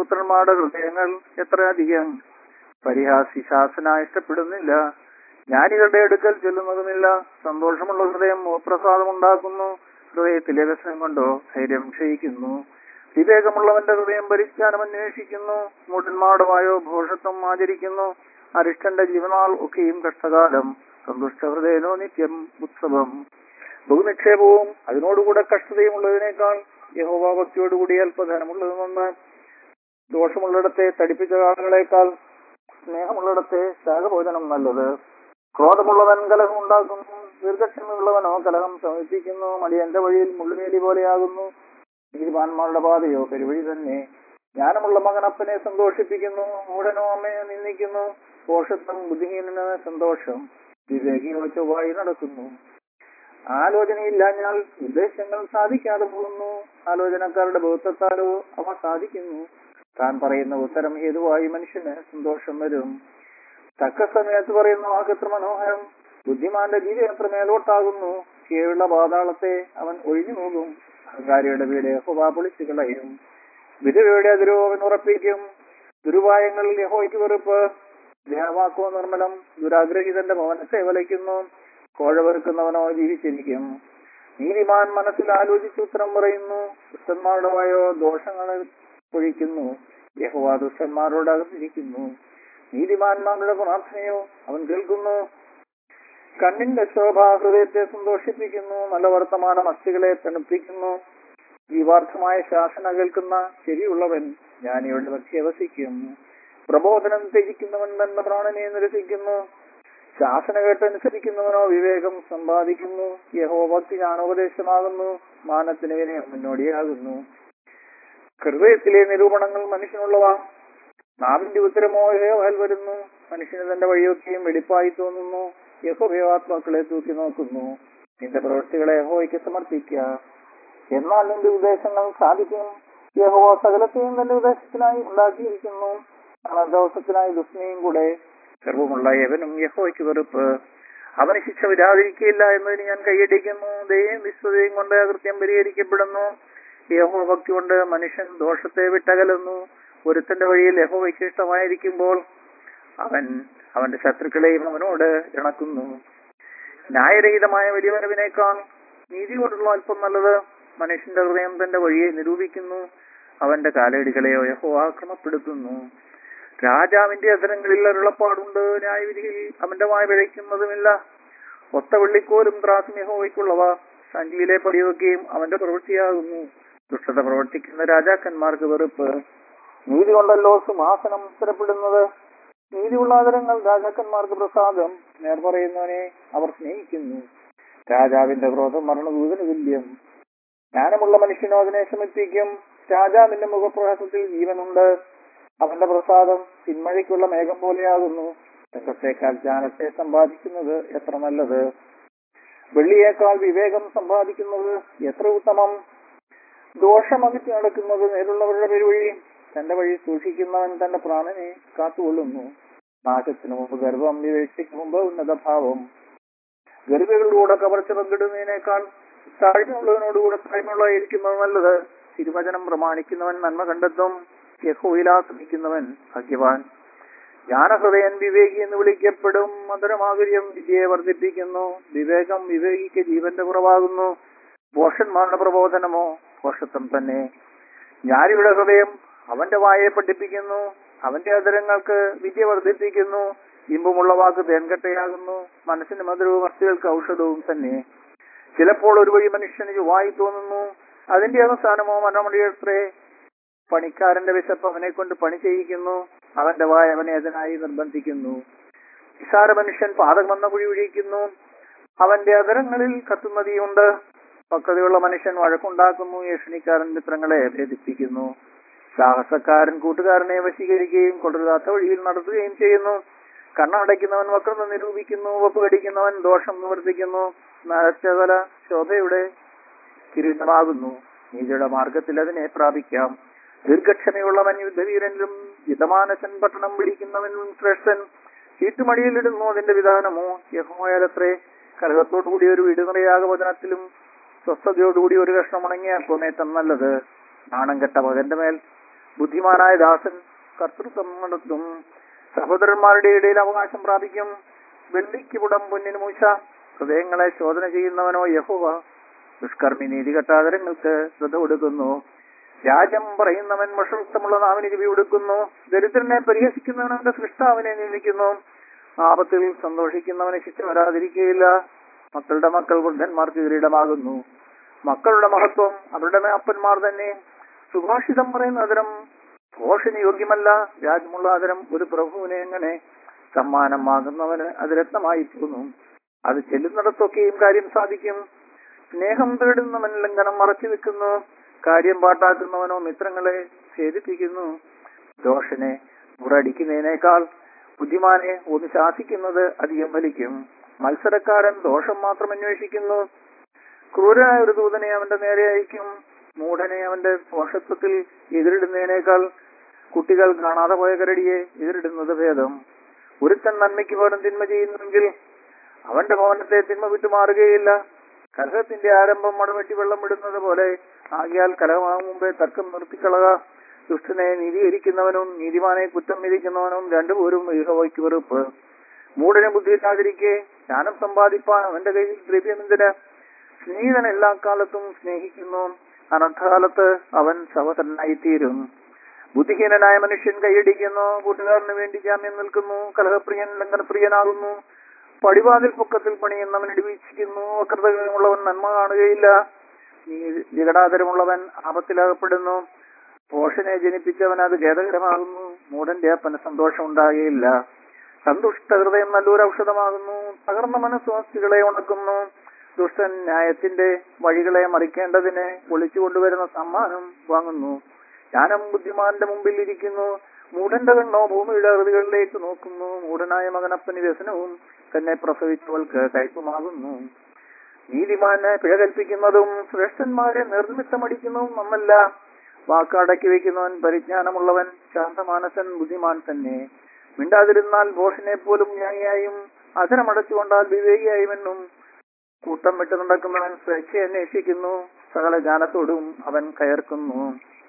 പുത്രന്മാരുടെ ഹൃദയങ്ങൾ എത്ര അധികം പരിഹാസി ശാസന ഇഷ്ടപ്പെടുന്നില്ല ജ്ഞാനികളുടെ അടുക്കൽ ചെല്ലുന്നതുമില്ല സന്തോഷമുള്ള ഹൃദയം പ്രസാദം ഉണ്ടാക്കുന്നു ഹൃദയത്തിലെ വ്യസനം കൊണ്ടോ ധൈര്യം ക്ഷയിക്കുന്നു വിവേകമുള്ളവന്റെ ഹൃദയം പരിജ്ഞാനം അന്വേഷിക്കുന്നു മൂടന്മാടുമായോ ഭോഷത്വം ആചരിക്കുന്നു അരിഷ്ടന്റെ ജീവനാൾ ഒക്കെയും കഷ്ടകാലം സന്തുഷ്ട ഹൃദയനോ നിത്യം ഉത്സവം ബഹുനിക്ഷേപവും അതിനോടുകൂടെ കഷ്ടതയും ഉള്ളതിനേക്കാൾ യഹോവ ഭക്തിയോടുകൂടി അല്പധനമുള്ളത് നന്ന് ദോഷമുള്ളിടത്തെ തടിപ്പിച്ച ആളുകളെക്കാൾ സ്നേഹമുള്ളിടത്തെ ശാഖഭോജനം നല്ലത് ക്രോധമുള്ളവൻ കലഹം ഉണ്ടാക്കുന്നു ദീർഘക്ഷമയുള്ളവനോ കലഹം സമർപ്പിക്കുന്നു മടിയന്റെ വഴിയിൽ മുള്ളുവേലി പോലെയാകുന്നു നീതിമാന്മാരുടെ പാതയോ പെരുവഴി തന്നെ ജ്ഞാനമുള്ള മകൻ അപ്പനെ സന്തോഷിപ്പിക്കുന്നു മൂടനോ അമ്മയെ നിന്ദിക്കുന്നു പോഷത്വം ബുദ്ധിഹീനന് സന്തോഷം വിവേകിയോ ചൊവ്വായി നടക്കുന്നു ആലോചനയില്ലാഞ്ഞാൽ ഉദ്ദേശങ്ങൾ സാധിക്കാതെ പോകുന്നു ആലോചനക്കാരുടെ ബഹുത്വത്താലോ അവ സാധിക്കുന്നു താൻ പറയുന്ന ഉത്തരം ഹേതുവായി മനുഷ്യന് സന്തോഷം വരും തക്ക സമയത്ത് പറയുന്ന വാക്കെത്ര മനോഹരം ബുദ്ധിമാന്റെ ജീവി എത്ര മേലോട്ടാകുന്നു കീഴുള്ള പാതാളത്തെ അവൻ ഒഴിഞ്ഞു പോകും അഹങ്കാരിയുടെ വീട് യഹോവ പൊളിച്ചു കളയും വിധവയുടെ അതിരോ അവൻ ഉറപ്പിക്കും ദുരുപായങ്ങളിൽ യഹോയ്ക്ക് വെറുപ്പ് ദേഹവാക്കോ നിർമ്മലം ദുരാഗ്രഹിതന്റെ ഭവനത്തെ വലയ്ക്കുന്നു കോഴ വെറുക്കുന്നവനോ ജീവിച്ചിരിക്കും നീതിമാൻ മനസ്സിൽ ആലോചിച്ച് ഉത്തരം പറയുന്നു ദുഷ്ടന്മാരുടെ വായോ ദോഷങ്ങളെ പൊഴിക്കുന്നു യഹോവ ദുഷ്ടന്മാരോട് അകന്നിരിക്കുന്നു നീതിമാന്മാരുടെ പ്രാർത്ഥനയോ അവൻ കേൾക്കുന്നു കണ്ണിന്റെ ശോഭ ഹൃദയത്തെ സന്തോഷിപ്പിക്കുന്നു നല്ല വർത്തമാനം അസ്ഥികളെ തണുപ്പിക്കുന്നു ജീവാർത്ഥമായ ശാസന കേൾക്കുന്ന ചെവിയുള്ളവൻ ജ്ഞാനിയുടെ പക്ഷി വസിക്കും പ്രബോധനം ത്യജിക്കുന്നവൻ തന്റെ പ്രാണനെ നിരസിക്കുന്നു ശാസന കേട്ടനുസരിക്കുന്നവനോ വിവേകം സമ്പാദിക്കുന്നു യഹോഭക്തി ജ്ഞാനോപദേശമാകുന്നു മാനത്തിന് വിനയം മുന്നോടിയാകുന്നു ഹൃദയത്തിലെ നിരൂപണങ്ങൾ മനുഷ്യനുള്ളവ നാവിന്റെ ഉത്തരമോ യഹോവൽ വരുന്നു മനുഷ്യന് തന്റെ വഴിയൊക്കെയും വെളിപ്പായി തോന്നുന്നു യഹോഭയാത്മാക്കളെ തൂക്കി നോക്കുന്നു നിന്റെ പ്രവൃത്തികളെ യഹോയ്ക്ക് സമർപ്പിക്കുക എന്നാൽ നിന്റെ ഉദ്ദേശങ്ങൾ സാധിക്കും യഹോവ സകലത്തെയും തന്റെ ഉദ്ദേശത്തിനായി ഉണ്ടാക്കിയിരിക്കുന്നു അനന്തവസത്തിനായി ദുഷ്ണിയും കൂടെ ഗർവമുള്ള യവനും യഹോയ്ക്ക് വെറുപ്പ് അവന് ശിക്ഷ വരാതിരിക്കില്ല എന്നതിന് ഞാൻ കൈയടിക്കുന്നു ദയും വിശ്വതയും കൊണ്ട് അകൃത്യം പരിഹരിക്കപ്പെടുന്നു യഹോ ഭക്തി കൊണ്ട് മനുഷ്യൻ ദോഷത്തെ വിട്ടകലുന്നു ഒരുത്തന്റെ വഴിയിൽ യഹോവയ്ക്ക് ഇഷ്ടമായിരിക്കുമ്പോൾ അവൻ അവന്റെ ശത്രുക്കളെയും അവനോട് ഇണക്കുന്നു ന്യായരഹിതമായ വലിയ വരവിനേക്കാൾ നീതി കൊണ്ടുള്ള അല്പം നല്ലത് മനുഷ്യന്റെ ഹൃദയം തന്റെ വഴിയെ നിരൂപിക്കുന്നു അവന്റെ കാലടികളെയോ യഹോ ആക്രമപ്പെടുത്തുന്നു രാജാവിന്റെ അധരങ്ങളിൽ അരുളപ്പാടുണ്ട് ന്യായവിധിയിൽ അവന്റെ വായ പിഴയ്ക്കുന്നതുമില്ല ഒത്ത വെള്ളിക്കോലും ത്രാസും യഹോവയ്ക്കുള്ളവ സഞ്ചിയിലെ പടിയൊക്കെയും അവന്റെ പ്രവൃത്തിയാകുന്നു ദുഷ്ടത പ്രവർത്തിക്കുന്ന രാജാക്കന്മാർക്ക് വെറുപ്പ് നീതി കൊണ്ടല്ലോ സിംഹാസനം സ്ഥിരപ്പെടുന്നത് നീതിയുള്ള ആദരങ്ങൾ രാജാക്കന്മാർക്ക് പ്രസാദം നേർ പറയുന്നവനെ അവർ സ്നേഹിക്കുന്നു രാജാവിന്റെ ക്രോധം മരണദൂതന് തുല്യം ജ്ഞാനമുള്ള മനുഷ്യനോ അതിനെ ശമിപ്പിക്കും രാജാവിന്റെ മുഖപ്രകാശത്തിൽ ജീവനുണ്ട് അവന്റെ പ്രസാദം പിന്മഴയ്ക്കുള്ള മേഘം പോലെയാകുന്നു രക്തത്തേക്കാൾ ജ്ഞാനത്തെ സമ്പാദിക്കുന്നത് എത്ര നല്ലത് വെള്ളിയേക്കാൾ വിവേകം സമ്പാദിക്കുന്നത് എത്ര ഉത്തമം ദോഷം അകറ്റി നടക്കുന്നത് നേരുള്ളവരുടെ പെരുവഴി തന്റെ വഴി സൂക്ഷിക്കുന്നവൻ തന്റെ പ്രാണനെ കാത്തുകൊള്ളുന്നു നാശത്തിന് മുമ്പ് ഗർഭം വിവേക്തിക്ക് മുമ്പ് ഉന്നതഭാവം ഗർഭികളിലൂടെ കവർച്ച പങ്കിടുന്നതിനേക്കാൾ താഴ്മയുള്ളവനോടുകൂടെ താഴ്മയുള്ളതായിരിക്കുന്നത് നല്ലത് തിരുവചനം പ്രമാണിക്കുന്നവൻ നന്മ കണ്ടെത്തും യഹോയിലാശ്രയിക്കുന്നവൻ ഭാഗ്യവാൻ ജ്ഞാനഹൃദയൻ വിവേകി എന്ന് വിളിക്കപ്പെടും മധുരമാകുര്യം വിദ്യയെ വർദ്ധിപ്പിക്കുന്നു വിവേകം വിവേകിക്ക് ജീവന്റെ കുറവാകുന്നു ഭോഷന്മാരുടെ പ്രബോധനമോ ഭോഷത്വം തന്നെ ജ്ഞാനിയുടെ ഹൃദയം അവന്റെ വായെ പഠിപ്പിക്കുന്നു അവന്റെ അതരങ്ങൾക്ക് വിദ്യ വർദ്ധിപ്പിക്കുന്നു ഇമ്പമുള്ള വാക്ക് തേൻകട്ടയാകുന്നു മനസ്സിന് മധുരവും അസ്ഥികൾക്ക് ഔഷധവും തന്നെ ചിലപ്പോൾ ഒരു വഴി മനുഷ്യന് ചുവായി തോന്നുന്നു അതിന്റെ അവസാനമോ മനമണിയത്രേ പണിക്കാരന്റെ വിശപ്പ് അവനെ കൊണ്ട് പണി ചെയ്യിക്കുന്നു അവന്റെ വായ അവനെ അതിനായി നിർബന്ധിക്കുന്നു നിസാര മനുഷ്യൻ പാതകമെന്ന കുഴി ഒഴിക്കുന്നു അവന്റെ അതരങ്ങളിൽ കത്തുന്ന തീയുണ്ട് പക്വതയുള്ള മനുഷ്യൻ വഴക്കുണ്ടാക്കുന്നു യേഷണിക്കാരൻ മിത്രങ്ങളെ ഭേദിപ്പിക്കുന്നു സാഹസക്കാരൻ കൂട്ടുകാരനെ വശീകരിക്കുകയും കൊള്ളരുതാത്ത വഴിയിൽ നടത്തുകയും ചെയ്യുന്നു കണ്ണടയ്ക്കുന്നവൻ വക്രത നിരൂപിക്കുന്നു വപ്പ് കടിക്കുന്നവൻ ദോഷം നിവർത്തിക്കുന്നു നരച്ചതല ശോഭയുടെ കിരീടമാകുന്നു നീതിയുടെ മാർഗത്തിൽ അതിനെ പ്രാപിക്കാം ദീർഘക്ഷമയുള്ളവൻ യുദ്ധവീരനിലും യുദ്ധമാനസൻ പട്ടണം പിടിക്കുന്നവനും ശ്രേഷ്ഠൻ ചീട്ടുമടിയിലിടുന്നു അതിന്റെ വിധാനമോ യഹോയലത്രേ കലഹത്തോടുകൂടി ഒരു വീട് നിറയാകവചനത്തിലും സ്വസ്ഥതയോടുകൂടി ഒരു കഷ്ണം ഉണങ്ങിയ അപ്പമേറ്റം നല്ലത് നാണം കെട്ട മകന്റെ മേൽ ബുദ്ധിമാനായ ദാസൻ കർത്തൃത്വം നടത്തും സഹോദരന്മാരുടെ ഇടയിൽ അവകാശം പ്രാപിക്കും വെള്ളിക്ക് പുടം പൊന്നിന് മൂശ ഹൃദയങ്ങളെ ശോധന ചെയ്യുന്നവനോ യഹോവ ദുഷ്കർമ്മി നീതി കെട്ടാതരങ്ങൾക്ക് ശ്രദ്ധ കൊടുക്കുന്നു രാജം പറയുന്നവൻ മഷുത്തമുള്ള നാവിന് ചെവി കൊടുക്കുന്നു ദരിദ്രനെ പരിഹസിക്കുന്നവനവന്റെ സൃഷ്ടാവിനെ നിന്ദിക്കുന്നു ആപത്തിൽ സന്തോഷിക്കുന്നവന് ശിക്ഷ വരാതിരിക്കുകയില്ല മക്കളുടെ മക്കൾ വൃദ്ധന്മാർക്ക് കിരീടമാകുന്നു മക്കളുടെ മഹത്വം അവരുടെ അപ്പന്മാർ തന്നെ സുഭാഷിതം പറയുന്ന അതിരം ഘോഷന് യോഗ്യമല്ല രാജ്യമുള്ള അതിരം ഒരു പ്രഭുവിനെ എങ്ങനെ സമ്മാനമാകുന്നവന് അത് രത്നമായി തോന്നും അത് ചെല്ലുന്നിടത്തൊക്കെയും കാര്യം സാധിക്കും സ്നേഹം തേടുന്നവൻ ലംഘനം മറച്ചു വെക്കുന്നു കാര്യം പാട്ടാക്കുന്നവനോ മിത്രങ്ങളെ ഛേദിപ്പിക്കുന്നു ദോഷനെ മുറടിക്കുന്നതിനേക്കാൾ ബുദ്ധിമാനെ ഒന്ന് ശാസിക്കുന്നത് അധികം ഫലിക്കും മത്സരക്കാരൻ ദോഷം മാത്രം അന്വേഷിക്കുന്നു ക്രൂരനായ ഒരു ദൂതനെ അവന്റെ നേരെ അയക്കും മൂഢനെ അവന്റെ ദോഷത്വത്തിൽ എതിരിടുന്നതിനേക്കാൾ കുട്ടികൾ കാണാതെ പോയ കരടിയെ എതിരിടുന്നത് ഭേദം ഒരുത്തൻ നന്മയ്ക്ക് പകരം തിന്മ ചെയ്യുന്നുവെങ്കിൽ അവന്റെ ഭവനത്തെ തിന്മ വിട്ടുമാറുകയില്ല കലഹത്തിന്റെ ആരംഭം മടവെട്ടി വെള്ളം വിടുന്നത് പോലെ ആകിയാൽ കലഹമാകും മുമ്പേ തർക്കം നിർത്തിക്കളക ദുഷ്ടനെ നീതീകരിക്കുന്നവനും നീതിമാനെ കുറ്റം വിധിക്കുന്നവനും രണ്ടുപേരും യഹോവയ്ക്ക് വെറുപ്പ് മൂടനെ ബുദ്ധിയില്ലാതിരിക്കെ ജ്ഞാനം സമ്പാദിപ്പാൻ അവന്റെ കയ്യിൽ ദ്രവ്യമെന്തിന് സ്നേഹിതൻ എല്ലാ കാലത്തും സ്നേഹിക്കുന്നു അനർത്ഥകാലത്ത് അവൻ സഹോദരനായിത്തീരും ബുദ്ധിഹീനനായ മനുഷ്യൻ കൈയടിക്കുന്നു കൂട്ടുകാരന് വേണ്ടി ജാമ്യം നിൽക്കുന്നു കലഹപ്രിയൻ ലംഘനപ്രിയനാകുന്നു പടിവാതിൽ പൊക്കത്തിൽ പണിയുന്നവൻ ഇടിവീക്ഷിക്കുന്നു അകൃതകരമുള്ളവൻ നന്മ കാണുകയില്ല നീ വികടാതരമുള്ളവൻ ആപത്തിലകപ്പെടുന്നു പോഷനെ ജനിപ്പിച്ചവൻ അത് ഖേദകരമാകുന്നു മൂടന്റെ അപ്പന് സന്തോഷം ഉണ്ടാകുകയില്ല സന്തുഷ്ട ഹൃദയം നല്ലൊരു ഔഷധമാകുന്നു തകർന്ന മനസ്വാസ്ഥികളെ ഉണക്കുന്നു ദുഷ്ടൻ ന്യായത്തിന്റെ വഴികളെ മറിക്കേണ്ടതിന് ഒളിച്ചു കൊണ്ടുവരുന്ന സമ്മാനം വാങ്ങുന്നു ജ്ഞാനം ബുദ്ധിമാന്റെ മുമ്പിൽ ഇരിക്കുന്നു മൂടന്റെ കണ്ണോ ഭൂമിയുടെ അറുതികളിലേക്ക് നോക്കുന്നു മൂടനായ മകനപ്പന് വ്യസനവും തന്നെ പ്രസവിച്ചവൾക്ക് കയ്പുമാകുന്നു നീതിമാനെ പിഴ കൽപ്പിക്കുന്നതും ശ്രേഷ്ഠന്മാരെ നിർമ്മിത്തമടിക്കുന്നതും നന്നല്ല വാക്കടക്കി വെക്കുന്നവൻ പരിജ്ഞാനമുള്ളവൻ ശാന്തമാനസൻ ബുദ്ധിമാൻ തന്നെ മിണ്ടാതിരുന്നാൽ ഭോഷനെ പോലും ന്യായിയായും അധനമടച്ചുകൊണ്ടാൽ വിവേകിയായുമെന്നും കൂട്ടം വിട്ടു നടക്കുന്നവൻ സ്വേച്ഛ അന്വേഷിക്കുന്നു സകല ജ്ഞാനത്തോടും അവൻ കയർക്കുന്നു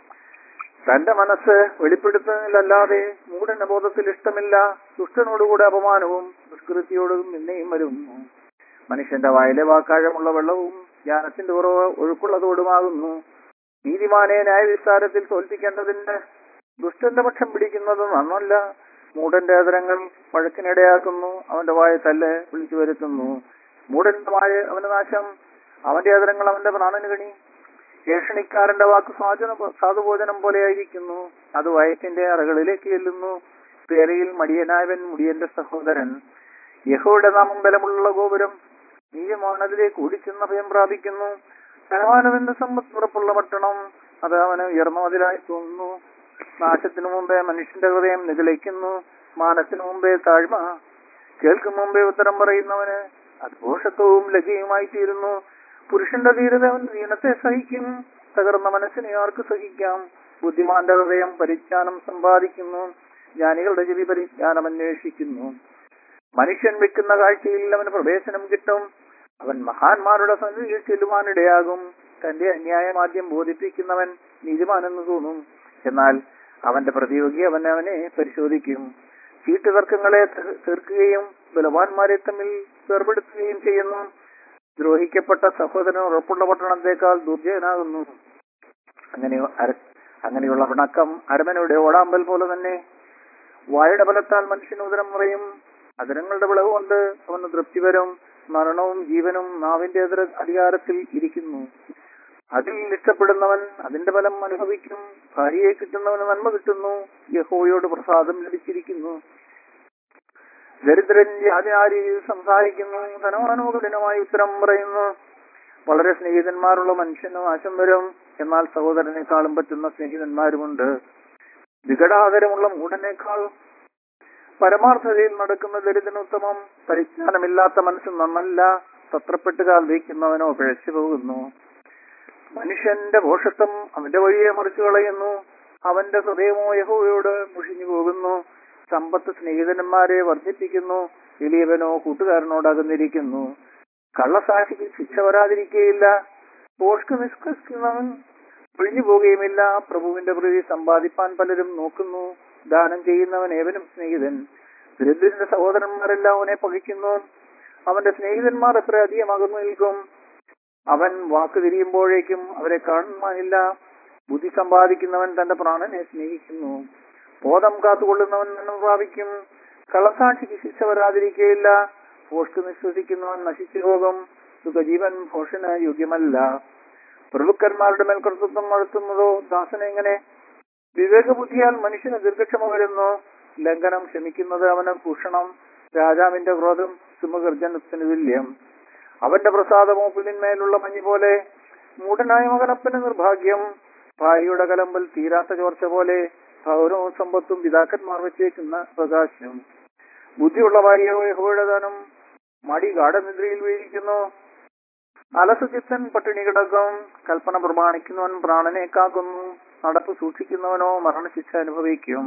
തന്റെ മനസ്സ് വെളിപ്പെടുത്തുന്നതിലല്ലാതെ മൂടന്റെ ബോധത്തിൽ ഇഷ്ടമില്ല ദുഷ്ടനോടുകൂടെ അപമാനവും ദുഷ്കൃതിയോടും നിന്നെയും വരുന്നു മനുഷ്യന്റെ വായിലെ വാക്കാഴമുള്ള വെള്ളവും ജ്ഞാനത്തിന്റെ ഉറവ് ഒഴുക്കുള്ളതോടുമാകുന്നു നീതിമാനെ ന്യായവിസ്താരത്തിൽ തോൽപ്പിക്കേണ്ടതിന് ദുഷ്ടന്റെ പക്ഷം പിടിക്കുന്നത് നന്നല്ല മൂടന്റെ അതരങ്ങൾ പഴക്കിനിടയാക്കുന്നു അവന്റെ വായ തല്ല് വിളിച്ചു വരുത്തുന്നു മൂടന്റെ വായ അവന്റെ നാശം അവന്റെ അതരങ്ങൾ അവന്റെ പ്രാണന് കണി ഏഷണിക്കാരന്റെ വാക്ക് സ്വാചന സാധുഭോജനം പോലെയായിരിക്കുന്നു അത് വയറ്റിന്റെ അറകളിലേക്ക് ചെല്ലുന്നു പേരയിൽ മടിയനായവൻ മുടിയന്റെ സഹോദരൻ യഹോയുടെ നാമം ബലമുള്ള ഗോപുരം നീയമാണതിലേക്ക് ഓടിച്ചെന്ന ഭയം പ്രാപിക്കുന്നു ധനവാനവന്റെ സമ്പത്ത് ഉറപ്പുള്ള പട്ടണം അത് അവന് ഉയർന്ന മതിലായി തോന്നുന്നു നാശത്തിനു മുമ്പേ മനുഷ്യന്റെ ഹൃദയം നിഗളിക്കുന്നു മാനത്തിനു മുമ്പേ താഴ്മ കേൾക്കും മുമ്പേ ഉത്തരം പറയുന്നവന് അത് ദോഷത്വവും ലജ്ജയുമായി തീരുന്നു പുരുഷന്റെ ധീരത അവൻ ദീനത്തെ സഹിക്കും തകർന്ന മനസ്സിനെ ആർക്ക് സഹിക്കാം ബുദ്ധിമാന്റെ ഹൃദയം പരിജ്ഞാനം സമ്പാദിക്കുന്നു ജ്ഞാനികളുടെ ചെവി പരിജ്ഞാനം അന്വേഷിക്കുന്നു മനുഷ്യൻ വെക്കുന്ന കാഴ്ചയിൽ അവന് പ്രവേശനം കിട്ടും അവൻ മഹാന്മാരുടെ സന്നിധിയിൽ ചെല്ലുവാനിടയാകും തന്റെ അന്യായം ആദ്യം ബോധിപ്പിക്കുന്നവൻ നീതിമാനെന്ന് തോന്നും എന്നാൽ അവന്റെ പ്രതിയോഗി അവൻ അവനെ പരിശോധിക്കും ചീട്ടുതർക്കങ്ങളെ തീർക്കുകയും ബലവാന്മാരെ തമ്മിൽ വേർപെടുത്തുകയും ചെയ്യുന്നു ദ്രോഹിക്കപ്പെട്ട സഹോദരൻ ഉറപ്പുള്ള പട്ടണത്തേക്കാൾ ദുർജയനാകുന്നു അങ്ങനെ അര- അങ്ങനെയുള്ള പിണക്കം അരമനയുടെ ഓടാമ്പൽ പോലെ തന്നെ വായുടെ ബലത്താൽ മനുഷ്യന് ഉദരം പറയും അതിരങ്ങളുടെ വിളവ് കൊണ്ട് അവന് തൃപ്തി വരും മരണവും ജീവനും നാവിന്റെ എതിർ അധികാരത്തിൽ ഇരിക്കുന്നു അതിൽ ഇഷ്ടപ്പെടുന്നവൻ അതിന്റെ ഫലം അനുഭവിക്കും ഭാര്യയെ കിട്ടുന്നവന് നന്മ കിട്ടുന്നു യഹോയോട് പ്രസാദം ലഭിച്ചിരിക്കുന്നു ദരിദ്രൻ ജാതി ആ രീതിയിൽ സംസാരിക്കുന്നു ധനവാനോ കഠിനമായി ഉത്തരം പറയുന്നു വളരെ സ്നേഹിതന്മാരുള്ള മനുഷ്യന് നാശം വരും എന്നാൽ സഹോദരനേക്കാളും പറ്റുന്ന സ്നേഹിതന്മാരുമുണ്ട് വികടാതരമുള്ള മൂടനേക്കാൾ പരമാർത്ഥതയിൽ നടക്കുന്ന ദരിദ്രനുത്തമം പരിജ്ഞാനമില്ലാത്ത മനസ്സ് നന്നല്ല തത്രപ്പെട്ട് കാൽ വയ്ക്കുന്നവനോ പിഴച്ചു പോകുന്നു മനുഷ്യന്റെ ഭോഷത്വം അവന്റെ വഴിയെ മറിച്ചു കളയുന്നു അവന്റെ ഹൃദയമോ യഹോയോട് മുഷിഞ്ഞു പോകുന്നു സമ്പത്ത് സ്നേഹിതന്മാരെ വർദ്ധിപ്പിക്കുന്നു എളിയവനോ കൂട്ടുകാരനോട് അകന്നിരിക്കുന്നു കള്ളസാക്ഷിക്ക് ശിക്ഷ വരാതിരിക്കുകയില്ല പോഷ്ക്ക് നിഷ്കർഷിക്കുന്നവൻ ഒഴിഞ്ഞു പോകുകയുമില്ല പ്രഭുവിന്റെ പ്രതി സമ്പാദിപ്പാൻ പലരും നോക്കുന്നു ദാനം ചെയ്യുന്നവൻ ഏവനും സ്നേഹിതൻ ദരിദ്രന്റെ സഹോദരന്മാരെല്ലാം അവനെ പകയ്ക്കുന്നു അവന്റെ സ്നേഹിതന്മാർ എത്ര അധികം അകന്നു നിൽക്കും അവൻ വാക്ക് തിരിയുമ്പോഴേക്കും അവരെ കാണുവാനില്ല ബുദ്ധി സമ്പാദിക്കുന്നവൻ തന്റെ പ്രാണനെ സ്നേഹിക്കുന്നു ബോധം കാത്തുകൊള്ളുന്നവൻ മരണം പ്രാപിക്കും കള്ളസാക്ഷിക്ക് ശിക്ഷ വരാതിരിക്കുകയില്ല ഭോഷ്ക്ക് നിശ്വസിക്കുന്നവൻ നശിച്ചു പോകും സുഖജീവൻ ഭോഷന് യോഗ്യമല്ല പ്രഭുക്കന്മാരുടെ മേൽ കർത്തൃത്വം നടത്തുന്നതോ ദാസനെ എങ്ങനെ വിവേകബുദ്ധിയാൽ മനുഷ്യന് ദീർഘക്ഷമ വരുന്നു ലംഘനം ക്ഷമിക്കുന്നത് അവന് ഭൂഷണം രാജാവിന്റെ ക്രോധം സുമഗർജനത്തിന് തുല്യം അവന്റെ പ്രസാദമോ പുല്ലിന്മേലുള്ള മഞ്ഞ് പോലെ മൂടനായ മകനപ്പന് നിർഭാഗ്യം ഭാര്യയുടെ കലമ്പൽ തീരാത്ത ചോർച്ച പോലെ ഭൗരവും സമ്പത്തും പിതാക്കന്മാർ വെച്ചേക്കുന്ന പ്രകാശം ബുദ്ധിയുള്ള ഭാര്യയോ യഹോയുടെ ദാനം മടി ഗാഠനിദ്രയിൽ വീഴിക്കുന്നു അലസചിത്തൻ പട്ടിണി കിടക്കും കൽപ്പന പ്രമാണിക്കുന്നവൻ പ്രാണനെ കാക്കുന്നു നടപ്പ് സൂക്ഷിക്കുന്നവനോ മരണശിക്ഷ അനുഭവിക്കും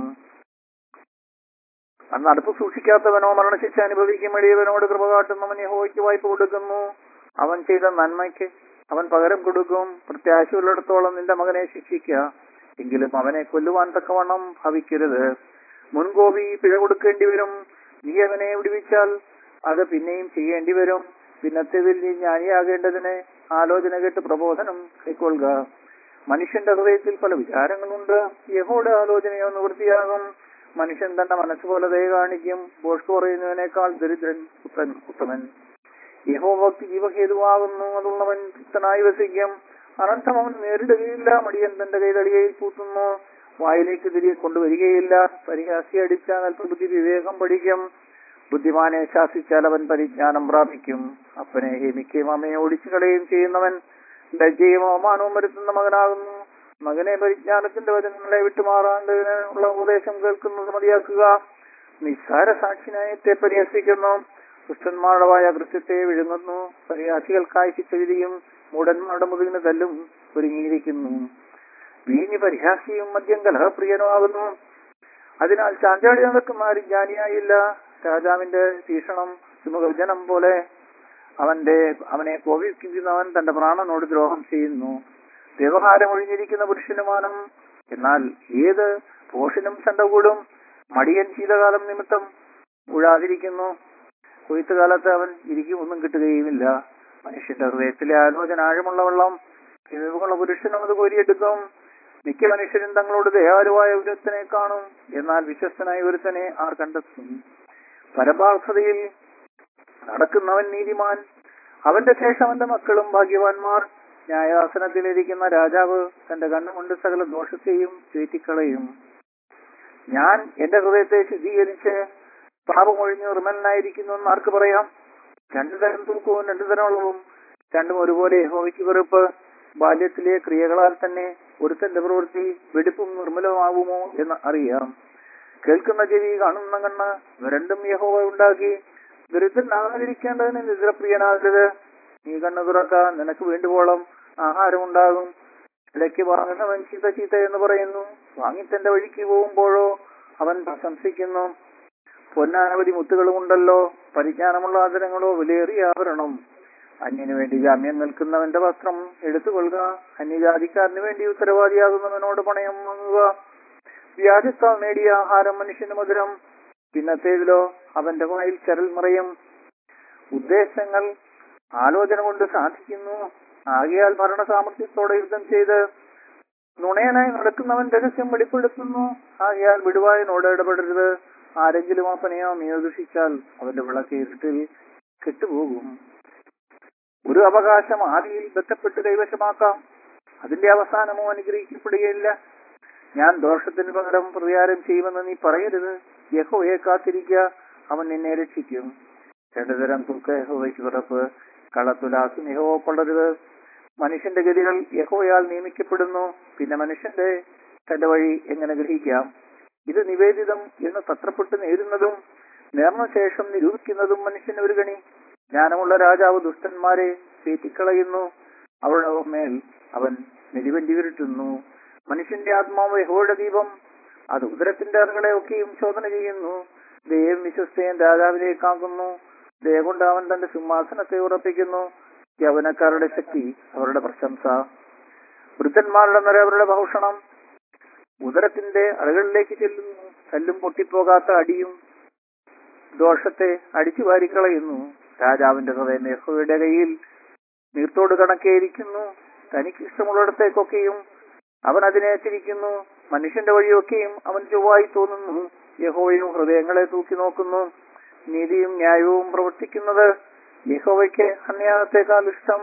നടപ്പ് സൂക്ഷിക്കാത്തവനോ മരണശിക്ഷ അനുഭവിക്കും എളിയവനോട് കൃപ കാട്ടുന്നവൻ യഹോയ്ക്ക് വായ്പ കൊടുക്കുന്നു അവൻ ചെയ്ത നന്മയ്ക്ക് അവൻ പകരം കൊടുക്കും പ്രത്യാശയുള്ളിടത്തോളം നിന്റെ മകനെ ശിക്ഷിക്കുക എങ്കിലും അവനെ കൊല്ലുവാൻ തക്കവണ്ണം ഭവിക്കരുത് മുൻകോപി പിഴ കൊടുക്കേണ്ടി വരും നീ അവനെ വിടുവിച്ചാൽ അത് പിന്നെയും ചെയ്യേണ്ടി വരും പിന്നത്തേതിൽ നീ ജ്ഞാനിയാകേണ്ടതിന് ആലോചന കേട്ട് പ്രബോധനം കൈക്കൊള്ളുക മനുഷ്യന്റെ ഹൃദയത്തിൽ പല വിചാരങ്ങളുണ്ട് യഹോയുടെ ആലോചനയോ നിവൃത്തിയാകും മനുഷ്യൻ തന്റെ മനസ്സുപോലെ ദയ കാണിക്കും ബോഷ്ക്ക് പറയുന്നതിനേക്കാൾ ദരിദ്രൻ പുത്രൻ ഉത്തമൻ യഹോഭക്തി ജീവഹേതുവാകുന്നു അതുള്ളവൻ ചിത്തനായി വസിക്കും അനർത്ഥം അവൻ നേരിടുകയില്ല മടിയൻ തന്റെ കൈതടികയിൽ പൂത്തുന്നു വായിലേക്ക് തിരികെ കൊണ്ടുവരികയില്ല പരിഹാസി അടിച്ചാൽ അല്പബുദ്ധി വിവേകം പഠിക്കും ബുദ്ധിമാനെ ശാസിച്ചാൽ അവൻ പരിജ്ഞാനം പ്രാപിക്കും അപ്പനെ ഹേമിക്കുകയും അമ്മയെ ഓടിച്ചു കളയുകയും ചെയ്യുന്നവൻ ലജ്ജയും അവമാനവും വരുത്തുന്ന മകനാകുന്നു മകനെ പരിജ്ഞാനത്തിന്റെ വചനങ്ങളെ വിട്ടുമാറാണ്ടതിന് ഉള്ള ഉപദേശം കേൾക്കുന്നത് മതിയാക്കുക നിസ്സാര സാക്ഷിനായത്തെ പരിഹസിക്കുന്നു ദുഷ്ടന്മാരുടെ കൃത്യത്തെ വിഴുങ്ങുന്നു പരിഹാസികൾക്കായി ശിക്ഷ വിധിയും മൂടന്മാരുടെ മുതുകിന് തല്ലും ഒരുങ്ങിയിരിക്കുന്നു വീഞ്ഞ് പരിഹാസിയും മദ്യം കലഹപ്രിയനുമാകുന്നു അതിനാൽ ചാഞ്ചാടി നടക്കുന്ന ആരും ജ്ഞാനിയായില്ല രാജാവിന്റെ ഭീഷണം സുമുഖജനം പോലെ അവന്റെ അവനെ കോപിക്കുന്നവൻ തന്റെ പ്രാണനോട് ദ്രോഹം ചെയ്യുന്നു വ്യവഹാരം ഒഴിഞ്ഞിരിക്കുന്ന പുരുഷനുമാനം എന്നാൽ ഏത് പോഷനും ചണ്ട കൂടും മടിയൻ ശീതകാലം നിമിത്തം ഉഴാതിരിക്കുന്നു കൊയ്ത്തുകാലത്ത് അവൻ ഇരിക്കും ഒന്നും കിട്ടുകയുമില്ല മനുഷ്യന്റെ ഹൃദയത്തിലെ ആലോചന ആഴമുള്ള വെള്ളം കഴിവുള്ള പുരുഷനും അത് കോരിയെടുക്കും മിക്ക മനുഷ്യരും തങ്ങളോട് ദയാലുവായ ഒരുത്തനെ കാണും എന്നാൽ വിശ്വസ്തനായ ഒരുത്തനെ ആർ കണ്ടെത്തും പരമാർത്ഥതയിൽ നടക്കുന്നവൻ നീതിമാൻ അവന്റെ ശേഷം അവന്റെ മക്കളും ഭാഗ്യവാന്മാർ ന്യായാസനത്തിലിരിക്കുന്ന രാജാവ് തന്റെ കണ്ണുകൊണ്ട് സകല ദോഷത്തെയും ചുറ്റിക്കളയും ഞാൻ എന്റെ ഹൃദയത്തെ ശുദ്ധീകരിച്ച് പാപമൊഴിഞ്ഞ് നിർമ്മലനായിരിക്കുന്നു എന്ന് ആർക്ക് പറയാം രണ്ടു തരം തൂക്കവും രണ്ടു തരം അളവും രണ്ടും ഒരുപോലെ യഹോവയ്ക്ക് വെറുപ്പ് ബാല്യത്തിലെ ക്രിയകളാൽ തന്നെ ഒരുത്തന്റെ പ്രവൃത്തി വെടിപ്പും നിർമ്മലമാവുമോ എന്ന് അറിയാം കേൾക്കുന്ന ചെവി കാണുന്ന കണ്ണ് ഇവ രണ്ടും യഹോവ ഉണ്ടാക്കി ദരിദ്രനാകാതിരിക്കേണ്ടതിന് നിദ്രപ്രിയനാകരുത് നീ കണ്ണു തുറക്ക നിനക്ക് വേണ്ടുവോളം ആഹാരം ഉണ്ടാകും ഇടയ്ക്ക് വാങ്ങുന്നവൻ ചീത്ത ചീത്ത എന്ന് പറയുന്നു വാങ്ങി തന്റെ വഴിക്ക് പോകുമ്പോഴോ അവൻ പ്രശംസിക്കുന്നു പൊന്നാനവധി മുത്തുകളും ഉണ്ടല്ലോ പരിജ്ഞാനമുള്ള ആദരങ്ങളോ വിലയേറിയ ആഭരണം അന്യന് വേണ്ടി ജാമ്യം നിൽക്കുന്നവന്റെ വസ്ത്രം എടുത്തുകൊള്ളുക അന്യജാതിക്കാരന് വേണ്ടി ഉത്തരവാദിയാകുന്നവനോട് പണയം വാങ്ങുക വ്യാജത്താൽ നേടിയ ആഹാരം മനുഷ്യന് മധുരം പിന്നത്തേതിലോ അവന്റെ വായിൽ ചരൽ മറയും ഉദ്ദേശങ്ങൾ ആലോചന കൊണ്ട് സാധിക്കുന്നു ആകയാൽ ഭരണ സാമർഥ്യത്തോടെ യുദ്ധം ചെയ്ത് നുണയനായി നടക്കുന്നവൻ രഹസ്യം വെളിപ്പെടുത്തുന്നു ആകയാൽ വിടുവായനോട് ഇടപെടരുത് ആരെങ്കിലും അപ്പനെയോ നിയോദിഷിച്ചാൽ അവന്റെ വിളക്ക് ഇരുട്ടിൽ കെട്ടുപോകും ഒരു അവകാശം ആദിയിൽ ബന്ധപ്പെട്ട് കൈവശമാക്കാം അതിന്റെ അവസാനമോ അനുഗ്രഹിക്കപ്പെടുകയില്ല ഞാൻ ദോഷത്തിന് പകരം പ്രതികാരം ചെയ്യുമെന്ന് നീ പറയരുത് യഹോയെ കാത്തിരിക്കുക അവൻ നിന്നെ രക്ഷിക്കും രണ്ടുതരം തൂക്ക യഹോവയ്ക്ക് പിറപ്പ് കളത്തുലാസും യഹോവ കൊള്ളരുത് മനുഷ്യന്റെ ഗതികൾ യഹോയാൽ നിയമിക്കപ്പെടുന്നു പിന്നെ മനുഷ്യന്റെ തന്റെ വഴി എങ്ങനെ ഗ്രഹിക്കാം ഇത് നിവേദിതം എന്ന് തത്രപ്പെട്ട് നേരുന്നതും നേർന്ന ശേഷം നിരൂപിക്കുന്നതും മനുഷ്യന് ഒരു ഗണി ജ്ഞാനമുള്ള രാജാവ് ദുഷ്ടന്മാരെ തീറ്റിക്കളയുന്നു അവരുടെ മേൽ അവൻ നെരിവണ്ടി വിരുട്ടുന്നു മനുഷ്യന്റെ ആത്മാവ് യഹോയുടെ ദീപം അത് ഉദരത്തിന്റെ അറുകളെ ഒക്കെയും ശോധന ചെയ്യുന്നു ദൈവം വിശ്വസ്തയും രാജാവിലേക്കാക്കുന്നു ദയ കൊണ്ട് അവൻ തന്റെ സിംഹാസനത്തെ ഉറപ്പിക്കുന്നു യവനക്കാരുടെ ശക്തി അവരുടെ പ്രശംസ വൃദ്ധന്മാരുടെ നിര അവരുടെ ഭൂഷണം ഉദരത്തിന്റെ അറകളിലേക്ക് ചെല്ലുന്നു കല്ലും പൊട്ടിപ്പോകാത്ത അടിയും ദോഷത്തെ അടിച്ചു വാരിക്കളയുന്നു രാജാവിന്റെ ഹൃദയം യഹോവയുടെ കയ്യിൽ നീർത്തോട് കണക്കേയിരിക്കുന്നു തനിക്ക് ഇഷ്ടമുള്ളിടത്തേക്കൊക്കെയും അവൻ അതിനെ തിരിക്കുന്നു മനുഷ്യന്റെ വഴിയൊക്കെയും അവൻ ചൊവ്വായി തോന്നുന്നു യഹോവയും ഹൃദയങ്ങളെ തൂക്കി നോക്കുന്നു നീതിയും ന്യായവും പ്രവർത്തിക്കുന്നത് യഹോവയ്ക്ക് അന്യായത്തെക്കാൾ ഇഷ്ടം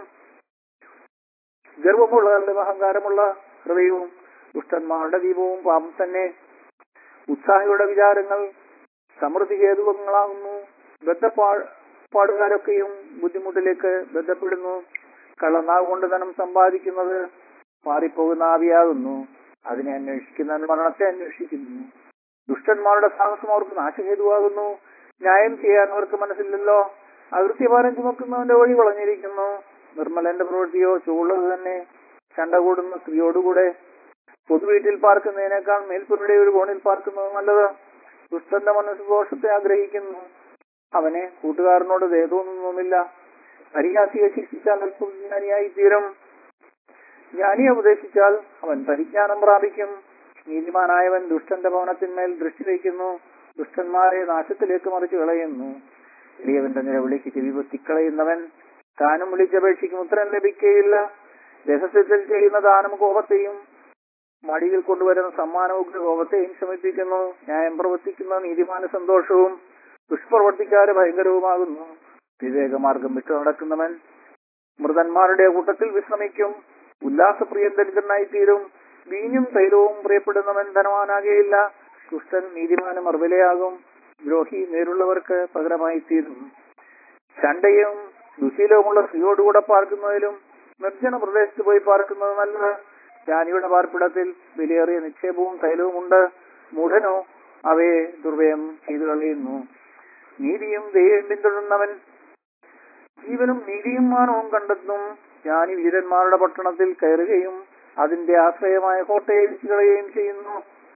ഗർവമുള്ളവരുടെ അഹങ്കാരമുള്ള ഹൃദയവും ദുഷ്ടന്മാരുടെ ദീപവും പാപം തന്നെ ഉത്സാഹിയുടെ വിചാരങ്ങൾ സമൃദ്ധി ഹേതുവങ്ങളാകുന്നു ബദ്ധപ്പാ പാടുകാരൊക്കെയും ബുദ്ധിമുട്ടിലേക്ക് ബന്ധപ്പെടുന്നു കള്ളനാവ് കൊണ്ട് ധനം സമ്പാദിക്കുന്നത് മാറിപ്പോകുന്ന ആവിയാകുന്നു അതിനെ അന്വേഷിക്കുന്നവൻ മരണത്തെ അന്വേഷിക്കുന്നു ദുഷ്ടന്മാരുടെ സാഹസം അവർക്ക് നാശഹേതുവാകുന്നു ന്യായം ചെയ്യാൻ അവർക്ക് മനസ്സില്ലല്ലോ അകൃത്യഭാരം ചുമക്കുന്നവന്റെ വഴി വളഞ്ഞിരിക്കുന്നു നിർമ്മലന്റെ പ്രവൃത്തിയോ ചുവള്ളത് തന്നെ ചണ്ട കൂടുന്ന സ്ത്രീയോടുകൂടെ പൊതുവീട്ടിൽ പാർക്കുന്നതിനേക്കാൾ മേൽപ്പുരുടെ ഒരു കോണിൽ പാർക്കുന്നത് നല്ലത് ദുഷ്ടന്റെ മനസ്സ് ദോഷത്തെ ആഗ്രഹിക്കുന്നു അവനെ കൂട്ടുകാരനോട് ദയതോന്നൊന്നുമില്ല പരിഹാസിയെ ശിക്ഷിച്ചാൽ അല്പജ്ഞാനിയായി തീരും ജ്ഞാനിയെ ഉപദേശിച്ചാൽ അവൻ പരിജ്ഞാനം പ്രാപിക്കും നീതിമാനായവൻ ദുഷ്ടന്റെ ഭവനത്തിന്മേൽ ദൃഷ്ടി വയ്ക്കുന്നു ദുഷ്ടന്മാരെ നാശത്തിലേക്ക് മറിച്ച് കളയുന്നു എളിയവന്റെ നിലവിളിക്ക് ചെവി പൊത്തിക്കളയുന്നവൻ താനും വിളിച്ചപേക്ഷിക്കും ഉത്തരം ലഭിക്കുകയില്ല രഹസ്യത്തിൽ ചെയ്യുന്ന ദാനം കോപത്തെയും മടിയിൽ കൊണ്ടുവരുന്ന സമ്മാനവും കോപത്തെയും ശമിപ്പിക്കുന്നു ന്യായം പ്രവർത്തിക്കുന്ന നീതിമാന സന്തോഷവും ദുഷ്പ്രവർത്തിക്കാരെ ഭയങ്കരവുമാകുന്നു വിവേകമാർഗം വിട്ടു നടക്കുന്നവൻ മൃതന്മാരുടെ കൂട്ടത്തിൽ വിശ്രമിക്കും ഉല്ലാസപ്രിയൻ ദരിദ്രനായി തീരും വീഞ്ഞും തൈലവും പ്രിയപ്പെടുന്നവൻ ധനവാനാകെയില്ല ദുഷ്ടൻ നീതിമാനം മറുവിലയാകും ദ്രോഹി നേരുള്ളവർക്ക് പകരമായി തീരും ചണ്ടയും ദുശീലവുമുള്ള സ്ത്രീയോടുകൂടെ പാർക്കുന്നതിലും നിർജ്ജന പ്രദേശത്ത് പോയി പാർക്കുന്നത് നല്ലത് ജ്ഞാനിയുടെ പാർപ്പിടത്തിൽ വിലയേറിയ നിക്ഷേപവും തൈലവും ഉണ്ട് മൂഢനോ അവയെ ദുർവ്യയം ചെയ്തു കളയുന്നു നീതിയും ദയയും പിന്തുടരുന്നവൻ ജീവനും നീതിയും മാനവും കണ്ടെത്തും ജ്ഞാനി വീരന്മാരുടെ പട്ടണത്തിൽ കയറുകയും അതിന്റെ ആശ്രയമായ കോട്ടയെ വിച്ചുകളയുകയും ചെയ്യുന്നു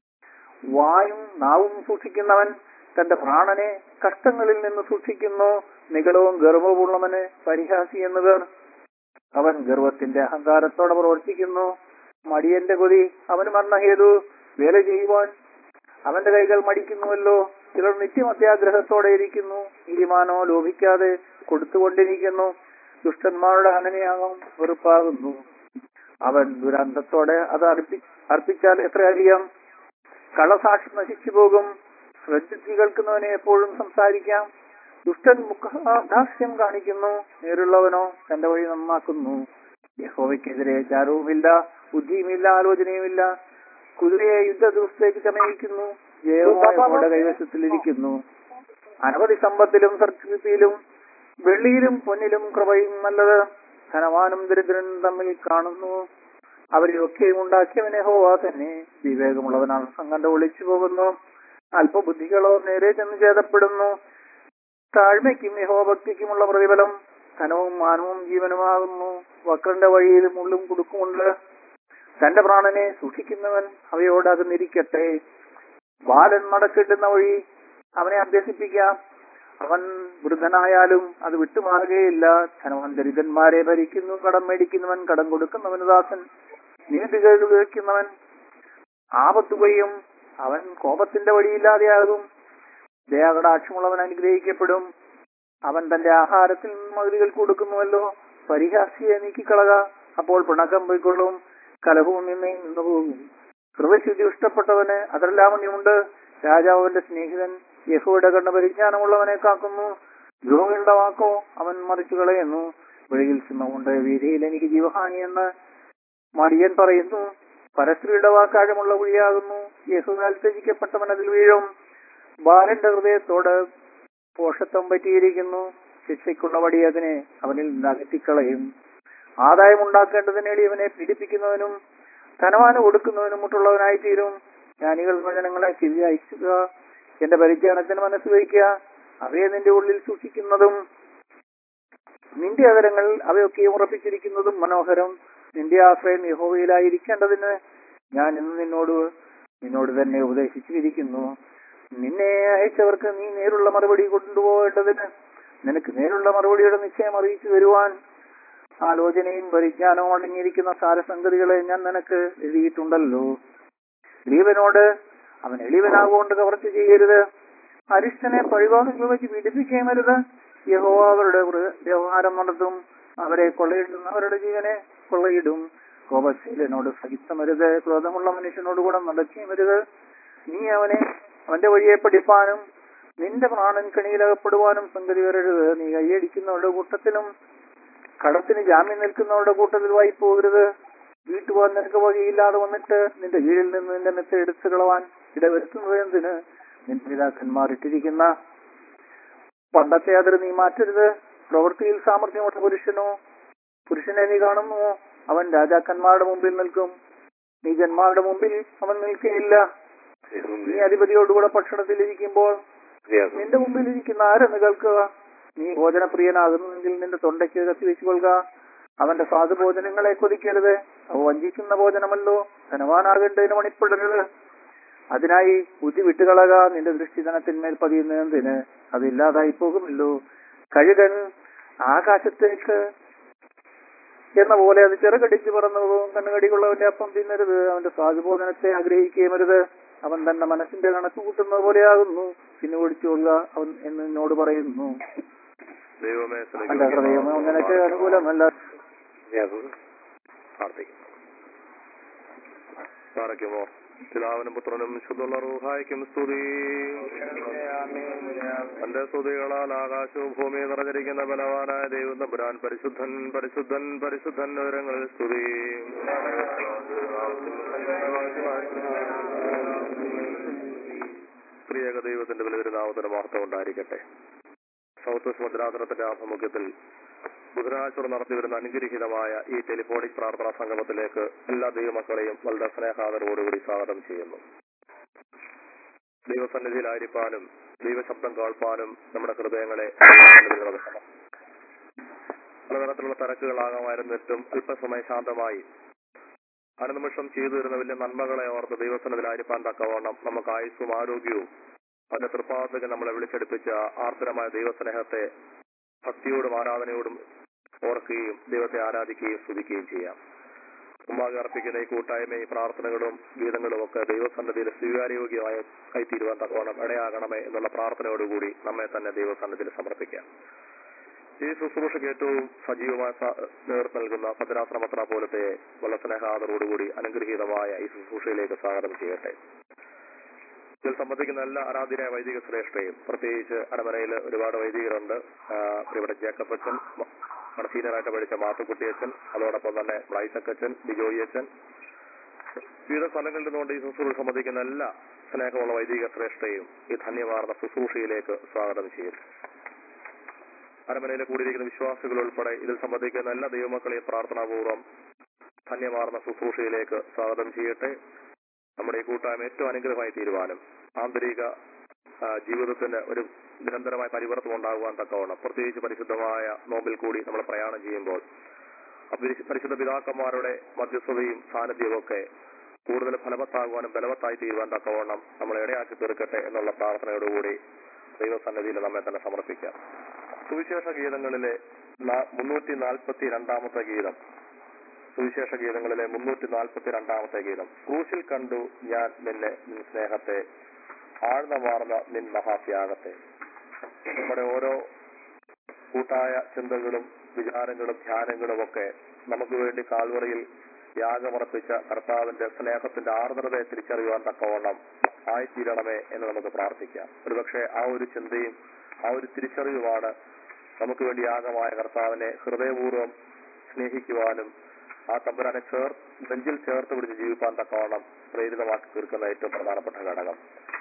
വായും നാവും സൂക്ഷിക്കുന്നവൻ തന്റെ പ്രാണനെ കഷ്ടങ്ങളിൽ നിന്ന് സൂക്ഷിക്കുന്നു നികളവും ഗർവമുള്ളവന് പരിഹാസി എന്ന് പേർ അവൻ ഗർവത്തിന്റെ അഹങ്കാരത്തോടെ പ്രവർത്തിക്കുന്നു മടിയന്റെ കൊതി അവന് മരണഹേതു വേല ചെയ്യുവാൻ അവന്റെ കൈകൾ മടിക്കുന്നുവല്ലോ ചിലർ നിത്യം അത്യാഗ്രഹത്തോടെ ഇരിക്കുന്നു നീതിമാനോ ലോഭിക്കാതെ കൊടുത്തുകൊണ്ടിരിക്കുന്നു ദുഷ്ടന്മാരുടെ ഹനനയാകും വെറുപ്പാകുന്നു അവൻ ദുരന്തത്തോടെ അത് അർപ്പി അർപ്പിച്ചാൽ എത്രയധികം കള്ളസാക്ഷി നശിച്ചു പോകും ശ്രദ്ധിച്ച് കേൾക്കുന്നവനെ എപ്പോഴും സംസാരിക്കാം ദുഷ്ടൻ മുഖദാസ്യം കാണിക്കുന്നു നേരുള്ളവനോ തന്റെ വഴി നന്നാക്കുന്നു യഹോവയ്ക്കെതിരെ ചാരവുമില്ല ബുദ്ധിയുമില്ല ആലോചനയുമില്ല കുതിരയെ യുദ്ധ ദിവസത്തേക്ക് ചമയിക്കുന്നു ജയവുമായി അവരുടെ കൈവശത്തിലിരിക്കുന്നു അനവധി സമ്പത്തിലും സർക്കൃതിയിലും വെള്ളിയിലും പൊന്നിലും കൃപയും നല്ലത് ധനവാനും ദരിദ്രനും തമ്മിൽ കാണുന്നു അവരെയൊക്കെയും ഉണ്ടാക്കിയവനെ ഹോവ തന്നെ വിവേകമുള്ളവനാണ് സംഘണ്ട ഒളിച്ചു പോകുന്നു അല്പബുദ്ധികളോ നേരെ ചെന്ന് ഛേദപ്പെടുന്നു താഴ്മയ്ക്കും യഹോഭക്തിക്കുമുള്ള പ്രതിഫലം ധനവും മാനവും ജീവനുമാകുന്നു വക്രന്റെ വഴിയിൽ മുള്ളും കുടുക്കുമുണ്ട് തന്റെ പ്രാണനെ സൂക്ഷിക്കുന്നവൻ അവയോട് അകന്നിരിക്കട്ടെ ബാലൻ മടക്കിടുന്ന വഴി അവനെ അഭ്യസിപ്പിക്കാം അവൻ വൃദ്ധനായാലും അത് വിട്ടുമാറുകയില്ല ധനവൻ ദരിദ്രന്മാരെ ഭരിക്കുന്നു കടം മേടിക്കുന്നവൻ കടം കൊടുക്കുന്നവൻ ദാസൻ നീതി കേൾക്കുന്നവൻ ആപത്ത് കൊയ്യും അവൻ കോപത്തിന്റെ വഴിയില്ലാതെയാകും ദയാകടാക്ഷമുള്ളവൻ അനുഗ്രഹിക്കപ്പെടും അവൻ തന്റെ ആഹാരത്തിൽ നിന്ന് മതിലുകൾ കൊടുക്കുന്നുവല്ലോ പരിഹാസിയെ നീക്കിക്കളക അപ്പോൾ പിണക്കം പോയിക്കൊള്ളും കലഹവും നിന്നേ നിന്നു പോകും ഹൃദയശുദ്ധി ഇഷ്ടപ്പെട്ടവന് അതരലാവണ്യമുണ്ട് രാജാവിന്റെ സ്നേഹിതൻ യഹോയുടെ കണ്ട പരിജ്ഞാനമുള്ളവനെ കാക്കുന്നു ദ്രോഹികളുടെ വാക്കോ അവൻ മറിച്ചു കളയുന്നു വെളിയിൽ സിംഹമുണ്ട് വീതിയിൽ എനിക്ക് ജീവഹാനി എന്ന് മടിയൻ പറയുന്നു പരസ്ത്രീയുടെ വാക്കാഴമുള്ള കുഴിയാകുന്നു യഹുവാൽ ത്യജിക്കപ്പെട്ടവൻ അതിൽ വീഴും ബാലന്റെ ഹൃദയത്തോട് പോഷത്വം പറ്റിയിരിക്കുന്നു ശിക്ഷയ്ക്കുള്ള വടി അതിനെ അവനിൽ നിന്ന് അകറ്റിക്കളയും ആദായമുണ്ടാക്കേണ്ടതിന് എളിയവനെ പീഡിപ്പിക്കുന്നവനും ധനവാന് കൊടുക്കുന്നവനും മുട്ടുള്ളവനായി തീരും ജ്ഞാനികൾ വചനങ്ങളെ ചെവി അയക്കുക എന്റെ പരിജ്ഞാനത്തിന് മനസ്സ് വയ്ക്കുക അവയെ നിന്റെ ഉള്ളിൽ സൂക്ഷിക്കുന്നതും നിന്റെ അതരങ്ങൾ അവയൊക്കെയും ഉറപ്പിച്ചിരിക്കുന്നതും മനോഹരം നിന്റെ ആശ്രയം യഹോവയിലായിരിക്കേണ്ടതിന് ഞാൻ ഇന്ന് നിന്നോട് നിന്നോട് തന്നെ ഉപദേശിച്ചിരിക്കുന്നു നിന്നെ അയച്ചവർക്ക് നീ നേരുള്ള മറുപടി കൊണ്ടുപോകേണ്ടതിന് നിനക്ക് നേരുള്ള മറുപടിയുടെ നിശ്ചയം അറിയിച്ചു തരുവാൻ ആലോചനയും പരിജ്ഞാനവും അടങ്ങിയിരിക്കുന്ന സാരസംഗതികളെ ഞാൻ നിനക്ക് എഴുതിയിട്ടുണ്ടല്ലോ എളിയവനോട് അവൻ എളിയവനാകൊണ്ട് കവർച്ച ചെയ്യരുത് അരിഷ്ടനെ പഴിവാക്കുകൾ വെച്ച് പീഡിപ്പിക്കുകയും അരുത് യഹോ അവരുടെ വൃ- വ്യവഹാരം നടത്തും അവരെ കൊള്ളയിടുന്നവരുടെ ജീവനെ കൊള്ളയിടും കോപശീലനോട് സഹിത്തമരുത് ക്രോധമുള്ള മനുഷ്യനോട് കൂടെ നടക്കുകയും അരുത് നീ അവനെ അവന്റെ വഴിയെ പഠിപ്പാനും നിന്റെ പ്രാണൻ കണിയിലകപ്പെടുവാനും സംഗതി വരരുത് നീ കൈയടിക്കുന്നവരുടെ കൂട്ടത്തിലും കടത്തിന് ജാമ്യം നിൽക്കുന്നവരുടെ കൂട്ടത്തിൽ വായി പോകരുത് വീട്ടുപോകാൻ നിനക്ക് വഴിയില്ലാതെ വന്നിട്ട് നിന്റെ വീടിൽ നിന്ന് നിന്റെ മെത്ത എടുത്തു കളവാൻ ഇടവരുത്തുന്നത് എന്തിന് നിന്റെ പിതാക്കന്മാർ ഇട്ടിരിക്കുന്ന പണ്ടത്തെ അതിർ നീ മാറ്റരുത് പ്രവൃത്തിയിൽ സാമർഥ്യമുള്ള പുരുഷനോ പുരുഷനെ നീ കാണുന്നു അവൻ രാജാക്കന്മാരുടെ മുമ്പിൽ നിൽക്കും നീചന്മാരുടെ മുമ്പിൽ അവൻ നിൽക്കുകയില്ല നീ അധിപതിയോടുകൂടെ ഭക്ഷണത്തിൽ ഇരിക്കുമ്പോൾ നിന്റെ മുമ്പിൽ ഇരിക്കുന്ന ആരെന്ന് കേൾക്കുക നീ ഭോജനപ്രിയനാകുന്നുവെങ്കിൽ നിന്റെ തൊണ്ടയ്ക്ക് കത്തിവെച്ചുകൊള്ളുക അവന്റെ സ്വാദുഭോജനങ്ങളെ കൊതിക്കരുത് അവ വഞ്ചിക്കുന്ന ഭോജനമല്ലോ ധനവാനാകേണ്ടതിന് മണിപ്പെടരുത് അതിനായി ബുദ്ധി വിട്ടുകളക നിന്റെ ദൃഷ്ടിധനത്തിന്മേൽ പതിയുന്നതിന് അതില്ലാതായി പോകുമല്ലോ കഴുകൻ ആകാശത്തേക്ക് എന്ന പോലെ അത് ചെറുകടിച്ച് പറന്നു പോകും കണ്ണുകടിക്കുള്ളവന്റെ അപ്പം തിന്നരുത് അവന്റെ സ്വാദുബോധനത്തെ ആഗ്രഹിക്കുകയും അരുത് അവൻ തന്റെ മനസ്സിന്റെ കണക്ക് കൂട്ടുന്നത് പോലെയാകുന്നു പിന്നെ ഓടിച്ചുകൊള്ളുക അവൻ എന്ന് എന്നോട് പറയുന്നു ദൈവമേ എന്റെ ഹൃദയമോ നിനക്ക് അനുകൂലമല്ല പ്രാർത്ഥിക്കുന്നു പാറയ്ക്കുമോ പിതാവിനും പുത്രനും ശുദ്ധുള്ള റൂഹായ്ക്കും സ്തുതി തന്റെ സ്തുതികളാൽ ആകാശവും ഭൂമിയും നിറഞ്ഞിരിക്കുന്ന ബലവാനായ ദൈവം തമ്പുരാൻ പരിശുദ്ധൻ പരിശുദ്ധൻ പരിശുദ്ധൻ വിവരങ്ങളിൽ സ്തുതി പ്രിയക ദൈവത്തിന്റെ ബലിതിരുനാമത്തിന് വാർത്ത ഉണ്ടായിരിക്കട്ടെ സൗത്ത് വെസ്റ്റ് മദ്രാസനത്തിന്റെ ആഭിമുഖ്യത്തിൽ ബുധനാഴ്ച നടത്തിവരുന്ന അനുഗ്രഹീതമായ ഈ ടെലിഫോണിക് പ്രാർത്ഥനാ സംഗമത്തിലേക്ക് എല്ലാ ദൈവമക്കളെയും വളരെ സ്നേഹാദരവോടുകൂടി സ്വാഗതം ചെയ്യുന്നു ദൈവസന്നിധിയിലായിരിക്കാനും ദൈവശബ്ദം കേൾപ്പാനും നമ്മുടെ ഹൃദയങ്ങളെ ദൈവസന്നിധിയിൽ നമുക്ക് സമർപ്പിക്കാം. പലതരത്തിലുള്ള തിരക്കുകളാകാമായിരുന്നിട്ടും അല്പസമയം ശാന്തമായി അനുനിമിഷം ചെയ്തു വരുന്ന വലിയ നന്മകളെ ഓർത്ത് ദൈവസന്നിധിയിലായിരിക്കാൻ തക്കവണ്ണം നമുക്ക് ആയുസ്സും ആരോഗ്യവും അതിന്റെ തൃപ്പാദത്തേക്ക് നമ്മളെ വിളിച്ചെടുപ്പിച്ച ആർദ്രമായ ദൈവസ്നേഹത്തെ ഭക്തിയോടും ആരാധനയോടും ഓർക്കുകയും ദൈവത്തെ ആരാധിക്കുകയും സ്തുതിക്കുകയും ചെയ്യാം മുമ്പാകെ അർപ്പിക്കുന്ന ഈ കൂട്ടായ്മയും പ്രാർത്ഥനകളും ഗീതങ്ങളും ഒക്കെ ദൈവസന്നിധിയിൽ സ്വീകാര്യോഗ്യമായ കൈത്തീരുവാൻ തക്കവണ്ണം ഇടയാകണമേ എന്നുള്ള പ്രാർത്ഥനയോടുകൂടി നമ്മെ തന്നെ ദൈവസന്നിധിയിൽ സമർപ്പിക്കാം ഈ ശുശ്രൂഷയ്ക്ക് ഏറ്റവും സജീവമായ സ- നേതൃത്വം നൽകുന്ന ഭദ്രാശ്രമത്ര പോലത്തെ വളരെ സ്നേഹാദരോടുകൂടി അനുഗ്രഹീതമായ ഈ ശുശ്രൂഷയിലേക്ക് സ്വാഗതം ചെയ്യട്ടെ ഇതിൽ സംബന്ധിക്കുന്ന എല്ലാ ആരാധനായ വൈദിക ശ്രേഷ്ഠയും പ്രത്യേകിച്ച് അരമനയിൽ ഒരുപാട് വൈദികരുണ്ട് ആ, ഇവിടെ ജേക്കബ് അച്ഛൻ മ- നമ്മുടെ സീനിയറായിട്ട് പഠിച്ച മാത്തുക്കുട്ടി അച്ഛൻ അതോടൊപ്പം തന്നെ ബ്ലൈസക് അച്ഛൻ ബിജോയി അച്ഛൻ വിവിധ സ്ഥലങ്ങളിൽ നിന്നുകൊണ്ട് ഈ ശുശ്രൂഷ സംബന്ധിക്കുന്ന എല്ലാ സ്നേഹമുള്ള വൈദിക ശ്രേഷ്ഠയും ഈ ധന്യമാർന്ന ശുശ്രൂഷയിലേക്ക് സ്വാഗതം ചെയ്യുന്നു അരമനയിൽ കൂടിയിരിക്കുന്ന വിശ്വാസികൾ ഉൾപ്പെടെ ഇതിൽ സംബന്ധിക്കുന്ന എല്ലാ ദൈവമക്കളെയും പ്രാർത്ഥനാപൂർവ്വം ധന്യമാർന്ന ശുശ്രൂഷയിലേക്ക് സ്വാഗതം ചെയ്യട്ടെ നമ്മുടെ ഈ കൂട്ടായ്മ ഏറ്റവും അനുഗ്രഹമായി തീരുവാനും ആന്തരിക ആ, ജീവിതത്തിന് ഒരു നിരന്തരമായ പരിവർത്തനം ഉണ്ടാകുവാൻ തക്കവണ്ണം പ്രത്യേകിച്ച് പരിശുദ്ധമായ നോമ്പിൽ കൂടി നമ്മൾ പ്രയാണം ചെയ്യുമ്പോൾ ആ പരിശു- പരിശുദ്ധ പിതാക്കന്മാരുടെ മധ്യസ്ഥതയും സാന്നിധ്യവും ഒക്കെ കൂടുതൽ ഫലവത്താകുവാനും ബലവത്തായി തീരുവാൻ തക്കവണ്ണം നമ്മളെ ഇടയാക്കി തീർക്കട്ടെ എന്നുള്ള പ്രാർത്ഥനയോടുകൂടി ദൈവസന്നിധിയിൽ നമ്മെ തന്നെ സമർപ്പിക്കാം സുവിശേഷ ഗീതങ്ങളിലെ മുന്നൂറ്റി നാൽപ്പത്തി രണ്ടാമത്തെ ഗീതം സുവിശേഷ ഗീതങ്ങളിലെ മുന്നൂറ്റി നാൽപ്പത്തി രണ്ടാമത്തെ ഗീതം ക്രൂശിൽ കണ്ടു ഞാൻ നിന്നെ നിൻ സ്നേഹത്തെ ആഴ്ന്നമാർന്ന നിൻ മഹാത്യാഗത്തെ നമ്മുടെ ഓരോ കൂട്ടായ ചിന്തകളും വിചാരങ്ങളും ധ്യാനങ്ങളും ഒക്കെ നമുക്ക് വേണ്ടി കാൽവറിയിൽ യാഗമർപ്പിച്ച കർത്താവിന്റെ സ്നേഹത്തിന്റെ ആർദ്രതയെ തിരിച്ചറിയുവാൻ തക്കവണ്ണം ആയിത്തീരണമേ എന്ന് നമുക്ക് പ്രാർത്ഥിക്കാം ഒരുപക്ഷെ ആ ഒരു ചിന്തയും ആ ഒരു തിരിച്ചറിവുമാണ് നമുക്ക് വേണ്ടി യാഗമായ കർത്താവിനെ ഹൃദയപൂർവ്വം സ്നേഹിക്കുവാനും ആ തമ്പുരാനെ ചേർ നെഞ്ചിൽ ചേർത്ത് പിടിച്ച് ജീവിക്കാൻ തക്കവണ്ണം പ്രേരിതമാക്കി തീർക്കുന്ന ഏറ്റവും പ്രധാനപ്പെട്ട ഘടകം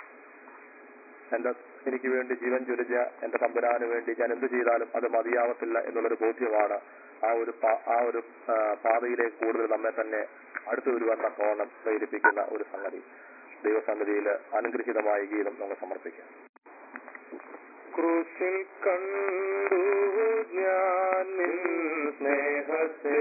എന്റെ എനിക്ക് വേണ്ടി ജീവൻ ചൊരിഞ്ഞ എന്റെ തമ്പുരാന് വേണ്ടി ഞാൻ എന്ത് ചെയ്താലും അത് മതിയാവത്തില്ല എന്നുള്ളൊരു ബോധ്യമാണ് ആ ഒരു പാ- ആ ഒരു ആ, പാതയിലേക്ക് കൂടുതൽ നമ്മെ തന്നെ അടുത്തു വരുവാൻ തക്കവണ്ണം പ്രേരിപ്പിക്കുന്ന ഒരു സംഗതി ദൈവസന്നിധിയിൽ അനുഗ്രഹീതമായ ഗീതം നമുക്ക് സമർപ്പിക്കാം ക്രൂശിൽ കണ്ടു ഞാൻ നിൻ സ്നേഹത്തെ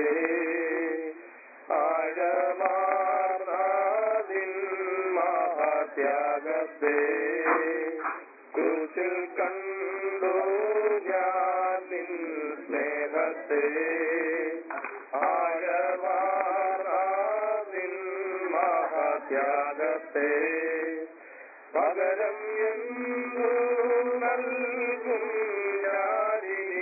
ആഴമാർന്നതിൻ മഹാത്യാഗത്തെ ക്രൂശിൽ കണ്ടു ഞാൻ നിൻ സ്നേഹത്തെ ത്യാഗത്തെ പകരം എന്തു നൽകും ഞാനിനി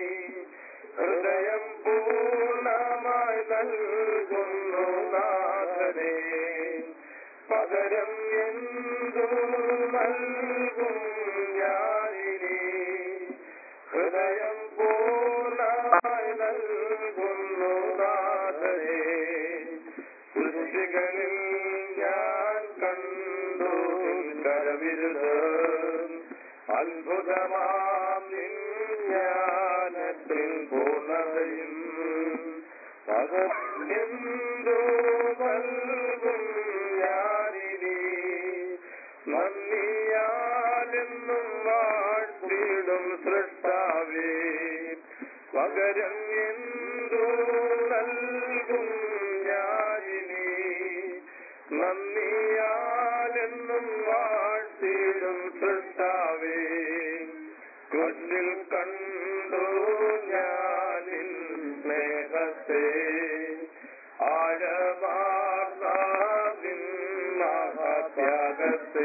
ഹൃദയം പൂർണ്ണമായി നൽകുന്നു നാഥനെ പകരം എന്തു നൽകും ഞാനിനി ഹൃദയം പൂർണ്ണമായി നൽകുന്നു നാഥനെ സൃഷ്ടികളിൽ ഞാൻ കണ്ടു കരവിരുത് അത്ഭുതമാം നിൻ ജ്ഞാനത്തിൽ പൂർണ്ണതയും പകർന്നെന്തു നൽകും ഞാനിനി നന്ദിയാലെന്നും വാഴ്ത്തിടും സൃഷ്ടാവേ പകരം എന്തു നൽകും ഞാനിനി നന്ദിയാലെന്നും വാഴ്ത്തിടും സൃഷ്ടാവേ കണ്ണിൽ കണ്ടു ഞാനിൻ സ്നേഹത്തെ ആഴമാർന്നാവിൻ മഹാത്യാഗത്തെ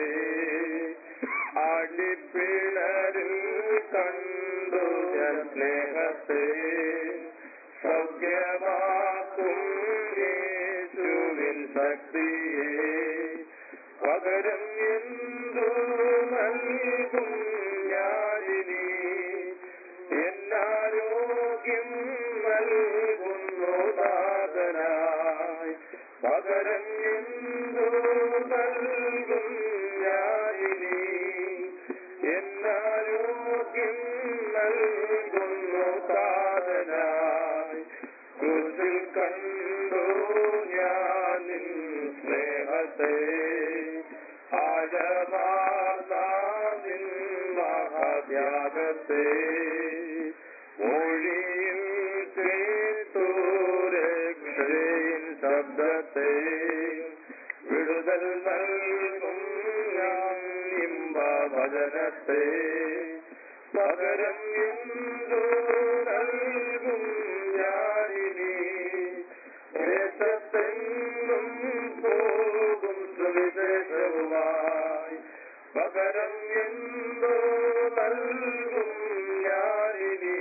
അടിപ്പിണരിൽ കണ്ടു ഞാൻ സ്നേഹത്തെ സൗഖ്യമാക്കും യേശുവിൻ ശക്തിയെ പകരം എന്തു നൽകും ഞാനിനി എന്നാരോഗ്യം നൽകുന്നു നാഥനായി പകരം എന്തു നൽകും ഞാനിനി എന്നാരോഗ്യം നൽകുന്നു സാധനായി ക്രൂശിൽ കണ്ടു ഞാനിൻ സ്നേഹത്തെ ആഴമാർന്നിൻ മഹാത്യാഗത്തെ മൊഴിയിൽ കേട്ടു രക്ഷയിൻ ശബ്ദത്തെ വിടുതൽ നൽകും ഞാൻ ഇമ്പവചനത്തെ പകരം എന്തു നൽകും ഞാനിനി ദേശത്തെങ്ങും പോകും സുവിശേഷവുമായി പകരം എന്തു നൽകും ഞാനിനി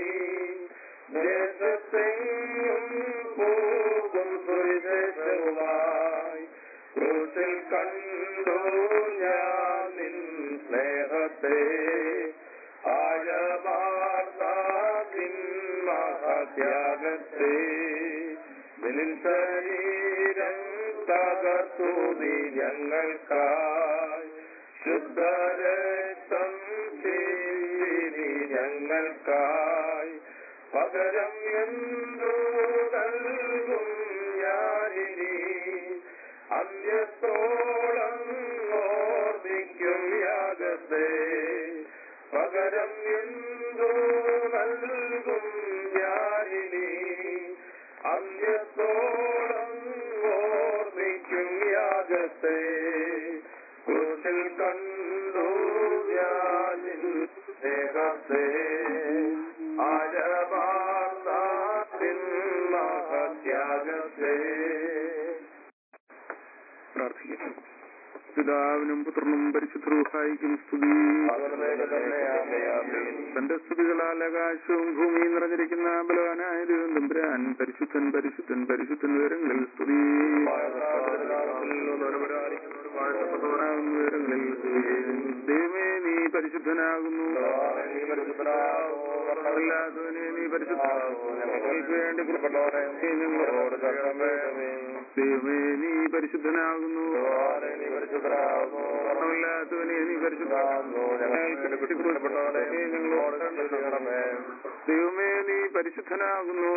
ദേശത്തെങ്ങും പോകും സുവിശേഷവുമായി ക്രൂശിൽ കണ്ടു ഞാൻ നിൻ സ്നേഹത്തെ ആഴമാർന്നിൻ മഹാത്യാഗത്തെ നിൻ ശരീരം തകർത്തു നീ ഞങ്ങൾക്കായി ശുദ്ധരക്തം ചെയ്തി ഞങ്ങൾക്കായി പകരം എന്തു നൽകും ഞാനിനി അന്ത്യത്തോളം ഓർമ്മിക്കും യാഗത്തെ പകരം എന്തു നൽകും ഞാനിനി അന്ത്യത്തോളം ഓർമ്മിക്കും യാഗത്തെ ക്രൂശിൽ കണ്ടു ഞാനിൻ സ്നേഹത്തെ ആഴമാർന്നിൻ മഹത്യാഗത്തെ പ്രാർത്ഥിക്കാം പിതാവിനും പുത്രനും പരിശുദ്ധരൂഹായിക്കും സ്തുതി തന്റെ സ്തുതികളാൽ ആകാശവും ഭൂമിയും നിറഞ്ഞിരിക്കുന്ന ബലവാനായ ദൈവം തമ്പുരാൻ പരിശുദ്ധൻ പരിശുദ്ധൻ പരിശുദ്ധൻ വിവരങ്ങളിൽ സ്തുതി വിവരങ്ങളിൽ സ്തുതി. ദൈവമേ നീ പരിശുദ്ധനാകുന്നു അല്ലാത്തവനെ നീ പരിശുദ്ധനാകുന്നു ഞങ്ങൾക്ക് വേണ്ടി കൃപപ്പെട്ടവനെ നീ ഞങ്ങളോട് കരുണമേ. ദൈവമേ നീ പരിശുദ്ധനാകുന്നു അല്ലാത്തവനെ നീ പരിശുദ്ധനാകുന്നു ഞങ്ങൾക്ക് വേണ്ടി കൃപപ്പെട്ടവനെ നീ ഞങ്ങളോട് കരുണമേ. ദൈവമേ നീ പരിശുദ്ധനാകുന്നു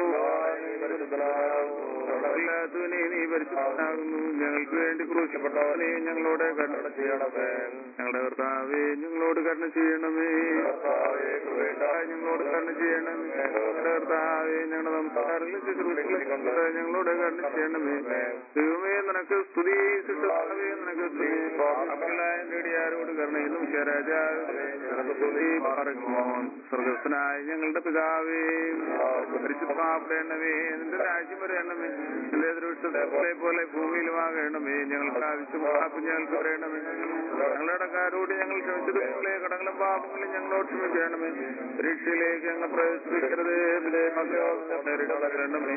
അല്ലാത്തവനെ നീ പരിശുദ്ധനാകുന്നു ഞങ്ങൾക്ക് വേണ്ടി ക്രൂശിക്കപ്പെട്ടവനെ ഞങ്ങളോട് കരുണ ചെയ്യണമേ ഞങ്ങളുടെ കർത്താവേ ഞങ്ങളോട് ഞങ്ങളോട് കരുണ ചെയ്യണമേ കർത്താവേ, ഞങ്ങളോട് കരുണ ചെയ്യണമേ ഞങ്ങളുടെ കർത്താവേ ഞങ്ങളുടെ സംസാരങ്ങളിൽ ശുശ്രൂഷകളെ കൊണ്ട് ഞങ്ങളോട് കരുണ ചെയ്യണമേ ദൈവമേ നിനക്ക് സ്തുതി സിദ്ധമാവേ നിനക്ക് സ്തുതി നേടിയാരോട് കരുണയിലും രാജാവേ നിനക്ക് സ്തുതി പാർക്കുമോ സ്വർഗസ്ഥനായ ഞങ്ങളുടെ പിതാവേ പരിശുദ്ധമാപ്പെടണമേ നിന്റെ രാജ്യം വരയണമേ നിന്റെ ദൃഷ്ടത്തെ പോലെ ഭൂമിയിലുമാകണമേ ഞങ്ങൾക്ക് ആവശ്യമുള്ള ഞങ്ങൾക്ക് പറയണമേ ഞങ്ങളുടെ കടക്കാരോട് ഞങ്ങൾ ക്ഷമിച്ചതുപോലെ കടങ്ങളും പാപങ്ങളും ഞങ്ങളോട് ക്ഷമിക്കണമേ പരീക്ഷയിലേക്ക് ഞങ്ങൾ പ്രവേശിപ്പിക്കരുത് നേരിടണമേ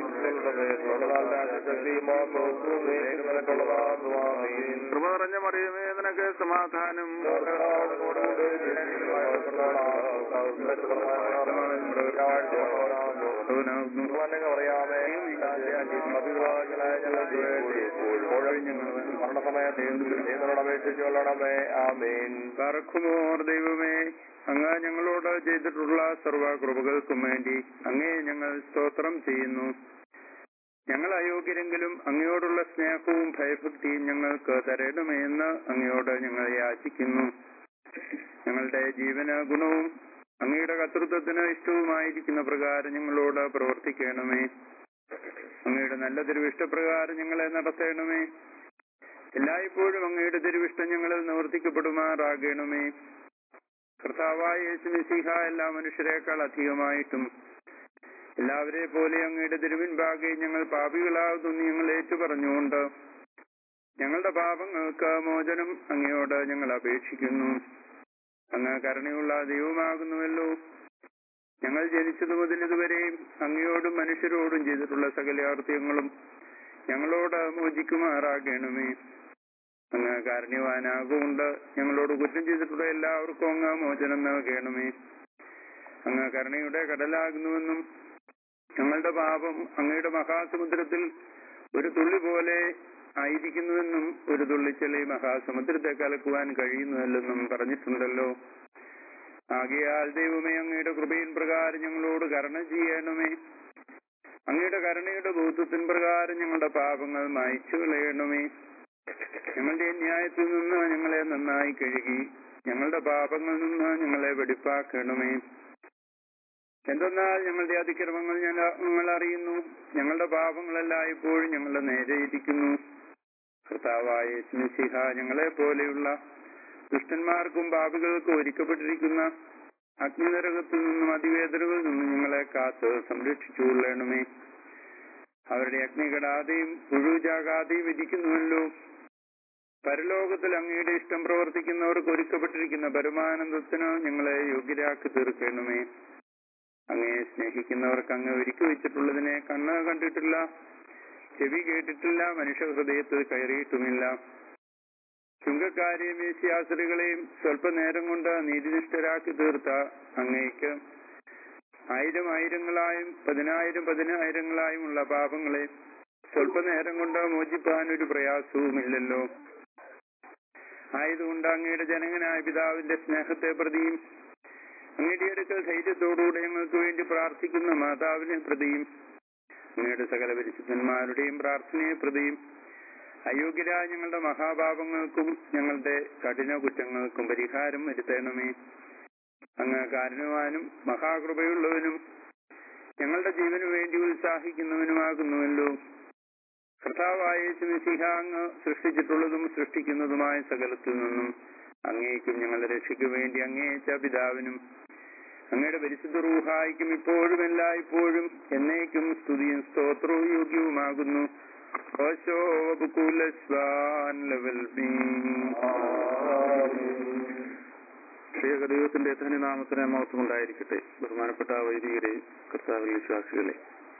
കൃപ നിറഞ്ഞ മറിയമേ നിനക്ക് സമാധാനം പറക്കുമോർ ദൈവമേ അങ്ങ് ഞങ്ങളോട് ചെയ്തിട്ടുള്ള സർവ്വ കൃപകൾക്കും വേണ്ടി അങ്ങേ ഞങ്ങൾ സ്തോത്രം ചെയ്യുന്നു ഞങ്ങൾ അയോഗ്യരെങ്കിലും അങ്ങയോടുള്ള സ്നേഹവും ഭയഭക്തിയും ഞങ്ങൾക്ക് തരണമേ എന്ന് അങ്ങയോട് ഞങ്ങൾ യാചിക്കുന്നു ഞങ്ങളുടെ ജീവന ഗുണവും അങ്ങയുടെ കർത്തൃത്വത്തിന് ഇഷ്ടവുമായിരിക്കുന്ന പ്രകാരം ഞങ്ങളോട് പ്രവർത്തിക്കണമേ അങ്ങയുടെ നല്ല തിരുവിഷ്ടപ്രകാരം ഞങ്ങളെ നടത്തണമേ എല്ലായ്പ്പോഴും അങ്ങയുടെ തിരുവിഷ്ടം ഞങ്ങളിൽ നിവർത്തിക്കപ്പെടുമാറാകണമേ കർത്താവായ യേശുമിസിഹ എല്ലാ മനുഷ്യരെക്കാൾ അധികമായിട്ടും എല്ലാവരെ പോലെ അങ്ങയുടെ തിരുവിൻപാകെ ഞങ്ങൾ പാപികളാകുന്നു ഞങ്ങൾ ഏറ്റുപറഞ്ഞുകൊണ്ട് ഞങ്ങളുടെ പാപങ്ങൾക്ക് മോചനം അങ്ങയോട് ഞങ്ങൾ അപേക്ഷിക്കുന്നു അങ്ങ് കരുണയുള്ള ദൈവമാകുന്നുവല്ലോ ഞങ്ങൾ ജനിച്ചതു മുതൽ ഇതുവരെയും അങ്ങയോടും മനുഷ്യരോടും ചെയ്തിട്ടുള്ള സകല അർത്ഥ്യങ്ങളും ഞങ്ങളോട് മോചിക്കുമാറാകണമേ അങ്ങ് കാരുണ്യവാനാകൊണ്ട് ഞങ്ങളോട് കുറ്റം ചെയ്തിട്ടുള്ള എല്ലാവർക്കും അങ്ങ് മോചനം നൽകണമേ അങ്ങ് കരുണയുടെ കടലാകുന്നുവെന്നും ഞങ്ങളുടെ പാപം അങ്ങയുടെ മഹാസമുദ്രത്തിൽ ഒരു തുള്ളി പോലെ ആയിരിക്കുന്നുവെന്നും ഒരു തുള്ളിച്ചെളി മഹാസമുദ്രത്തെ കലക്കുവാൻ കഴിയുന്നുവല്ലെന്നും പറഞ്ഞിട്ടുണ്ടല്ലോ ആകയാൽ ദൈവമേ അങ്ങയുടെ കൃപയിൻ പ്രകാരം ഞങ്ങളോട് കരുണ ചെയ്യണമേ അങ്ങയുടെ കരുണയുടെ ബോധത്തിൻ പ്രകാരം ഞങ്ങളുടെ പാപങ്ങൾ മായ്ച്ചു കളയണമേ ഞങ്ങളുടെ ന്യായത്തിൽ നിന്ന് ഞങ്ങളെ നന്നായി കഴുകി ഞങ്ങളുടെ പാപങ്ങളിൽ നിന്ന് ഞങ്ങളെ വെടിപ്പാക്കണമേ എന്തെന്നാൽ ഞങ്ങളുടെ അതിക്രമങ്ങൾ ഞങ്ങൾ അറിയുന്നു ഞങ്ങളുടെ പാപങ്ങളെല്ലാം ഇപ്പോഴും ഞങ്ങളുടെ നേരെ ഇരിക്കുന്നു കർത്താവായ സ്മിസിഹ ഞങ്ങളെ പോലെയുള്ള ദുഷ്ടന്മാർക്കും പാപികൾക്കും ഒരുക്കപ്പെട്ടിരിക്കുന്ന അഗ്നിനരകത്തിൽ നിന്നും അതിവേദനകളിൽ നിന്നും ഞങ്ങളെ കാത്ത് സംരക്ഷിച്ചു കൊള്ളണമേ അവരുടെ അഗ്നി കെടാതെയും പുഴുചാകാതെയും ഇരിക്കുന്നുവല്ലോ പരലോകത്തിൽ അങ്ങയുടെ ഇഷ്ടം പ്രവർത്തിക്കുന്നവർക്ക് ഒരുക്കപ്പെട്ടിരിക്കുന്ന പരമാനന്ദത്തിന് ഞങ്ങളെ യോഗ്യരാക്കി തീർക്കണമേ അങ്ങയെ സ്നേഹിക്കുന്നവർക്ക് അങ്ങ് ഒരുക്കി വെച്ചിട്ടുള്ളതിനെ കണ്ണ് കണ്ടിട്ടില്ല ചെവി കേട്ടിട്ടില്ല മനുഷ്യ ഹൃദയത്തിൽ കയറിയിട്ടുമില്ല ചുങ്കക്കാരെയും വേശ്യാസുരികളെയും സ്വല്പനേരം കൊണ്ട് നീതിനിഷ്ഠരാക്കി തീർത്ത അങ്ങേക്ക് ആയിരം ആയിരങ്ങളായും പതിനായിരം പതിനായിരങ്ങളായും ഉള്ള പാപങ്ങളെ സ്വല്പനേരം കൊണ്ട് മോചിപ്പാൻ ഒരു പ്രയാസവുമില്ലല്ലോ ആയതുകൊണ്ട് അങ്ങയുടെ ജനകനായ പിതാവിന്റെ സ്നേഹത്തെ പ്രതിയും അങ്ങയുടെ അടുക്കൽ ധൈര്യത്തോടുകൂടെ ഞങ്ങൾക്ക് വേണ്ടി പ്രാർത്ഥിക്കുന്ന മാതാവിനെ പ്രതിയും അങ്ങയുടെ സകല പരിശുദ്ധന്മാരുടെയും പ്രാർത്ഥനയെ പ്രതിയും അയോഗ്യരായ ഞങ്ങളുടെ മഹാപാപങ്ങൾക്കും ഞങ്ങളുടെ കഠിന കുറ്റങ്ങൾക്കും പരിഹാരം വരുത്തണമേ അങ്ങ് കാരണവാനും മഹാകൃപയുള്ളവനും ഞങ്ങളുടെ ജീവന് വേണ്ടി ഉത്സാഹിക്കുന്നവനുമാകുന്നുവല്ലോ കർത്താവായ സിംസിഹ അങ്ങ് സൃഷ്ടിച്ചിട്ടുള്ളതും സൃഷ്ടിക്കുന്നതുമായ സകലത്തിൽ നിന്നും അങ്ങേക്കും ഞങ്ങളുടെ രക്ഷയ്ക്ക് വേണ്ടി അങ്ങേയച്ച പിതാവിനും അങ്ങയുടെ പരിശുദ്ധ റൂഹായിക്കും ഇപ്പോഴും എല്ലായ്പ്പോഴും എന്നേക്കും സ്തുതിയും സ്തോത്രവും യോഗ്യവുമാകുന്നു ഓശോ വബുക്കുലസ്വാൻ ലെവൽ ബി ദൈവത്തിന്റെ ധന്യനാമത്തിന് മഹത്വം ഉണ്ടായിരിക്കട്ടെ ബഹുമാനപ്പെട്ട വൈദികരെ കർത്താവിൽ വിശ്വാസികളെ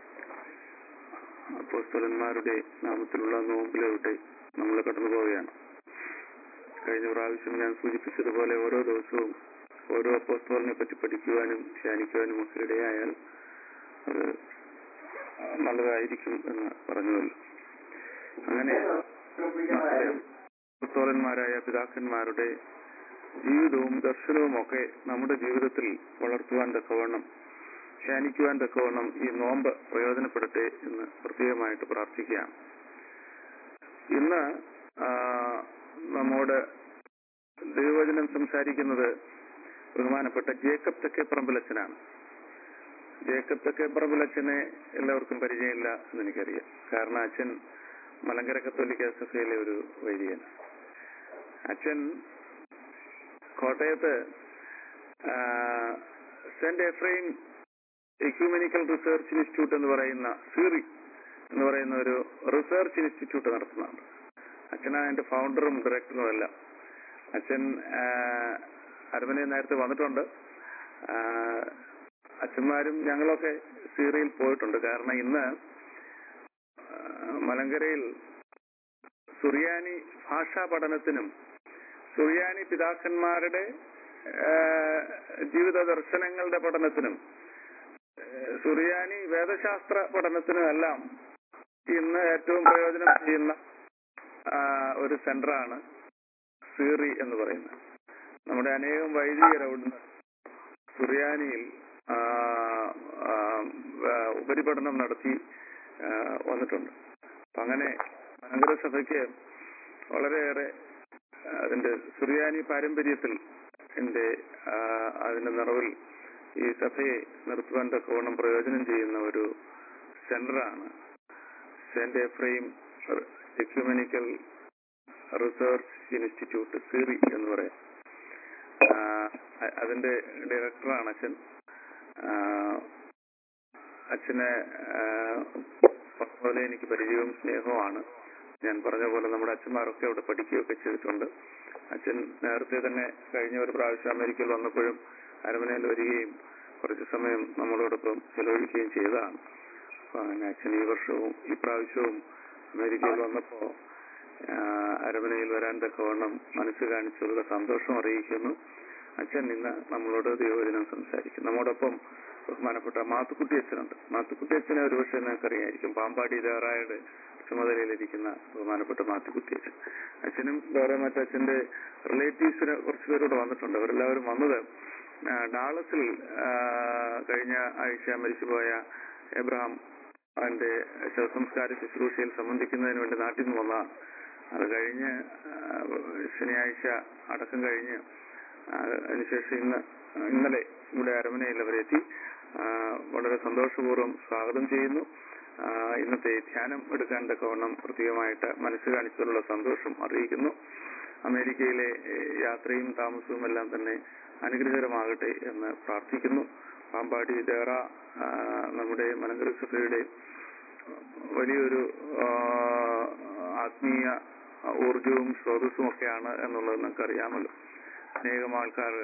അപ്പോസ്തലന്മാരുടെ നാമത്തിലുള്ള നോമ്പിലോട്ട് നമ്മൾ കടന്നു പോവുകയാണ് കഴിഞ്ഞ പ്രാവശ്യം ഞാൻ സൂചിപ്പിച്ചതുപോലെ ഓരോ ദിവസവും ഓരോ അപ്പോസ്തോലിനെ പറ്റി പഠിക്കുവാനും ധ്യാനിക്കുവാനും ഒക്കെ ഇടയായാൽ അത് നല്ലതായിരിക്കും എന്ന് പറഞ്ഞുവല്ലോ അങ്ങനെ അപ്പോസ്തോലന്മാരായ പിതാക്കന്മാരുടെ ജീവിതവും ദർശനവും ഒക്കെ നമ്മുടെ ജീവിതത്തിൽ വളർത്തുവാൻ തക്കവണ്ണം ധ്യാനിക്കുവാൻ തക്കവണ്ണം ഈ നോമ്പ് പ്രയോജനപ്പെടട്ടെ എന്ന് പ്രത്യേകമായിട്ട് പ്രാർത്ഥിക്കുകയാണ് ഇന്ന് ആ, നമ്മോട് ദൈവവചനം സംസാരിക്കുന്നത് ബഹുമാനപ്പെട്ട ജേക്കബ് തെക്കേപ്പറമ്പിലച്ചനാണ് ജേക്കബ് തെക്കേപ്പറമ്പിലച്ചനെ എല്ലാവർക്കും പരിചയമില്ല എന്ന് എനിക്കറിയാം കാരണം അച്ഛൻ മലങ്കര കത്തോലിക്ക സഭയിലെ ഒരു വൈദികൻ അച്ഛൻ കോട്ടയത്ത് ആ, Saint Ephrem ecumenical research institute എന്ന് പറയുന്ന സീറി എന്ന് പറയുന്ന ഒരു റിസർച്ച് ഇൻസ്റ്റിറ്റ്യൂട്ട് നടത്തുന്നുണ്ട് അച്ഛനാണ് അതിന്റെ ഫൗണ്ടറും ഡയറക്ടറും എല്ലാം അച്ഛൻ ആ, അരമനയിൽ നേരത്തെ വന്നിട്ടുണ്ട് ആ, അച്ഛന്മാരും ഞങ്ങളൊക്കെ സീറിയയിൽ പോയിട്ടുണ്ട് കാരണം ഇന്ന് ആ, മലങ്കരയിൽ സുറിയാനി ഭാഷാ പഠനത്തിനും സുറിയാനി പിതാക്കന്മാരുടെ ആ, ജീവിത ദർശനങ്ങളുടെ പഠനത്തിനും ആ, സുറിയാനി വേദശാസ്ത്ര പഠനത്തിനും എല്ലാം ഇന്ന് ഏറ്റവും പ്രയോജനം ചെയ്യുന്ന ആ, ഒരു സെന്ററാണ് സീറി എന്ന് പറയുന്നത് നമ്മുടെ അനേകം വൈദികർ അവിടുന്ന് സുറിയാനിയിൽ ആ, ആ, ആ, ഉപരിപഠനം നടത്തി ആ, വന്നിട്ടുണ്ട് അപ്പൊ അങ്ങനെ മലങ്കര സഭയ്ക്ക് വളരെയേറെ അതിന്റെ സുറിയാനി പാരമ്പര്യത്തിൽ എന്റെ ആ, അതിന്റെ നിറവിൽ ഈ സഭയെ നിർത്തുവാൻ തക്കവണ്ണം പ്രയോജനം ചെയ്യുന്ന ഒരു സെന്ററാണ് Saint Ephrem ecumenical research institute SEERI എന്ന് പറയാം ആ, അ- അതിന്റെ ഡയറക്ടറാണ് അച്ഛൻ ആ, അച്ഛനെ ആ, പറഞ്ഞ പോലെ എനിക്ക് പരിചയവും സ്നേഹവുമാണ് ഞാൻ പറഞ്ഞ പോലെ നമ്മുടെ അച്ഛന്മാരൊക്കെ അവിടെ പഠിക്കുകയൊക്കെ ചെയ്തിട്ടുണ്ട് അച്ഛൻ നേരത്തെ തന്നെ കഴിഞ്ഞ ഒരു പ്രാവശ്യം അമേരിക്കയിൽ വന്നപ്പോഴും അരമനയിൽ വരികയും കുറച്ച് സമയം നമ്മളോടൊപ്പം ചെലവഴിക്കുകയും ചെയ്തതാണ് അപ്പൊ അങ്ങനെ അച്ഛൻ ഈ വർഷവും ഈ പ്രാവശ്യവും അമേരിക്കയിൽ വന്നപ്പോ ആ, അരമനയിൽ വരാൻ തക്കവണ്ണം മനസ്സ് കാണിച്ചുള്ള സന്തോഷം അറിയിക്കുന്നു അച്ഛൻ ഇന്ന് നമ്മളോട് ദൈവവചനം സംസാരിക്കും നമ്മോടൊപ്പം ബഹുമാനപ്പെട്ട മാത്തുക്കുട്ടി അച്ഛനുണ്ട് മാത്തുക്കുട്ടി അച്ഛനെ ഒരുപക്ഷെ നിങ്ങൾക്കറിയായിരിക്കും പാമ്പാടി ദേറായുടെ ചുമതലയിലിരിക്കുന്ന ബഹുമാനപ്പെട്ട മാത്തുക്കുട്ടി അച്ഛൻ അച്ഛനും വേറെ മറ്റച്ഛന്റെ റിലേറ്റീവ്സിന് കുറച്ച് പേരോട് വന്നിട്ടുണ്ട് അവരെല്ലാവരും വന്നത് ആ, ഡാളസിൽ ആ, കഴിഞ്ഞ ആഴ്ച മരിച്ചുപോയ എബ്രഹാം അവന്റെ ശവസംസ്കാര ശുശ്രൂഷയിൽ സംബന്ധിക്കുന്നതിന് വേണ്ടി നാട്ടിൽ നിന്ന് വന്നതാണ് അത് കഴിഞ്ഞ് ആ, ശനിയാഴ്ച അടക്കം കഴിഞ്ഞ് ആ, അതിനുശേഷം ഇന്ന് ഇന്നലെ ഇവിടെ അരമനയിൽ അവരെത്തി ആ, വളരെ സന്തോഷപൂർവ്വം സ്വാഗതം ചെയ്യുന്നു ആ, ഇന്നത്തെ ധ്യാനം എടുക്കാൻ തക്കവണ്ണം പ്രത്യേകമായിട്ട് മനസ്സ് കാണിച്ചതിലുള്ള സന്തോഷം അറിയിക്കുന്നു അമേരിക്കയിലെ ഏ, യാത്രയും താമസവും എല്ലാം തന്നെ അനുഗ്രഹകരമാകട്ടെ എന്ന് പ്രാർത്ഥിക്കുന്നു പാമ്പാടി ദേറ ആ, നമ്മുടെ മലങ്കര സഭയുടെ വലിയൊരു ആ, ആത്മീയ ഊർജവും സ്രോതസ്സും ഒക്കെയാണ് എന്നുള്ളത് നമുക്കറിയാമല്ലോ അനേകം ആൾക്കാർ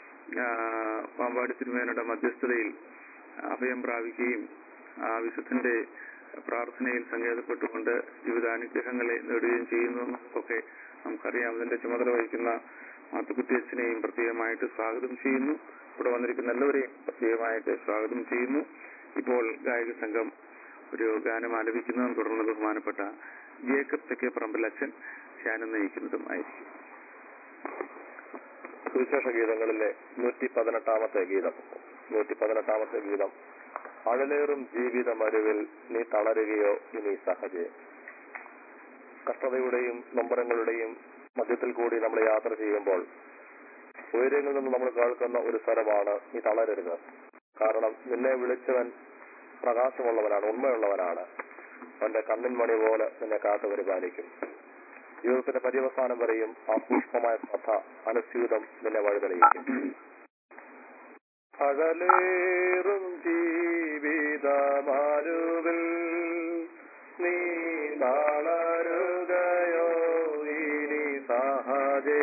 പാമ്പാടി തിരുമേനയുടെ മധ്യസ്ഥതയിൽ അഭയം പ്രാപിക്കുകയും ആ വിശുദ്ധന്റെ പ്രാർത്ഥനയിൽ സങ്കേതപ്പെട്ടുകൊണ്ട് ജീവിതാനുഗ്രഹങ്ങളെ നേടുകയും ചെയ്യുന്നു എന്നൊക്കെ നമുക്കറിയാം അതിന്റെ ചുമതല വഹിക്കുന്ന മാത്തുക്കുട്ടി അച്ഛനെയും പ്രത്യേകമായിട്ട് സ്വാഗതം ചെയ്യുന്നു ഇവിടെ വന്നിരിക്കുന്ന എല്ലാവരെയും പ്രത്യേകമായിട്ട് സ്വാഗതം ചെയ്യുന്നു ഇപ്പോൾ ഗായക സംഘം ഒരു ഗാനം ആലപിക്കുന്നതും തുടർന്ന് ബഹുമാനപ്പെട്ട ജേക്കബ് തെക്കേ പറമ്പിൽ അച്ഛൻ ധ്യാനം നയിക്കുന്നതും ആയിരിക്കും സുവിശേഷ ഗീതങ്ങളിലെ നൂറ്റി പതിനെട്ടാമത്തെ ഗീതം നൂറ്റി പതിനെട്ടാമത്തെ ഗീതം അഴലേറും ജീവിത മരുവിൽ നീ തളരുകയോ ഇനി സഹജേ കഷ്ടതയുടെയും നൊമ്പരങ്ങളുടെയും മധ്യത്തിൽ കൂടി നമ്മൾ യാത്ര ചെയ്യുമ്പോൾ ഉയരങ്ങളിൽ നിന്ന് നമ്മൾ കേൾക്കുന്ന ഒരു സ്വരമാണ് നീ തളരരുത് കാരണം നിന്നെ വിളിച്ചവൻ പ്രകാശമുള്ളവനാണ് ഉണ്മയുള്ളവനാണ് അവന്റെ കണ്ണിൻ മണി പോലെ നിന്നെ കാത്തു പരിപാലിക്കും ജീവിതത്തിന്റെ പര്യവസാനം വരെയും ആ സൂക്ഷ്മമായ ശ്രദ്ധ അനുസ്യൂതം നിന്നെ വഴിതെളിയിക്കും അകലേറും ജീവിതമാരുവിൽ നീ നാളരുകയോ ഇനി സഹജേ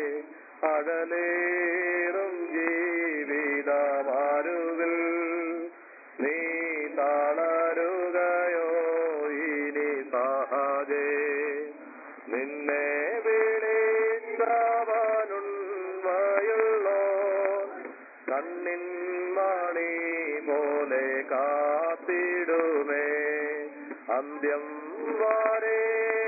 അകലേറും ജീവിതമാരുവിൽ നീ താളരുകയോ ഇനി സഹജേ നിന്നെ വിളിച്ചവനുണ്മയുള്ളോ കണ്ണിൻ മണി പോലെ കാത്തിടുമേ അന്ത്യം വരെ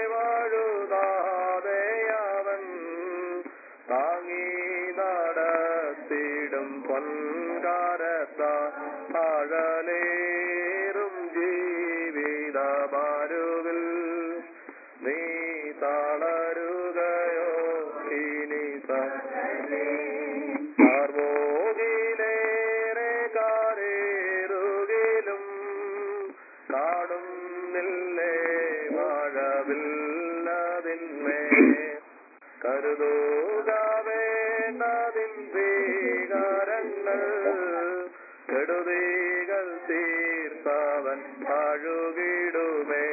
വഴുതാതെയവൻ താങ്ങി നടത്തിടും പൊൻകാരത്ത അഴലേറും ജീവിതമാരുവിൽ നീ തളരുകയോ ഇനി സർവോ ഞങ്ങൾ കെടുതികൾ തീർത്തവൻ അഴുകിടുമേ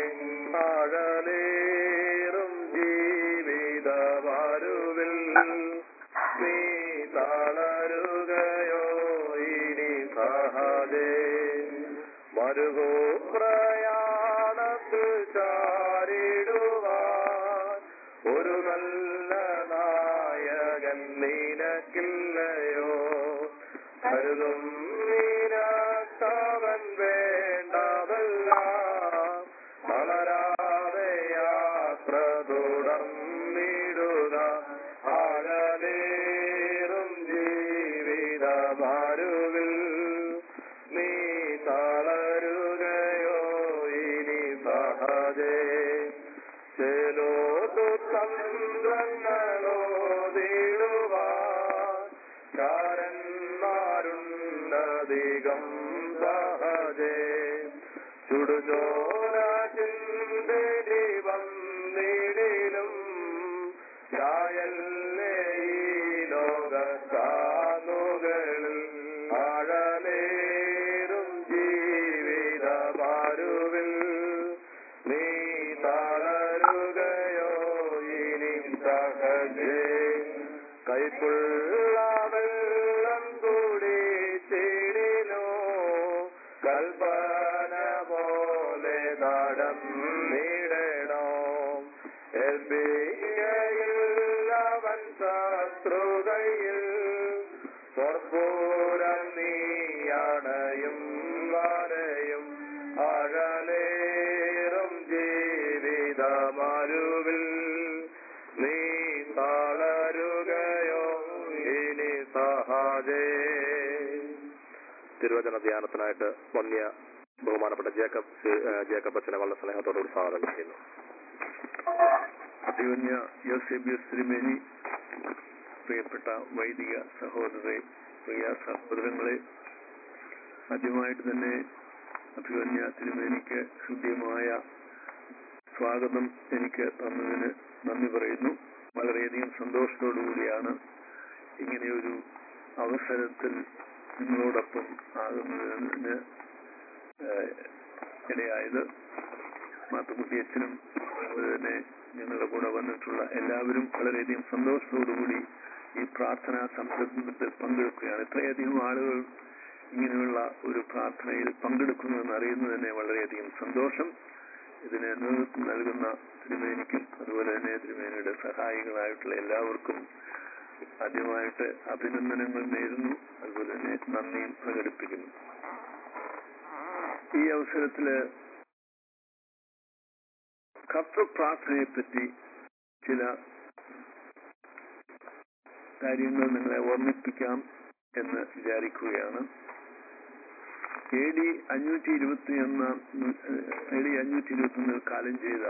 ആഴലേറും ജീവിതമാരുവിൽ നീ തളരുകയോ ഇനി സഹജേ മരുകോ പ്രയാണത്തിൽ ചാരിടുവാൻ ഒരു നല്ല നായകൻ നിനക്കില്ലയോ കരുതും നിനക്കവൻ വേണ്ടതല്ല വളരാതെ യാത്ര തുടർന്നിടുക ആഴലേറും ജീവിതമാരുവിൽ നീ തളരുകയോ ഇനി സഹജേ ചെലോതു തന്ത്രങ്ങളോ തീടുവാൻ ചാരന്മാരുണ്ടധികം സഹജേ ചുടുചോര ചിന്തരി വന്നിടിലും ചായല്ലേ ഈ ലോകത്താനുകളിൽ ആഴലേറും ജീവിതമാരുവിൽ നീ തളരുകയോ ഇനി സഹജേ കൈക്കുള്ള വെള്ളം കൂടി ചേടിനോ കൽപ്പന പോലെ നടന്നിടണോ അവൻ ശത്രുകയിൽ സ്വർപ്പൂരം നീയണയും വരയും അഴലേറും ജീവിതമരുവിൽ നീ തളരുകയോ ഇനി സഹജേ തിരുവചന ധ്യാനത്തിനായിട്ട് വന്യ ബഹുമാനപ്പെട്ട ജേക്കബ് സി- ഏഹ് ജേക്കബ് അച്ഛനെ വളരെ സ്നേഹത്തോടുകൂടി സ്വാഗതം ചെയ്യുന്നു അഭിമന്യ യോസേബിയസ് തിരുമേനി പ്രിയപ്പെട്ട വൈദിക സഹോദരരെ പ്രിയ സഹോദരങ്ങളെ ആദ്യമായിട്ട് തന്നെ അഭിമന്യ തിരുമേനിക്ക് ഹൃദ്യമായ സ്വാഗതം എനിക്ക് തന്നതിന് നന്ദി പറയുന്നു വളരെയധികം സന്തോഷത്തോടു കൂടിയാണ് ഇങ്ങനെയൊരു അവസരത്തിൽ നിങ്ങളോടൊപ്പം ആകുന്നതിന് ഏഹ്, ഇടയായത് മാത്തുക്കുട്ടി അച്ഛനും അതുപോലെ തന്നെ ഞങ്ങളുടെ കൂടെ വന്നിട്ടുള്ള എല്ലാവരും വളരെയധികം സന്തോഷത്തോടുകൂടി ഈ പ്രാർത്ഥനാ സംരംഭത്തിൽ പങ്കെടുക്കുകയാണ് ഇത്രയധികം ആളുകൾ ഇങ്ങനെയുള്ള ഒരു പ്രാർത്ഥനയിൽ പങ്കെടുക്കുന്നുവെന്ന് അറിയുന്നത് തന്നെ വളരെയധികം സന്തോഷം ഇതിന് നേതൃത്വം നൽകുന്ന തിരുമേനിക്കും അതുപോലെ തന്നെ തിരുമേനിയുടെ സഹായികളായിട്ടുള്ള എല്ലാവർക്കും ആദ്യമായിട്ട് അഭിനന്ദനങ്ങൾ നേരുന്നു അതുപോലെ തന്നെ നന്ദിയും പ്രകടിപ്പിക്കുന്നു ഈ അവസരത്തില് കർത്തൃപ്രാർത്ഥനയെ പറ്റി ചില കാര്യങ്ങൾ നിങ്ങളെ ഓർമ്മിപ്പിക്കാം എന്ന് വിചാരിക്കുകയാണ് എ ഡി അഞ്ഞൂറ്റി ഇരുപത്തി ഒന്ന് എ ഡി അഞ്ഞൂറ്റി ഇരുപത്തി ഒന്നിൽ കാലം ചെയ്ത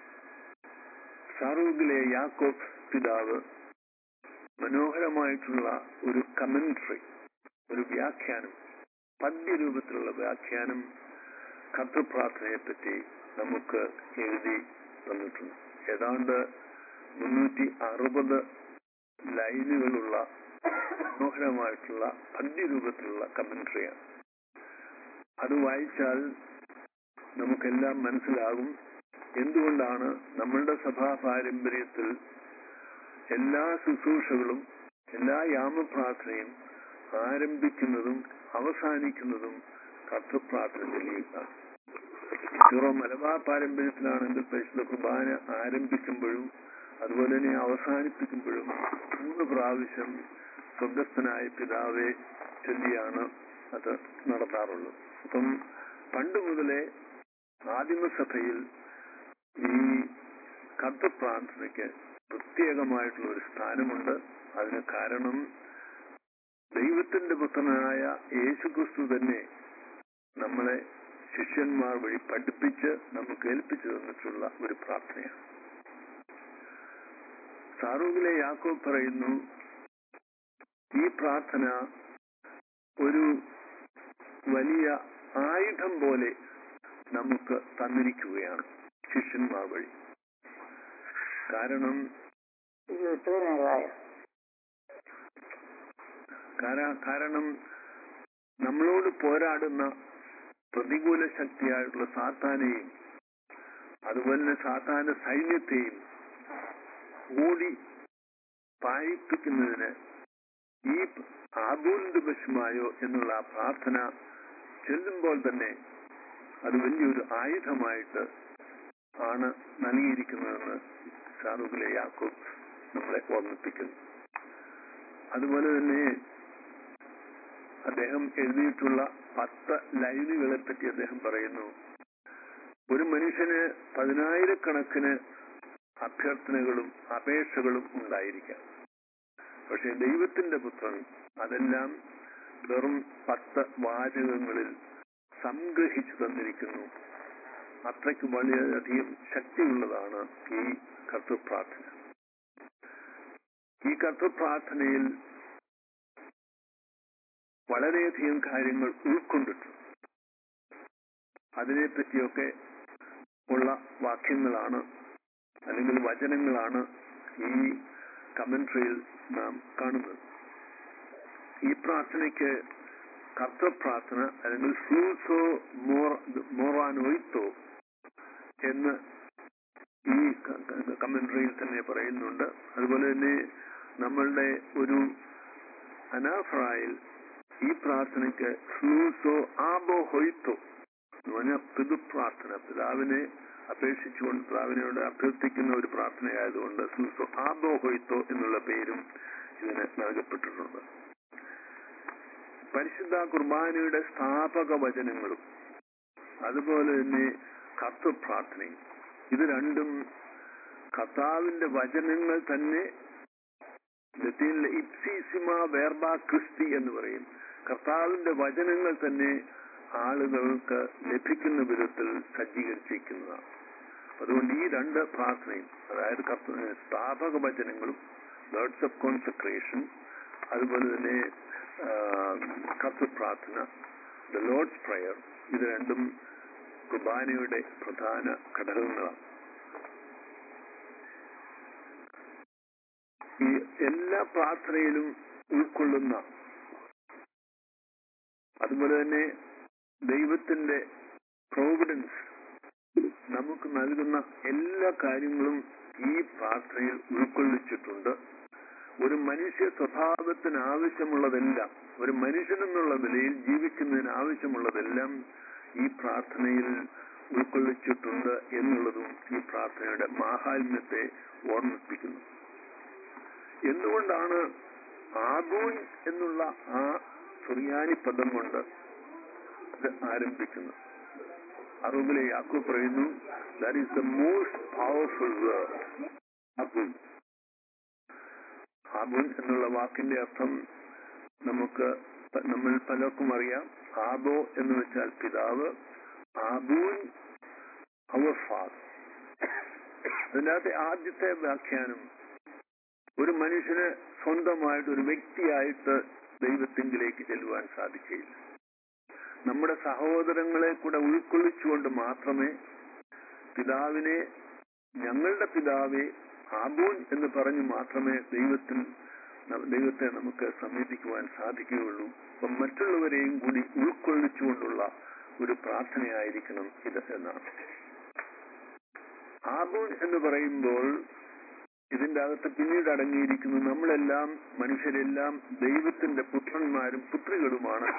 ഷാറൂഖിലെ യാക്കോബ് പിതാവ് മനോഹരമായിട്ടുള്ള ഒരു കമന്ററി ഒരു വ്യാഖ്യാനം പദ്യരൂപത്തിലുള്ള വ്യാഖ്യാനം കർത്തൃപ്രാർത്ഥനയെ പറ്റി നമുക്ക് എഴുതി തന്നിട്ടുണ്ട് ഏതാണ്ട് മുന്നൂറ്റി അറുപത് ലൈനുകളുള്ള മനോഹരമായിട്ടുള്ള പദ്യരൂപത്തിലുള്ള കമന്ററിയാണ് അത് വായിച്ചാൽ നമുക്കെല്ലാം മനസ്സിലാകും എന്തുകൊണ്ടാണ് നമ്മളുടെ സഭാ പാരമ്പര്യത്തിൽ എല്ലാ ശുശ്രൂഷകളും എല്ലാ യാമപ്രാർത്ഥനയും ആരംഭിക്കുന്നതും അവസാനിക്കുന്നതും കർത്തൃപ്രാർത്ഥന ചൊല്ലിയിട്ടാണ് സീറോ മലബാർ പാരമ്പര്യത്തിലാണെങ്കിൽ പരിശുദ്ധ കുർബാന ആരംഭിക്കുമ്പോഴും അതുപോലെ തന്നെ അവസാനിപ്പിക്കുമ്പോഴും മൂന്ന് പ്രാവശ്യം സ്വർഗസ്ഥനായ പിതാവെ ചൊല്ലിയാണ് അത് നടത്താറുള്ളത് അപ്പം പണ്ട് മുതലേ ആദിമസഭയിൽ ഈ കർത്തപ്രാർത്ഥനയ്ക്ക് പ്രത്യേകമായിട്ടുള്ള ഒരു സ്ഥാനമുണ്ട് അതിന് കാരണം ദൈവത്തിന്റെ പുത്രനായ യേശുക്രിസ്തു തന്നെ നമ്മളെ ശിഷ്യന്മാർ വഴി പഠിപ്പിച്ച് നമുക്ക് ഏൽപ്പിച്ചു തന്നിട്ടുള്ള ഒരു പ്രാർത്ഥനയാണ് സാറൂഖിലെ യാക്കോബ് പറയുന്നു ഈ പ്രാർത്ഥന ഒരു വലിയ ആയുധം പോലെ നമുക്ക് തന്നിരിക്കുകയാണ് ശിഷ്യന്മാർ വഴി കാരണം ഇത് ഇത്ര നേരമായോ കാര- കാരണം നമ്മളോട് പോരാടുന്ന പ്രതികൂല ശക്തിയായിട്ടുള്ള സാത്താനെയും അതുപോലെ തന്നെ സാത്താന്റെ സൈന്യത്തെയും ഓടി പായിപ്പിക്കുന്നതിന് ഈ ആബൂലിന്റെ വശമായോ എന്നുള്ള ആ പ്രാർത്ഥന ചെല്ലുമ്പോൾ തന്നെ അത് വലിയൊരു ആയുധമായിട്ട് ആണ് നൽകിയിരിക്കുന്നതെന്ന് ഷാറുഖിലെ യാക്കോബ് നമ്മളെ ഓർമ്മിപ്പിക്കുന്നു അതുപോലെ തന്നെ അദ്ദേഹം എഴുതിയിട്ടുള്ള പത്ത് ലൈനുകളെ പറ്റി അദ്ദേഹം പറയുന്നു ഒരു മനുഷ്യന് പതിനായിരക്കണക്കിന് അഭ്യർത്ഥനകളും അപേക്ഷകളും ഉണ്ടായിരിക്കാം പക്ഷെ ദൈവത്തിന്റെ പുത്രൻ അതെല്ലാം വെറും പത്ത് വാചകങ്ങളിൽ സംഗ്രഹിച്ചു തന്നിരിക്കുന്നു അത്രയ്ക്ക് വളരെയധികം ശക്തിയുള്ളതാണ് ഈ കർത്തൃപ്രാർത്ഥന ഈ കർത്തൃപ്രാർത്ഥനയിൽ വളരെയധികം കാര്യങ്ങൾ ഉൾക്കൊണ്ടിട്ടുണ്ട് അതിനെപ്പറ്റിയൊക്കെ ഉള്ള വാക്യങ്ങളാണ് അല്ലെങ്കിൽ വചനങ്ങളാണ് ഈ കമന്ററിയിൽ നാം കാണുന്നത് ഈ പ്രാർത്ഥനയ്ക്ക് കർത്തപ്രാർത്ഥന അല്ലെങ്കിൽ ഫ്ലൂസോ മോറാനോയിത്തോ എന്ന് ഈ കമന്ററിയിൽ തന്നെ പറയുന്നുണ്ട് അതുപോലെ തന്നെ നമ്മളുടെ ഒരു അനാഫ്രായിൽ ഈ പ്രാർത്ഥനയ്ക്ക് ഫ്ലൂസോ ആബോ ഹൊയ്ത്തോ എന്ന് പറഞ്ഞാൽ പിതൃപ്രാർത്ഥന പിതാവിനെ അപേക്ഷിച്ചുകൊണ്ട് പിതാവിനോട് അഭ്യർത്ഥിക്കുന്ന ഒരു പ്രാർത്ഥനയായതുകൊണ്ട് ഫ്ലൂസോ ആബോ ഹൊയ്ത്തോ എന്നുള്ള പേരും ഇതിന് നൽകപ്പെട്ടിട്ടുണ്ട് പരിശുദ്ധ കുർബാനയുടെ സ്ഥാപക വചനങ്ങളും അതുപോലെ തന്നെ കർത്തൃപ്രാർത്ഥനയും ഇത് രണ്ടും കർത്താവിന്റെ വചനങ്ങൾ തന്നെ ലത്തീനിലെ ഇപ്സിസിമ വേർബ ക്രിസ്തി എന്ന് പറയും കർത്താവിന്റെ വചനങ്ങൾ തന്നെ ആളുകൾക്ക് ലഭിക്കുന്ന വിധത്തിൽ സജ്ജീകരിച്ചിരിക്കുന്നതാണ് അതുകൊണ്ട് ഈ രണ്ട് പ്രാർത്ഥനയും അതായത് കർത്ത- സ്ഥാപക വചനങ്ങളും വേർഡ്സ് ഓഫ് കോൺസെൻട്രേഷൻ അതുപോലെ തന്നെ കർത്തൃപ്രാർത്ഥന ദ ലോഡ്സ് പ്രയർ ഇത് രണ്ടും കുർബാനയുടെ പ്രധാന ഘടകങ്ങളാണ് ഈ എല്ലാ പ്രാർത്ഥനയിലും ഉൾക്കൊള്ളുന്ന അതുപോലെ തന്നെ ദൈവത്തിന്റെ പ്രോവിഡൻസ് നമുക്ക് നൽകുന്ന എല്ലാ കാര്യങ്ങളും ഈ പ്രാർത്ഥനയിൽ ഉൾക്കൊള്ളിച്ചിട്ടുണ്ട് ഒരു മനുഷ്യ സ്വഭാവത്തിന് ആവശ്യമുള്ളതെല്ലാം ഒരു മനുഷ്യനെന്നുള്ള നിലയിൽ ജീവിക്കുന്നതിന് ആവശ്യമുള്ളതെല്ലാം ഈ പ്രാർത്ഥനയിൽ ഉൾക്കൊള്ളിച്ചിട്ടുണ്ട് എന്നുള്ളതും ഈ പ്രാർത്ഥനയുടെ മാഹാത്മ്യത്തെ ഓർമ്മിപ്പിക്കുന്നു എന്തുകൊണ്ടാണ് ആഗൂൻ എന്നുള്ള ആ സുറിയാനി പദം കൊണ്ട് ഇത് ആരംഭിക്കുന്നത് അറബിലെ യാക്കു പറയുന്നു that is the most powerful word അബുൻ ആബുൻ എന്നുള്ള വാക്കിന്റെ അർത്ഥം നമുക്ക് പ- നമ്മൾ പലർക്കും അറിയാം ആബോ എന്ന് വെച്ചാൽ പിതാവ് ആബൂൻ അവർ ഫാദർ അതിനകത്തെ ആദ്യത്തെ വ്യാഖ്യാനം ഒരു മനുഷ്യന് സ്വന്തമായിട്ട് ഒരു വ്യക്തിയായിട്ട് ദൈവത്തിങ്കിലേക്ക് ചെല്ലുവാൻ സാധിക്കുകയില്ല നമ്മുടെ സഹോദരങ്ങളെ കൂടെ ഉൾക്കൊള്ളിച്ചുകൊണ്ട് മാത്രമേ പിതാവിനെ ഞങ്ങളുടെ പിതാവെ ആബൂൻ എന്ന് പറഞ്ഞു മാത്രമേ ദൈവത്തിൽ ന- ദൈവത്തെ നമുക്ക് സമീപിക്കുവാൻ സാധിക്കുകയുള്ളൂ അപ്പം മറ്റുള്ളവരെയും കൂടി ഉൾക്കൊള്ളിച്ചുകൊണ്ടുള്ള ഒരു പ്രാർത്ഥനയായിരിക്കണം ഇത് എന്നാണ് ആബൂൻ എന്ന് പറയുമ്പോൾ ഇതിന്റെ അകത്ത് പിന്നീട് അടങ്ങിയിരിക്കുന്നു നമ്മളെല്ലാം മനുഷ്യരെല്ലാം ദൈവത്തിന്റെ പുത്രന്മാരും പുത്രികളുമാണ്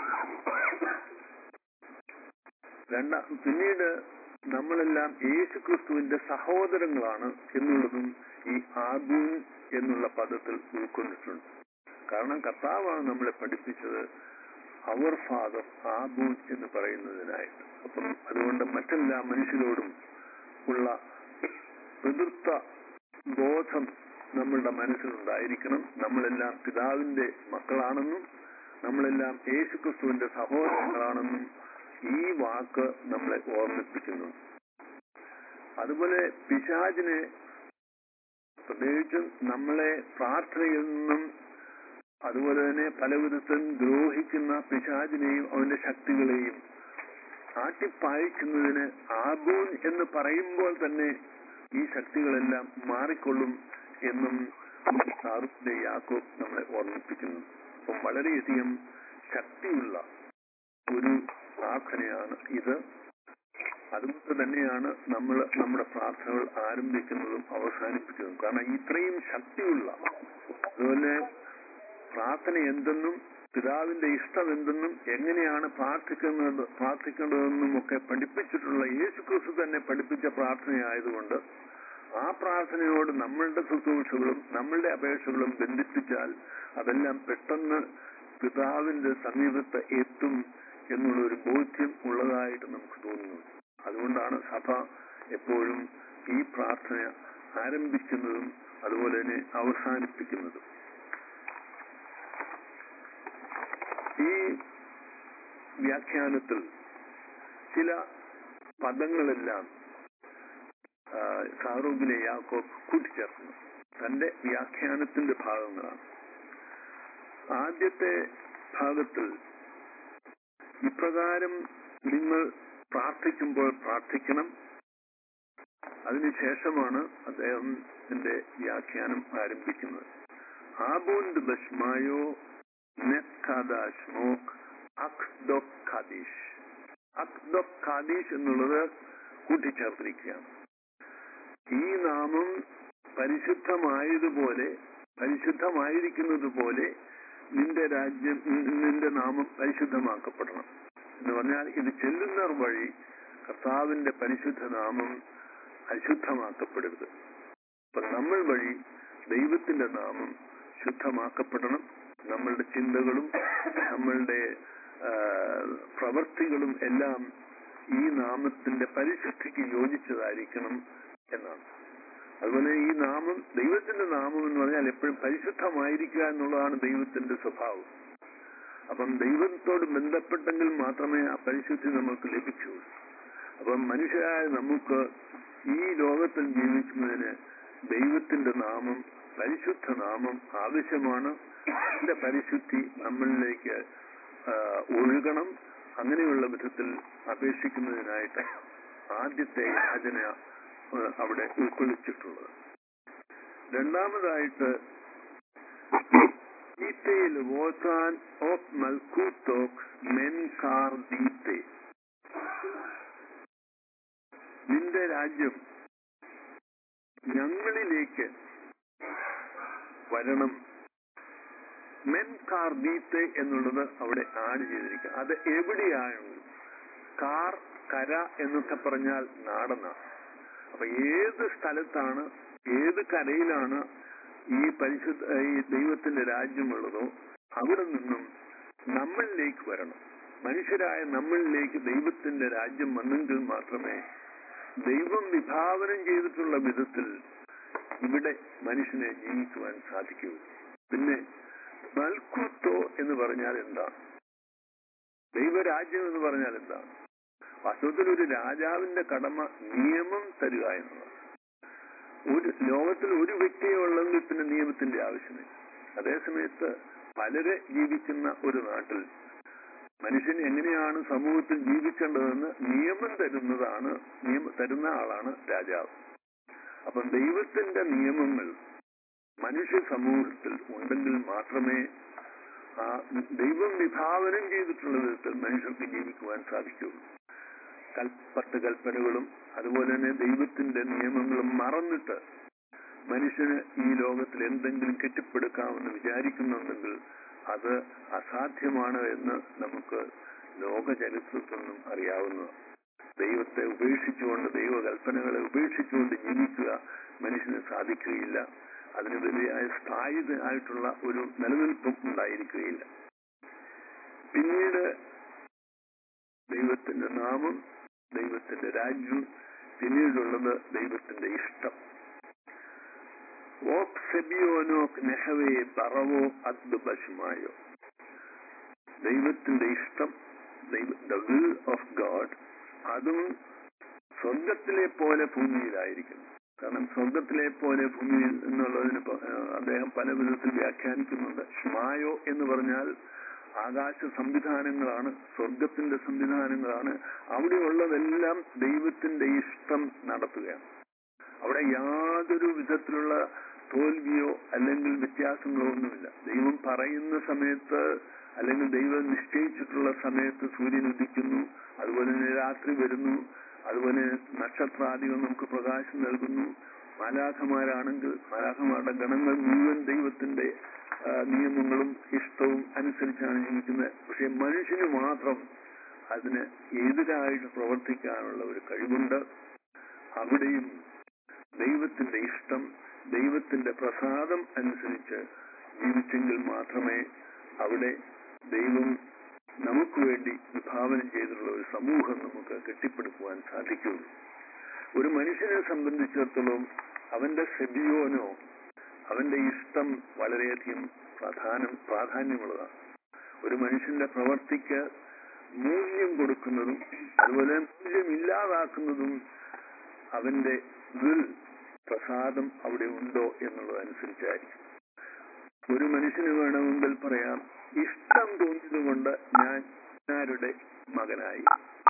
രണ്ടാം പിന്നീട് നമ്മളെല്ലാം യേശു ക്രിസ്തുവിന്റെ സഹോദരങ്ങളാണ് എന്നുള്ളതും ഈ ആബൂൻ എന്നുള്ള പദത്തിൽ ഉൾക്കൊണ്ടിട്ടുണ്ട് കാരണം കർത്താവാണ് നമ്മളെ പഠിപ്പിച്ചത് അവർ ഫാദർ ആബൂൻ എന്ന് പറയുന്നതിനായിട്ട് അപ്പം അതുകൊണ്ട് മറ്റെല്ലാ മനുഷ്യരോടും ഉള്ള പിതൃത്വ ബോധം നമ്മളുടെ മനസ്സിലുണ്ടായിരിക്കണം നമ്മളെല്ലാം പിതാവിന്റെ മക്കളാണെന്നും നമ്മളെല്ലാം യേശുക്രിസ്തുവിന്റെ സഹോദരങ്ങളാണെന്നും ഈ വാക്ക് നമ്മളെ ഓർമ്മിപ്പിക്കുന്നു അതുപോലെ പിശാചിനെ പ്രത്യേകിച്ചും നമ്മളെ പ്രാർത്ഥനയിൽ നിന്നും അതുപോലെ തന്നെ പല വിധത്തിലും ദ്രോഹിക്കുന്ന പിശാചിനെയും അവന്റെ ശക്തികളെയും ആട്ടിപ്പായിക്കുന്നതിന് ആബൂൻ എന്ന് പറയുമ്പോൾ തന്നെ ഈ ശക്തികളെല്ലാം മാറിക്കൊള്ളും എന്നും സാറുന്റെ യാക്കോബ് നമ്മളെ ഓർമ്മിപ്പിക്കുന്നു അപ്പം വളരെയധികം ശക്തിയുള്ള ഒരു പ്രാർത്ഥനയാണ് ഇത് അതുകൊണ്ട് തന്നെയാണ് നമ്മൾ നമ്മുടെ പ്രാർത്ഥനകൾ ആരംഭിക്കുന്നതും അവസാനിപ്പിക്കുന്നതും കാരണം ഇത്രയും ശക്തിയുള്ള അതുപോലെ പ്രാർത്ഥന എന്തെന്നും പിതാവിന്റെ ഇഷ്ടം എന്തെന്നും എങ്ങനെയാണ് പ്രാർത്ഥിക്കുന്നത് പ്രാർത്ഥിക്കേണ്ടതെന്നും ഒക്കെ പഠിപ്പിച്ചിട്ടുള്ള യേശു ക്രിസ്തു തന്നെ പഠിപ്പിച്ച പ്രാർത്ഥനയായതുകൊണ്ട് ആ പ്രാർത്ഥനയോട് നമ്മളുടെ ശുശ്രൂഷകളും നമ്മളുടെ അപേക്ഷകളും ബന്ധിപ്പിച്ചാൽ അതെല്ലാം പെട്ടെന്ന് പിതാവിന്റെ സമീപത്ത് എത്തും എന്നുള്ള ഒരു ബോധ്യം ഉള്ളതായിട്ട് നമുക്ക് തോന്നുന്നു അതുകൊണ്ടാണ് സഭ എപ്പോഴും ഈ പ്രാർത്ഥന ആരംഭിക്കുന്നതും അതുപോലെ തന്നെ അവസാനിപ്പിക്കുന്നതും ഈ വ്യാഖ്യാനത്തിൽ ചില പദങ്ങളെല്ലാം സാറൂബിലെ യാക്കോബ് കൂട്ടിച്ചേർക്കുന്നു തന്റെ വ്യാഖ്യാനത്തിന്റെ ഭാഗങ്ങളാണ് ആദ്യത്തെ ഭാഗത്തിൽ ഇപ്രകാരം നിങ്ങൾ പ്രാർത്ഥിക്കുമ്പോൾ പ്രാർത്ഥിക്കണം അതിനുശേഷമാണ് അദ്ദേഹത്തിന്റെ വ്യാഖ്യാനം ആരംഭിക്കുന്നത് ആബൂന്ദ് ബഷ്മായോ നെഖാദാഷ് മോക് അഖ്ദോക് ഖാദീഷ് അഖ്ദോക് ഖാദീഷ് എന്നുള്ളത് കൂട്ടിച്ചേർത്തിരിക്കുകയാണ് ഈ നാമം പരിശുദ്ധമായതുപോലെ പരിശുദ്ധമായിരിക്കുന്നത് പോലെ നിന്റെ രാജ്യം നിന്റെ നാമം പരിശുദ്ധമാക്കപ്പെടണം എന്ന് പറഞ്ഞാൽ ഇത് ചെല്ലുന്നവർ വഴി കർത്താവിന്റെ പരിശുദ്ധ നാമം അശുദ്ധമാക്കപ്പെടരുത് അപ്പൊ നമ്മൾ വഴി ദൈവത്തിന്റെ നാമം ശുദ്ധമാക്കപ്പെടണം നമ്മളുടെ ചിന്തകളും നമ്മളുടെ പ്രവൃത്തികളും എല്ലാം ഈ നാമത്തിന്റെ പരിശുദ്ധിക്ക് യോജിച്ചതായിരിക്കണം എന്നാണ് അതുപോലെ ഈ നാമം ദൈവത്തിന്റെ നാമം എന്ന് പറഞ്ഞാൽ എപ്പോഴും പരിശുദ്ധമായിരിക്കുക എന്നുള്ളതാണ് ദൈവത്തിന്റെ സ്വഭാവം അപ്പം ദൈവത്തോട് ബന്ധപ്പെട്ടെങ്കിൽ മാത്രമേ ആ പരിശുദ്ധി നമുക്ക് ലഭിക്കൂ അപ്പം മനുഷ്യരായ നമുക്ക് ഈ ലോകത്തിൽ ജീവിക്കുന്നതിന് ദൈവത്തിന്റെ നാമം പരിശുദ്ധ നാമം ആവശ്യമാണ് അതിന്റെ പരിശുദ്ധി നമ്മളിലേക്ക് ഒഴുകണം അങ്ങനെയുള്ള വിധത്തിൽ അപേക്ഷിക്കുന്നതിനായിട്ട് ആദ്യത്തെ യാചന അവിടെ ഉൾക്കൊള്ളിച്ചിട്ടുള്ളത് രണ്ടാമതായിട്ട് ഈത്തയിൽ വോത്താൻ ഓഫ് മൽക്കൂത്തോക് മെൻ കാർ ദീത്തെ നിന്റെ രാജ്യം ഞങ്ങളിലേക്ക് വരണം മെൻ കാർ ദീത്തെ എന്നുള്ളത് അവിടെ ആഡ് ചെയ്തിരിക്കുക അത് എവിടെയാണ് കാർ കര എന്നൊക്കെ പറഞ്ഞാൽ നാടെന്നാണ് അപ്പൊ ഏത് സ്ഥലത്താണ് ഏത് കരയിലാണ് ഈ പരിശുദ്ധ ഈ ദൈവത്തിന്റെ രാജ്യമുള്ളതോ അവിടെ നിന്നും നമ്മളിലേക്ക് വരണം മനുഷ്യരായ നമ്മളിലേക്ക് ദൈവത്തിന്റെ രാജ്യം വന്നെങ്കിൽ മാത്രമേ ദൈവം വിഭാവനം ചെയ്തിട്ടുള്ള വിധത്തിൽ ഇവിടെ മനുഷ്യനെ ജീവിക്കുവാൻ സാധിക്കൂ പിന്നെ മൽക്കുത്തോ എന്ന് പറഞ്ഞാൽ എന്താണ് ദൈവരാജ്യം എന്ന് പറഞ്ഞാൽ എന്താണ് വാസ്തവത്തിൽ ഒരു രാജാവിന്റെ കടമ നിയമം തരിക എന്നതാണ് ഒരു ലോകത്തിൽ ഒരു വ്യക്തിയെ ഉള്ളെങ്കിൽ പിന്നെ നിയമത്തിന്റെ ആവശ്യമില്ല അതേസമയത്ത് പലരെ ജീവിക്കുന്ന ഒരു നാട്ടിൽ മനുഷ്യൻ എങ്ങനെയാണ് സമൂഹത്തിൽ ജീവിക്കേണ്ടതെന്ന് നിയമം തരുന്നതാണ് നിയമം തരുന്ന ആളാണ് രാജാവ് അപ്പം ദൈവത്തിന്റെ നിയമങ്ങൾ മനുഷ്യ സമൂഹത്തിൽ ഉണ്ടെങ്കിൽ മാത്രമേ ആ ദൈവം വിഭാവനം ചെയ്തിട്ടുള്ള വിധത്തിൽ മനുഷ്യർക്ക് ജീവിക്കുവാൻ സാധിക്കുകയുള്ളൂ കൽ പത്ത് കൽപ്പനകളും അതുപോലെ തന്നെ ദൈവത്തിന്റെ നിയമങ്ങളും മറന്നിട്ട് മനുഷ്യന് ഈ ലോകത്തിൽ എന്തെങ്കിലും കെട്ടിപ്പടുക്കാമെന്ന് വിചാരിക്കുന്നുണ്ടെങ്കിൽ അത് അസാധ്യമാണ് എന്ന് നമുക്ക് ലോക ചരിത്രത്തിൽ നിന്നും അറിയാവുന്നതാണ് ദൈവത്തെ ഉപേക്ഷിച്ചുകൊണ്ട് ദൈവകൽപ്പനകളെ ഉപേക്ഷിച്ചുകൊണ്ട് ജീവിക്കുക മനുഷ്യന് സാധിക്കുകയില്ല അതിന് വലിയ സ്ഥായിയായിട്ടുള്ള ഒരു നിലനിൽപ്പും ഉണ്ടായിരിക്കുകയില്ല പിന്നീട് ദൈവത്തിന്റെ നാമം ദൈവത്തിന്റെ രാജ്യം പിന്നീടുള്ളത് ദൈവത്തിന്റെ ഇഷ്ടം ഓക് സെബിയോനോക് നെഹവേ പറവോ അദ്ബശുമായോ ദൈവത്തിന്റെ ഇഷ്ടം ദ വിൽ ഓഫ് ഗാഡ് അതും സ്വർഗത്തിലെ പോലെ ഭൂമിയിലായിരിക്കും കാരണം സ്വർഗത്തിലെ പോലെ ഭൂമിയിൽ എന്നുള്ളതിന് അദ്ദേഹം പല വിധത്തിൽ വ്യാഖ്യാനിക്കുന്നുണ്ട് ഷ്മായോ എന്ന് പറഞ്ഞാൽ ആകാശ സംവിധാനങ്ങളാണ് സ്വർഗത്തിന്റെ സംവിധാനങ്ങളാണ് അവിടെയുള്ളതെല്ലാം ദൈവത്തിന്റെ ഇഷ്ടം നടത്തുകയാണ് അവിടെ യാതൊരു വിധത്തിലുള്ള തോൽവിയോ അല്ലെങ്കിൽ വ്യത്യാസങ്ങളോ ഒന്നുമില്ല ദൈവം പറയുന്ന സമയത്ത് അല്ലെങ്കിൽ ദൈവം നിശ്ചയിച്ചിട്ടുള്ള സമയത്ത് സൂര്യൻ ഉദിക്കുന്നു അതുപോലെ തന്നെ രാത്രി വരുന്നു അതുപോലെ നക്ഷത്രാദികൾ നമുക്ക് പ്രകാശം നൽകുന്നു മാലാഖമാരാണെങ്കിൽ മാലാഖമാരുടെ ഗണങ്ങൾ മുഴുവൻ ദൈവത്തിന്റെ ആ, നിയമങ്ങളും ഇഷ്ടവും അനുസരിച്ചാണ് ജീവിക്കുന്നത് പക്ഷെ മനുഷ്യന് മാത്രം അതിന് എതിരായിട്ട് പ്രവർത്തിക്കാനുള്ള ഒരു കഴിവുണ്ട് അവിടെയും ദൈവത്തിന്റെ ഇഷ്ടം ദൈവത്തിന്റെ പ്രസാദം അനുസരിച്ച് ജീവിച്ചെങ്കിൽ മാത്രമേ അവിടെ ദൈവം നമുക്ക് വേണ്ടി വിഭാവനം ചെയ്തിട്ടുള്ള ഒരു സമൂഹം നമുക്ക് കെട്ടിപ്പടുക്കുവാൻ സാധിക്കുള്ളൂ ഒരു മനുഷ്യനെ സംബന്ധിച്ചിടത്തോളം അവന്റെ സെബിയോനോ അവന്റെ ഇഷ്ടം വളരെയധികം പ്രധാനം പ്രാധാന്യമുള്ളതാണ് ഒരു മനുഷ്യന്റെ പ്രവർത്തിക്ക് മൂല്യം കൊടുക്കുന്നതും അതുപോലെ മൂല്യം ഇല്ലാതാക്കുന്നതും അവന്റെ വിൽ പ്രസാദം അവിടെ ഉണ്ടോ എന്നുള്ളതനുസരിച്ചായിരിക്കും ഒരു മനുഷ്യന് വേണമെങ്കിൽ പറയാം ഇഷ്ടം തോന്നിയതുകൊണ്ട് ഞാൻ ഇന്നാരുടെ മകനായി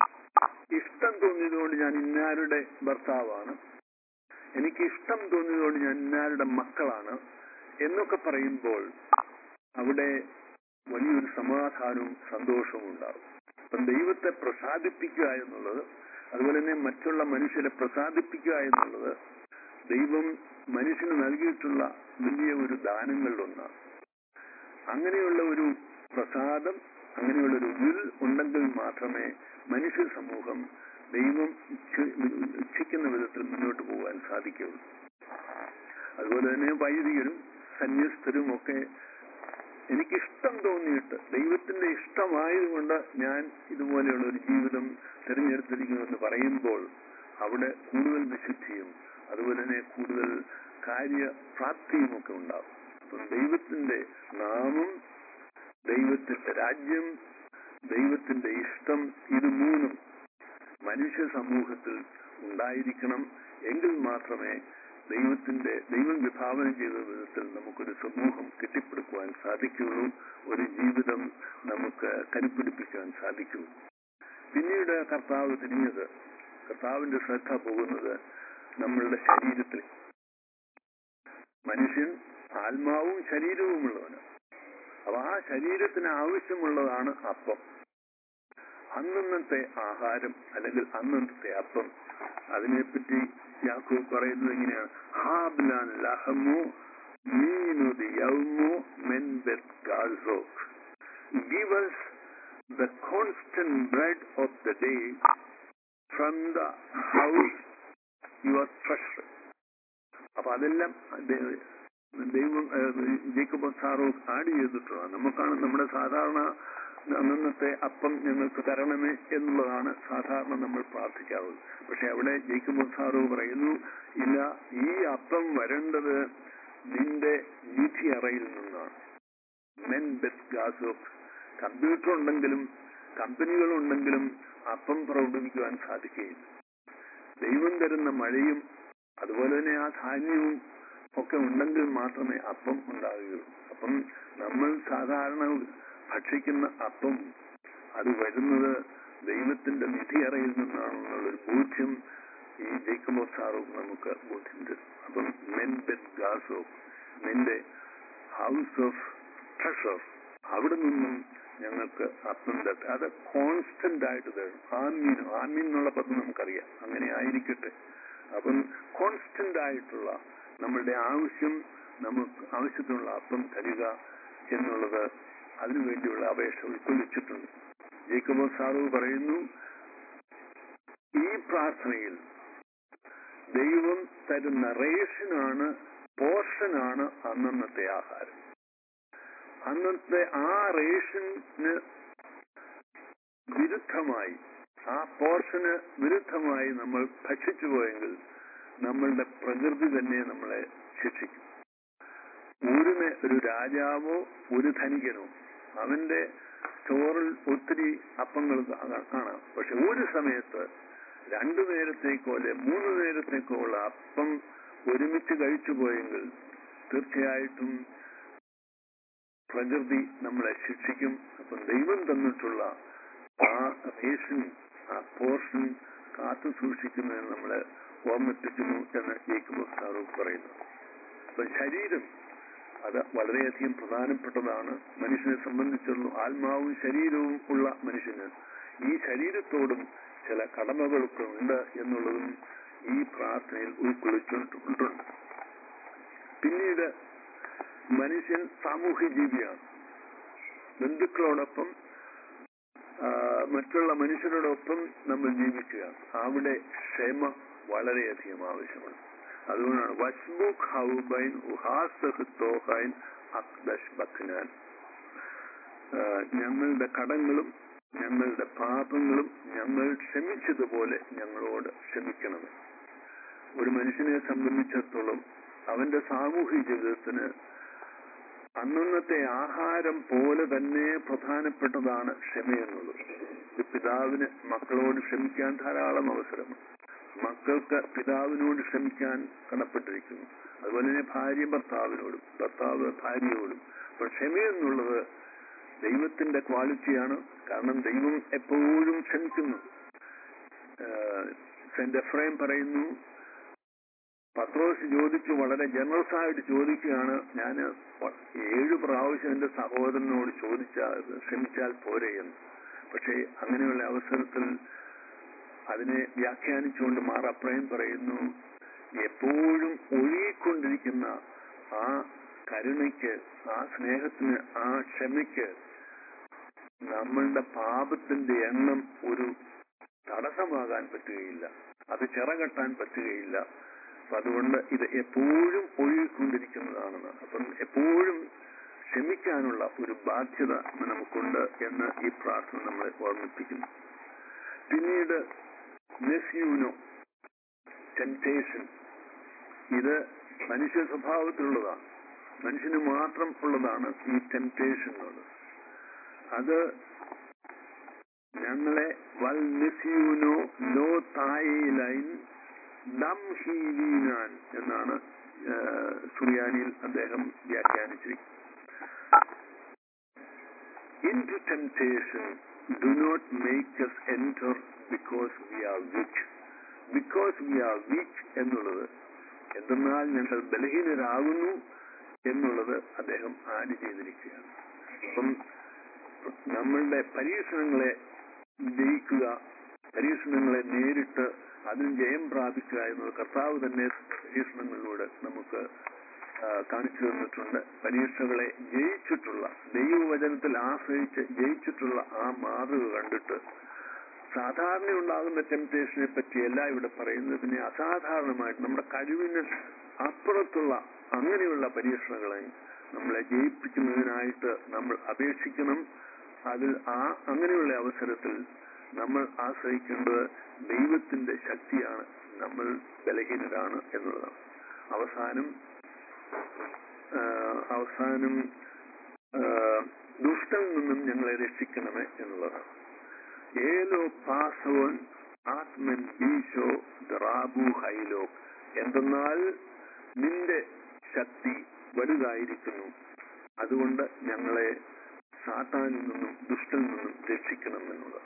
ഇഷ്ടം തോന്നിയതുകൊണ്ട് ഞാൻ ഇന്നാരുടെ ഭർത്താവാണ് എനിക്ക് ഇഷ്ടം തോന്നിയതുകൊണ്ട് ഞാൻ ഇന്നാരുടെ മക്കളാണ് എന്നൊക്കെ പറയുമ്പോൾ അവിടെ വലിയൊരു സമാധാനവും സന്തോഷവും ഉണ്ടാവും അപ്പം ദൈവത്തെ പ്രസാദിപ്പിക്കുക എന്നുള്ളത് അതുപോലെ തന്നെ മറ്റുള്ള മനുഷ്യരെ പ്രസാദിപ്പിക്കുക എന്നുള്ളത് ദൈവം മനുഷ്യന് നൽകിയിട്ടുള്ള വലിയ ഒരു ദാനങ്ങളിലൊന്നാണ് അങ്ങനെയുള്ള ഒരു പ്രസാദം അങ്ങനെയുള്ള ഒരു വിൽ ഉണ്ടെങ്കിൽ മാത്രമേ മനുഷ്യ സമൂഹം ദൈവം ഇച്ഛ- ഇച്ഛിക്കുന്ന വിധത്തിൽ മുന്നോട്ട് പോകാൻ സാധിക്കുകയുള്ളൂ അതുപോലെ തന്നെ വൈദികരും സന്യസ്തരും ഒക്കെ എനിക്കിഷ്ടം തോന്നിയിട്ട് ദൈവത്തിന്റെ ഇഷ്ടമായതുകൊണ്ട് ഞാൻ ഇതുപോലെയുള്ള ഒരു ജീവിതം തിരഞ്ഞെടുത്തിരിക്കുമെന്ന് പറയുമ്പോൾ അവിടെ കൂടുതൽ വിശുദ്ധിയും അതുപോലെ തന്നെ കൂടുതൽ കാര്യപ്രാപ്തിയും ഒക്കെ ഉണ്ടാവും അപ്പം ദൈവത്തിന്റെ നാമം ദൈവത്തിന്റെ രാജ്യം ദൈവത്തിന്റെ ഇഷ്ടം ഇത് മൂന്നും മനുഷ്യ സമൂഹത്തിൽ ഉണ്ടായിരിക്കണം എങ്കിൽ മാത്രമേ ദൈവത്തിന്റെ ദൈവം വിഭാവനം ചെയ്ത വിധത്തിൽ നമുക്കൊരു സമൂഹം കെട്ടിപ്പടുക്കുവാൻ സാധിക്കുള്ളൂ ഒരു ജീവിതം നമുക്ക് കരുപ്പിടിപ്പിക്കാൻ സാധിക്കുള്ളൂ പിന്നീട് കർത്താവ് തിരിഞ്ഞത് കർത്താവിന്റെ ശ്രദ്ധ പോകുന്നത് നമ്മളുടെ ശരീരത്തിൽ മനുഷ്യൻ ആത്മാവും ശരീരവുമുള്ളവന് അപ്പൊ ആ ശരീരത്തിന് ആവശ്യമുള്ളതാണ് അപ്പം അന്നന്നത്തെ ആഹാരം അല്ലെങ്കിൽ അന്നന്നത്തെ അപ്പം അതിനെപ്പറ്റി യാക്കോബ് പറയുന്നത് എങ്ങനെയാണ് ഹാബ്ലാൻ ലഹമോ മീനുതി യൗമോ മെൻ ബെത് ഗാൽസോക് give us the constant bread of the day from the house your treasure അപ്പൊ അതെല്ലാം ദൈ- ദൈവം ഏഹ്, ജേക്കബ് സാറോ ആഡ് ചെയ്തിട്ടുള്ളതാണ് നമുക്കാണ് നമ്മുടെ സാധാരണ അന്നത്തെ അപ്പം ഞങ്ങൾക്ക് തരണമേ എന്നുള്ളതാണ് സാധാരണ നമ്മൾ പ്രാർത്ഥിക്കാറുള്ളത് പക്ഷെ അവിടെ ജേക്കബ് സാറോ പറയുന്നു ഇല്ല ഈ അപ്പം വരേണ്ടത് നിന്റെ നിധി അറയിൽ നിന്നാണ് മെൻ ബെത്ത് ഗാസോക് കമ്പ്യൂട്ടർ ഉണ്ടെങ്കിലും കമ്പനികൾ ഉണ്ടെങ്കിലും അപ്പം പ്രവർത്തിപ്പിക്കുവാൻ സാധിക്കുകയില്ല ദൈവം തരുന്ന മഴയും അതുപോലെ തന്നെ ആ ധാന്യവും ഒക്കെ ഉണ്ടെങ്കിൽ മാത്രമേ അപ്പം ഉണ്ടാകുകയുള്ളൂ അപ്പം നമ്മൾ സാധാരണ ഭക്ഷിക്കുന്ന അപ്പം അത് വരുന്നത് ദൈവത്തിന്റെ നിധിയറയിൽ നിന്നാണെന്നുള്ളൊരു ബോധ്യം ഈ ജേക്കബോ സാറും നമുക്ക് ബോധ്യം തരും അപ്പം മെൻ ബെത് ഗാസോ നിന്റെ ഹൗസ് ഓഫ് ട്രഷർ അവിടെ നിന്നും ഞങ്ങൾക്ക് അപ്പം തട്ട് അത് കോൺസ്റ്റന്റ് ആയിട്ട് തരും ആമീൻ ആമീൻ എന്നുള്ള പദം നമുക്കറിയാം അങ്ങനെ ആയിരിക്കട്ടെ അപ്പം കോൺസ്റ്റന്റ് ആയിട്ടുള്ള നമ്മളുടെ ആവശ്യം നമുക്ക് ആവശ്യത്തിനുള്ള അപ്പം തരിക എന്നുള്ളത് അതിനുവേണ്ടിയുള്ള അപേക്ഷ ഉൾക്കൊള്ളിച്ചിട്ടുണ്ട് ജേക്കബോ സാറു പറയുന്നു ഈ പ്രാർത്ഥനയിൽ ദൈവം തരുന്ന റേഷനാണ് പോർഷനാണ് അന്നന്നത്തെ ആഹാരം അന്നത്തെ ആ റേഷന് വിരുദ്ധമായി ആ പോർഷന് വിരുദ്ധമായി നമ്മൾ ഭക്ഷിച്ചു പോയെങ്കിൽ നമ്മളുടെ പ്രകൃതി തന്നെ നമ്മളെ ശിക്ഷിക്കും ഒരു നേ- ഒരു രാജാവോ ഒരു ധനികനോ അവന്റെ സ്റ്റോറിൽ ഒത്തിരി അപ്പങ്ങൾ കാ- കാണാം പക്ഷെ ഒരു സമയത്ത് രണ്ടു നേരത്തേക്കോ അല്ലെ മൂന്ന് നേരത്തേക്കോ ഉള്ള അപ്പം ഒരുമിച്ച് കഴിച്ചു പോയെങ്കിൽ തീർച്ചയായിട്ടും പ്രകൃതി നമ്മളെ ശിക്ഷിക്കും അപ്പം ദൈവം തന്നിട്ടുള്ള ആ റേഷൻ ആ പോർഷൻ കാത്തു സൂക്ഷിക്കുന്നതിന് നമ്മളെ ഓർമ്മിപ്പിക്കുന്നു എന്ന് ജേക്കബ് സാറു പറയുന്നു അപ്പൊ ശരീരം അത് വളരെയധികം പ്രധാനപ്പെട്ടതാണ് മനുഷ്യനെ സംബന്ധിച്ചുള്ള ആത്മാവും ശരീരവും ഉള്ള മനുഷ്യന് ഈ ശരീരത്തോടും ചില കടമകളൊക്കെ ഉണ്ട് എന്നുള്ളതും ഈ പ്രാർത്ഥനയിൽ ഉൾക്കൊള്ളിച്ചിട്ടുണ്ട് പിന്നീട് മനുഷ്യൻ സാമൂഹ്യ ജീവിയാണ് ബന്ധുക്കളോടൊപ്പം ആ, മറ്റുള്ള മനുഷ്യരോടൊപ്പം നമ്മൾ ജീവിക്കുകയാണ് അവിടെ ക്ഷമ വളരെയധികം ആവശ്യമാണ് അതുകൊണ്ടാണ് വസ്ബുഖ് ഹൗബൈൻ ഉഹാസഹ്തോഹൈൻ അക്ദഷ് ബഖ്നാൻ ആ, ഞങ്ങളുടെ കടങ്ങളും ഞങ്ങളുടെ പാപങ്ങളും ഞങ്ങൾ ക്ഷമിച്ചതുപോലെ ഞങ്ങളോട് ക്ഷമിക്കണമേ ഒരു മനുഷ്യനെ സംബന്ധിച്ചിടത്തോളം അവന്റെ സാമൂഹിക ജീവിതത്തിന് അന്നന്നത്തെ ആഹാരം പോലെ തന്നെ പ്രധാനപ്പെട്ടതാണ് ക്ഷമയെന്നുള്ളത് ഒരു പിതാവിന് മക്കളോട് ക്ഷമിക്കാൻ ധാരാളം അവസരമുണ്ട് മക്കൾക്ക് പിതാവിനോട് ക്ഷമിക്കാൻ കടപ്പെട്ടിരിക്കുന്നു അതുപോലെ തന്നെ ഭാര്യ ഭർത്താവിനോടും ഭർത്താവ് ഭാര്യയോടും അപ്പോൾ ക്ഷമയെന്നുള്ളത് ദൈവത്തിന്റെ ക്വാളിറ്റിയാണ് കാരണം ദൈവം എപ്പോഴും ക്ഷമിക്കുന്നു സെന്റ് എഫ്രൈം പറയുന്നു പത്രോസ് ചോദിച്ചു വളരെ ജനറസ് ആയിട്ട് ചോദിക്കുകയാണ് ഞാൻ ഏഴു പ്രാവശ്യം എന്റെ സഹോദരനോട് ചോദിച്ചാൽ ക്ഷമിച്ചാൽ പോരെ എന്ന് പക്ഷേ അങ്ങനെയുള്ള അവസരത്തിൽ അതിനെ വ്യാഖ്യാനിച്ചുകൊണ്ട് മാർ അപ്രയം പറയുന്നു എപ്പോഴും ഒഴുകിക്കൊണ്ടിരിക്കുന്ന ആ കരുണയ്ക്ക് ആ സ്നേഹത്തിന് ആ ക്ഷമയ്ക്ക് നമ്മളുടെ പാപത്തിന്റെ എണ്ണം ഒരു തടസ്സമാകാൻ പറ്റുകയില്ല അത് ചിറകെട്ടാൻ പറ്റുകയില്ല അപ്പൊ അതുകൊണ്ട് ഇത് എപ്പോഴും ഒഴുകിക്കൊണ്ടിരിക്കുന്നതാണെന്ന് അപ്പം എപ്പോഴും ക്ഷമിക്കാനുള്ള ഒരു ബാധ്യത നമുക്കുണ്ട് എന്ന് ഈ പ്രാർത്ഥന നമ്മളെ ഓർമ്മിപ്പിക്കുന്നു പിന്നീട് നെസ്യൂനോ ടെംപ്റ്റേഷൻ ഇത് മനുഷ്യ സ്വഭാവത്തിലുള്ളതാണ് മനുഷ്യന് മാത്രം ഉള്ളതാണ് ഈ ടെംപ്റ്റേഷൻ എന്നുള്ളത് അത് ഞങ്ങളെ വൽ നെസ്യൂനോ ലോ തായലൈൻ ദം ഹീവീനാൻ എന്നാണ് സുറിയാനിയിൽ അദ്ദേഹം വ്യാഖ്യാനിച്ചിരിക്കുന്നത് into temptation do not make us enter because we are weak because we are weak എന്നുള്ളത് എന്തെന്നാൽ ഞങ്ങൾ ബലഹീനരാകുന്നു എന്നുള്ളത് അദ്ദേഹം ആഡ് ചെയ്തിരിക്കുകയാണ് അപ്പം നമ്മളുടെ പരീക്ഷണങ്ങളെ ജയിക്കുക പരീക്ഷണങ്ങളെ നേരിട്ട് അതിന് ജയം പ്രാപിക്കുക എന്നത് കർത്താവ് തന്നെ പരീക്ഷണങ്ങളിലൂടെ നമുക്ക് ആ, കാണിച്ചു തന്നിട്ടുണ്ട് പരീക്ഷകളെ ജയിച്ചിട്ടുള്ള ദൈവവചനത്തിൽ ആശ്രയിച്ച് ജയിച്ചിട്ടുള്ള ആ മാതൃക കണ്ടിട്ട് സാധാരണ ഉണ്ടാകുന്ന ടെംപ്റ്റേഷനെ പറ്റിയല്ല ഇവിടെ പറയുന്നത് പിന്നെ അസാധാരണമായിട്ട് നമ്മുടെ കഴിവിന് അപ്പുറത്തുള്ള അങ്ങനെയുള്ള പരീക്ഷണങ്ങളെ നമ്മളെ ജയിപ്പിക്കുന്നതിനായിട്ട് നമ്മൾ അപേക്ഷിക്കണം അതിൽ ആ അങ്ങനെയുള്ള അവസരത്തിൽ നമ്മൾ ആശ്രയിക്കേണ്ടത് ദൈവത്തിന്റെ ശക്തിയാണ് നമ്മൾ ബലഹീനരാണ് എന്നുള്ളതാണ് അവസാനം ആ, അവസാനം ആ, ദുഷ്ടനിൽ നിന്നും ഞങ്ങളെ രക്ഷിക്കണമേ എന്നുള്ളതാണ് ഏലോ പാസവൻ ആത്മൻ ബീശോ ദറാബു ഹൈലോ എന്തെന്നാൽ നിന്റെ ശക്തി വലുതായിരിക്കുന്നു അതുകൊണ്ട് ഞങ്ങളെ സാത്താനിൽ നിന്നും ദുഷ്ടനിൽ നിന്നും രക്ഷിക്കണം എന്നുള്ളത്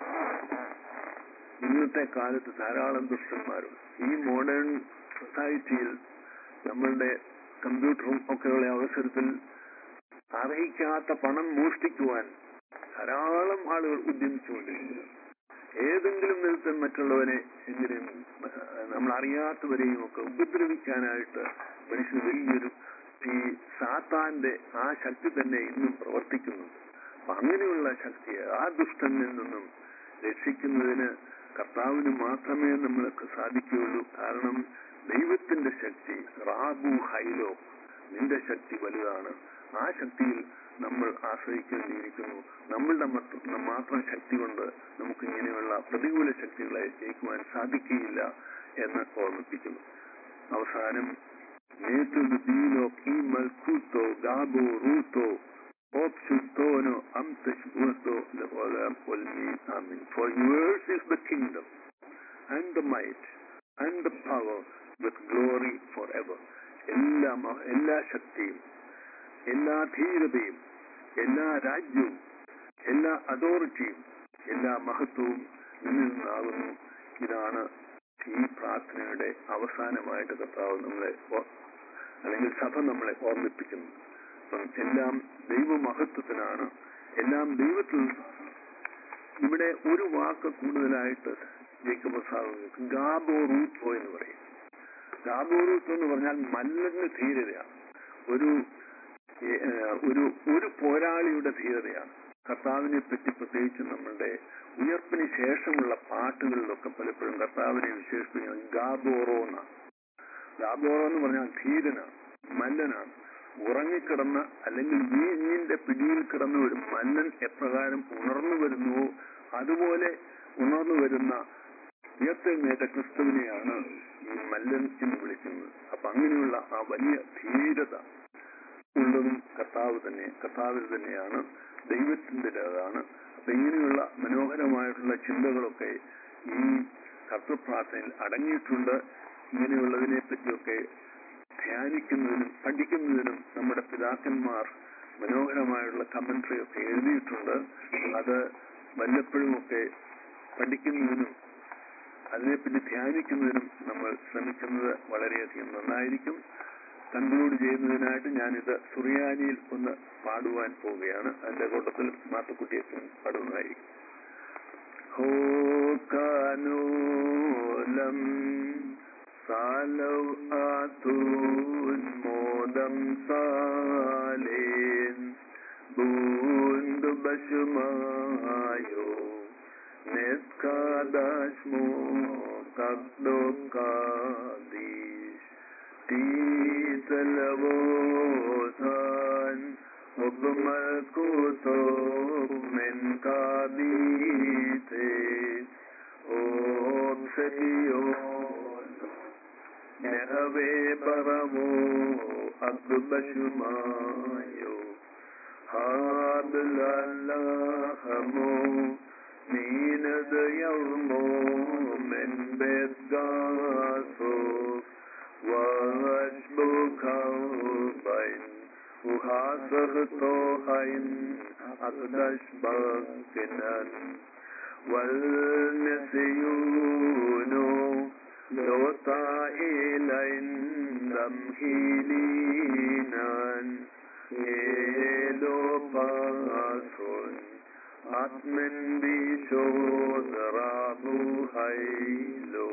ഇന്നത്തെ കാലത്ത് ധാരാളം ദുഷ്ടന്മാരുണ്ട് ഈ മോഡേൺ സൊസൈറ്റിയിൽ നമ്മളുടെ കമ്പ്യൂട്ടറും ഒക്കെയുള്ള അവസരത്തിൽ അർഹിക്കാത്ത പണം മോഷ്ടിക്കുവാൻ ധാരാളം ആളുകൾ ഉദ്യമിച്ചുകൊണ്ടിരിക്കുന്നു ഏതെങ്കിലും വിധത്തിൽ മറ്റുള്ളവരെ എങ്കിലും നമ്മൾ അറിയാത്തവരെയും ഒക്കെ ഉപദ്രവിക്കാനായിട്ട് മനുഷ്യന് വലിയൊരു ഈ സാത്താന്റെ ആ ശക്തി തന്നെ ഇന്നും പ്രവർത്തിക്കുന്നുണ്ട് അപ്പൊ അങ്ങനെയുള്ള ശക്തിയെ ആ ദുഷ്ടനിൽ നിന്നും രക്ഷിക്കുന്നതിന് കർത്താവിന് മാത്രമേ നമ്മൾക്ക് സാധിക്കുകയുള്ളൂ കാരണം ദൈവത്തിന്റെ ശക്തി റാബു ഹൈലോ നിന്റെ ശക്തി വലുതാണ് ആ ശക്തിയിൽ നമ്മൾ ആശ്രയിക്കേണ്ടിയിരിക്കുന്നു നമ്മളുടെ മത്ത- മാത്രം ശക്തി കൊണ്ട് നമുക്ക് ഇങ്ങനെയുള്ള പ്രതികൂല ശക്തികളെ ജയിക്കുവാൻ സാധിക്കുകയില്ല എന്ന് ഓർമ്മിപ്പിക്കുന്നു അവസാനം നേതൃ ദീനോ കീ മൽക്കൂത്തോ ഗാബോ റൂത്തോ ഓപ്സുത്തോനോ അംതോ ആമീൻ for yours is the kingdom and the might and the power with glory forever എല്ലാ മ- എല്ലാ ശക്തിയും എല്ലാ ധീരതയും എല്ലാ രാജ്യവും എല്ലാ അതോറിറ്റിയും എല്ലാ മഹത്വവും നിന്നിൽ നിന്നാകുന്നു ഇതാണ് ഈ പ്രാർത്ഥനയുടെ അവസാനമായിട്ട് കർത്താവ് നമ്മളെ ഓ- അല്ലെങ്കിൽ സഭ നമ്മളെ ഓർമ്മിപ്പിക്കുന്നത് അപ്പം എല്ലാം ദൈവമഹത്വത്തിനാണ് എല്ലാം ദൈവത്തിൽ ഇവിടെ ഒരു വാക്ക് കൂടുതലായിട്ട് ജേക്കബ് സാഹു ഗാബോ റൂത്തോ എന്ന് പറയും ഗാബോ റൂത്തോ എന്ന് പറഞ്ഞാൽ മല്ലന് ധീരതയാണ് ഒരു ഏഹ്, ഒരു ഒരു പോരാളിയുടെ ധീരതയാണ് കർത്താവിനെ പറ്റി പ്രത്യേകിച്ച് നമ്മളുടെ ഉയർപ്പിന് ശേഷമുള്ള പാട്ടുകളിലൊക്കെ പലപ്പോഴും കർത്താവിനെ വിശേഷിപ്പിക്കുന്നത് ഗാബോറോ എന്നാണ് ഗാബോറോ എന്ന് പറഞ്ഞാൽ ധീരനാണ് മല്ലനാണ് ഉറങ്ങിക്കിടന്ന അല്ലെങ്കിൽ വീഞ്ഞിന്റെ പിടിയിൽ കിടന്ന ഒരു മല്ലൻ എപ്രകാരം ഉണർന്നു വരുന്നുവോ അതുപോലെ ഉണർന്നു വരുന്ന ഉയർത്തെഴുന്നേറ്റ ക്രിസ്തുവിനെയാണ് ഈ മല്ലൻ എന്ന് വിളിക്കുന്നത് അപ്പൊ അങ്ങനെയുള്ള ആ വലിയ ധീരത ഉള്ളതും കർത്താവ് തന്നെ കർത്താവിൽ തന്നെയാണ് ദൈവത്തിൻ്റെതാണ് അപ്പൊ ഇങ്ങനെയുള്ള മനോഹരമായിട്ടുള്ള ചിന്തകളൊക്കെ ഈ കർത്തൃപ്രാർത്ഥനയിൽ അടങ്ങിയിട്ടുണ്ട് ഇങ്ങനെയുള്ളതിനെ പറ്റിയൊക്കെ ധ്യാനിക്കുന്നതിനും പഠിക്കുന്നതിനും നമ്മുടെ പിതാക്കന്മാർ മനോഹരമായുള്ള കമന്ററി ഒക്കെ എഴുതിയിട്ടുണ്ട് അത് വല്ലപ്പോഴുമൊക്കെ പഠിക്കുന്നതിനും അതിനെപ്പറ്റി ധ്യാനിക്കുന്നതിനും നമ്മൾ ശ്രമിക്കുന്നത് വളരെയധികം നന്നായിരിക്കും കൺക്ലൂഡ് ചെയ്യുന്നതിനായിട്ട് ഞാനിത് സുറിയാനിയിൽ ഒന്ന് പാടുവാൻ പോവുകയാണ് അതിന്റെ കൂട്ടത്തിൽ മാത്തുക്കുട്ടിയൊക്കെ പാടുന്നതായിരിക്കും ഹോ കാനൂലം സാലൗ ആതൂൻ മോദം സാലേൻ ബൂന്തു ബശുമായോ നെത്കാദാശ്മോ കഗ്ദോ കാദീഷ് تيتلوثان وبملكوتو من قابيته ഓപ്സലിയോൻ നെഹവേ പറമോ അക്ബശുമായോ ഹാദലഹമോ നീനത് യൗമോ മെൻ ബെദ്ഗാസോ واشبكوبين وحاصرتوهين أقدش باكنان والنسيون لو طائلين دمهيلينان إلو باسون أتمن بشوذ رابو هيلو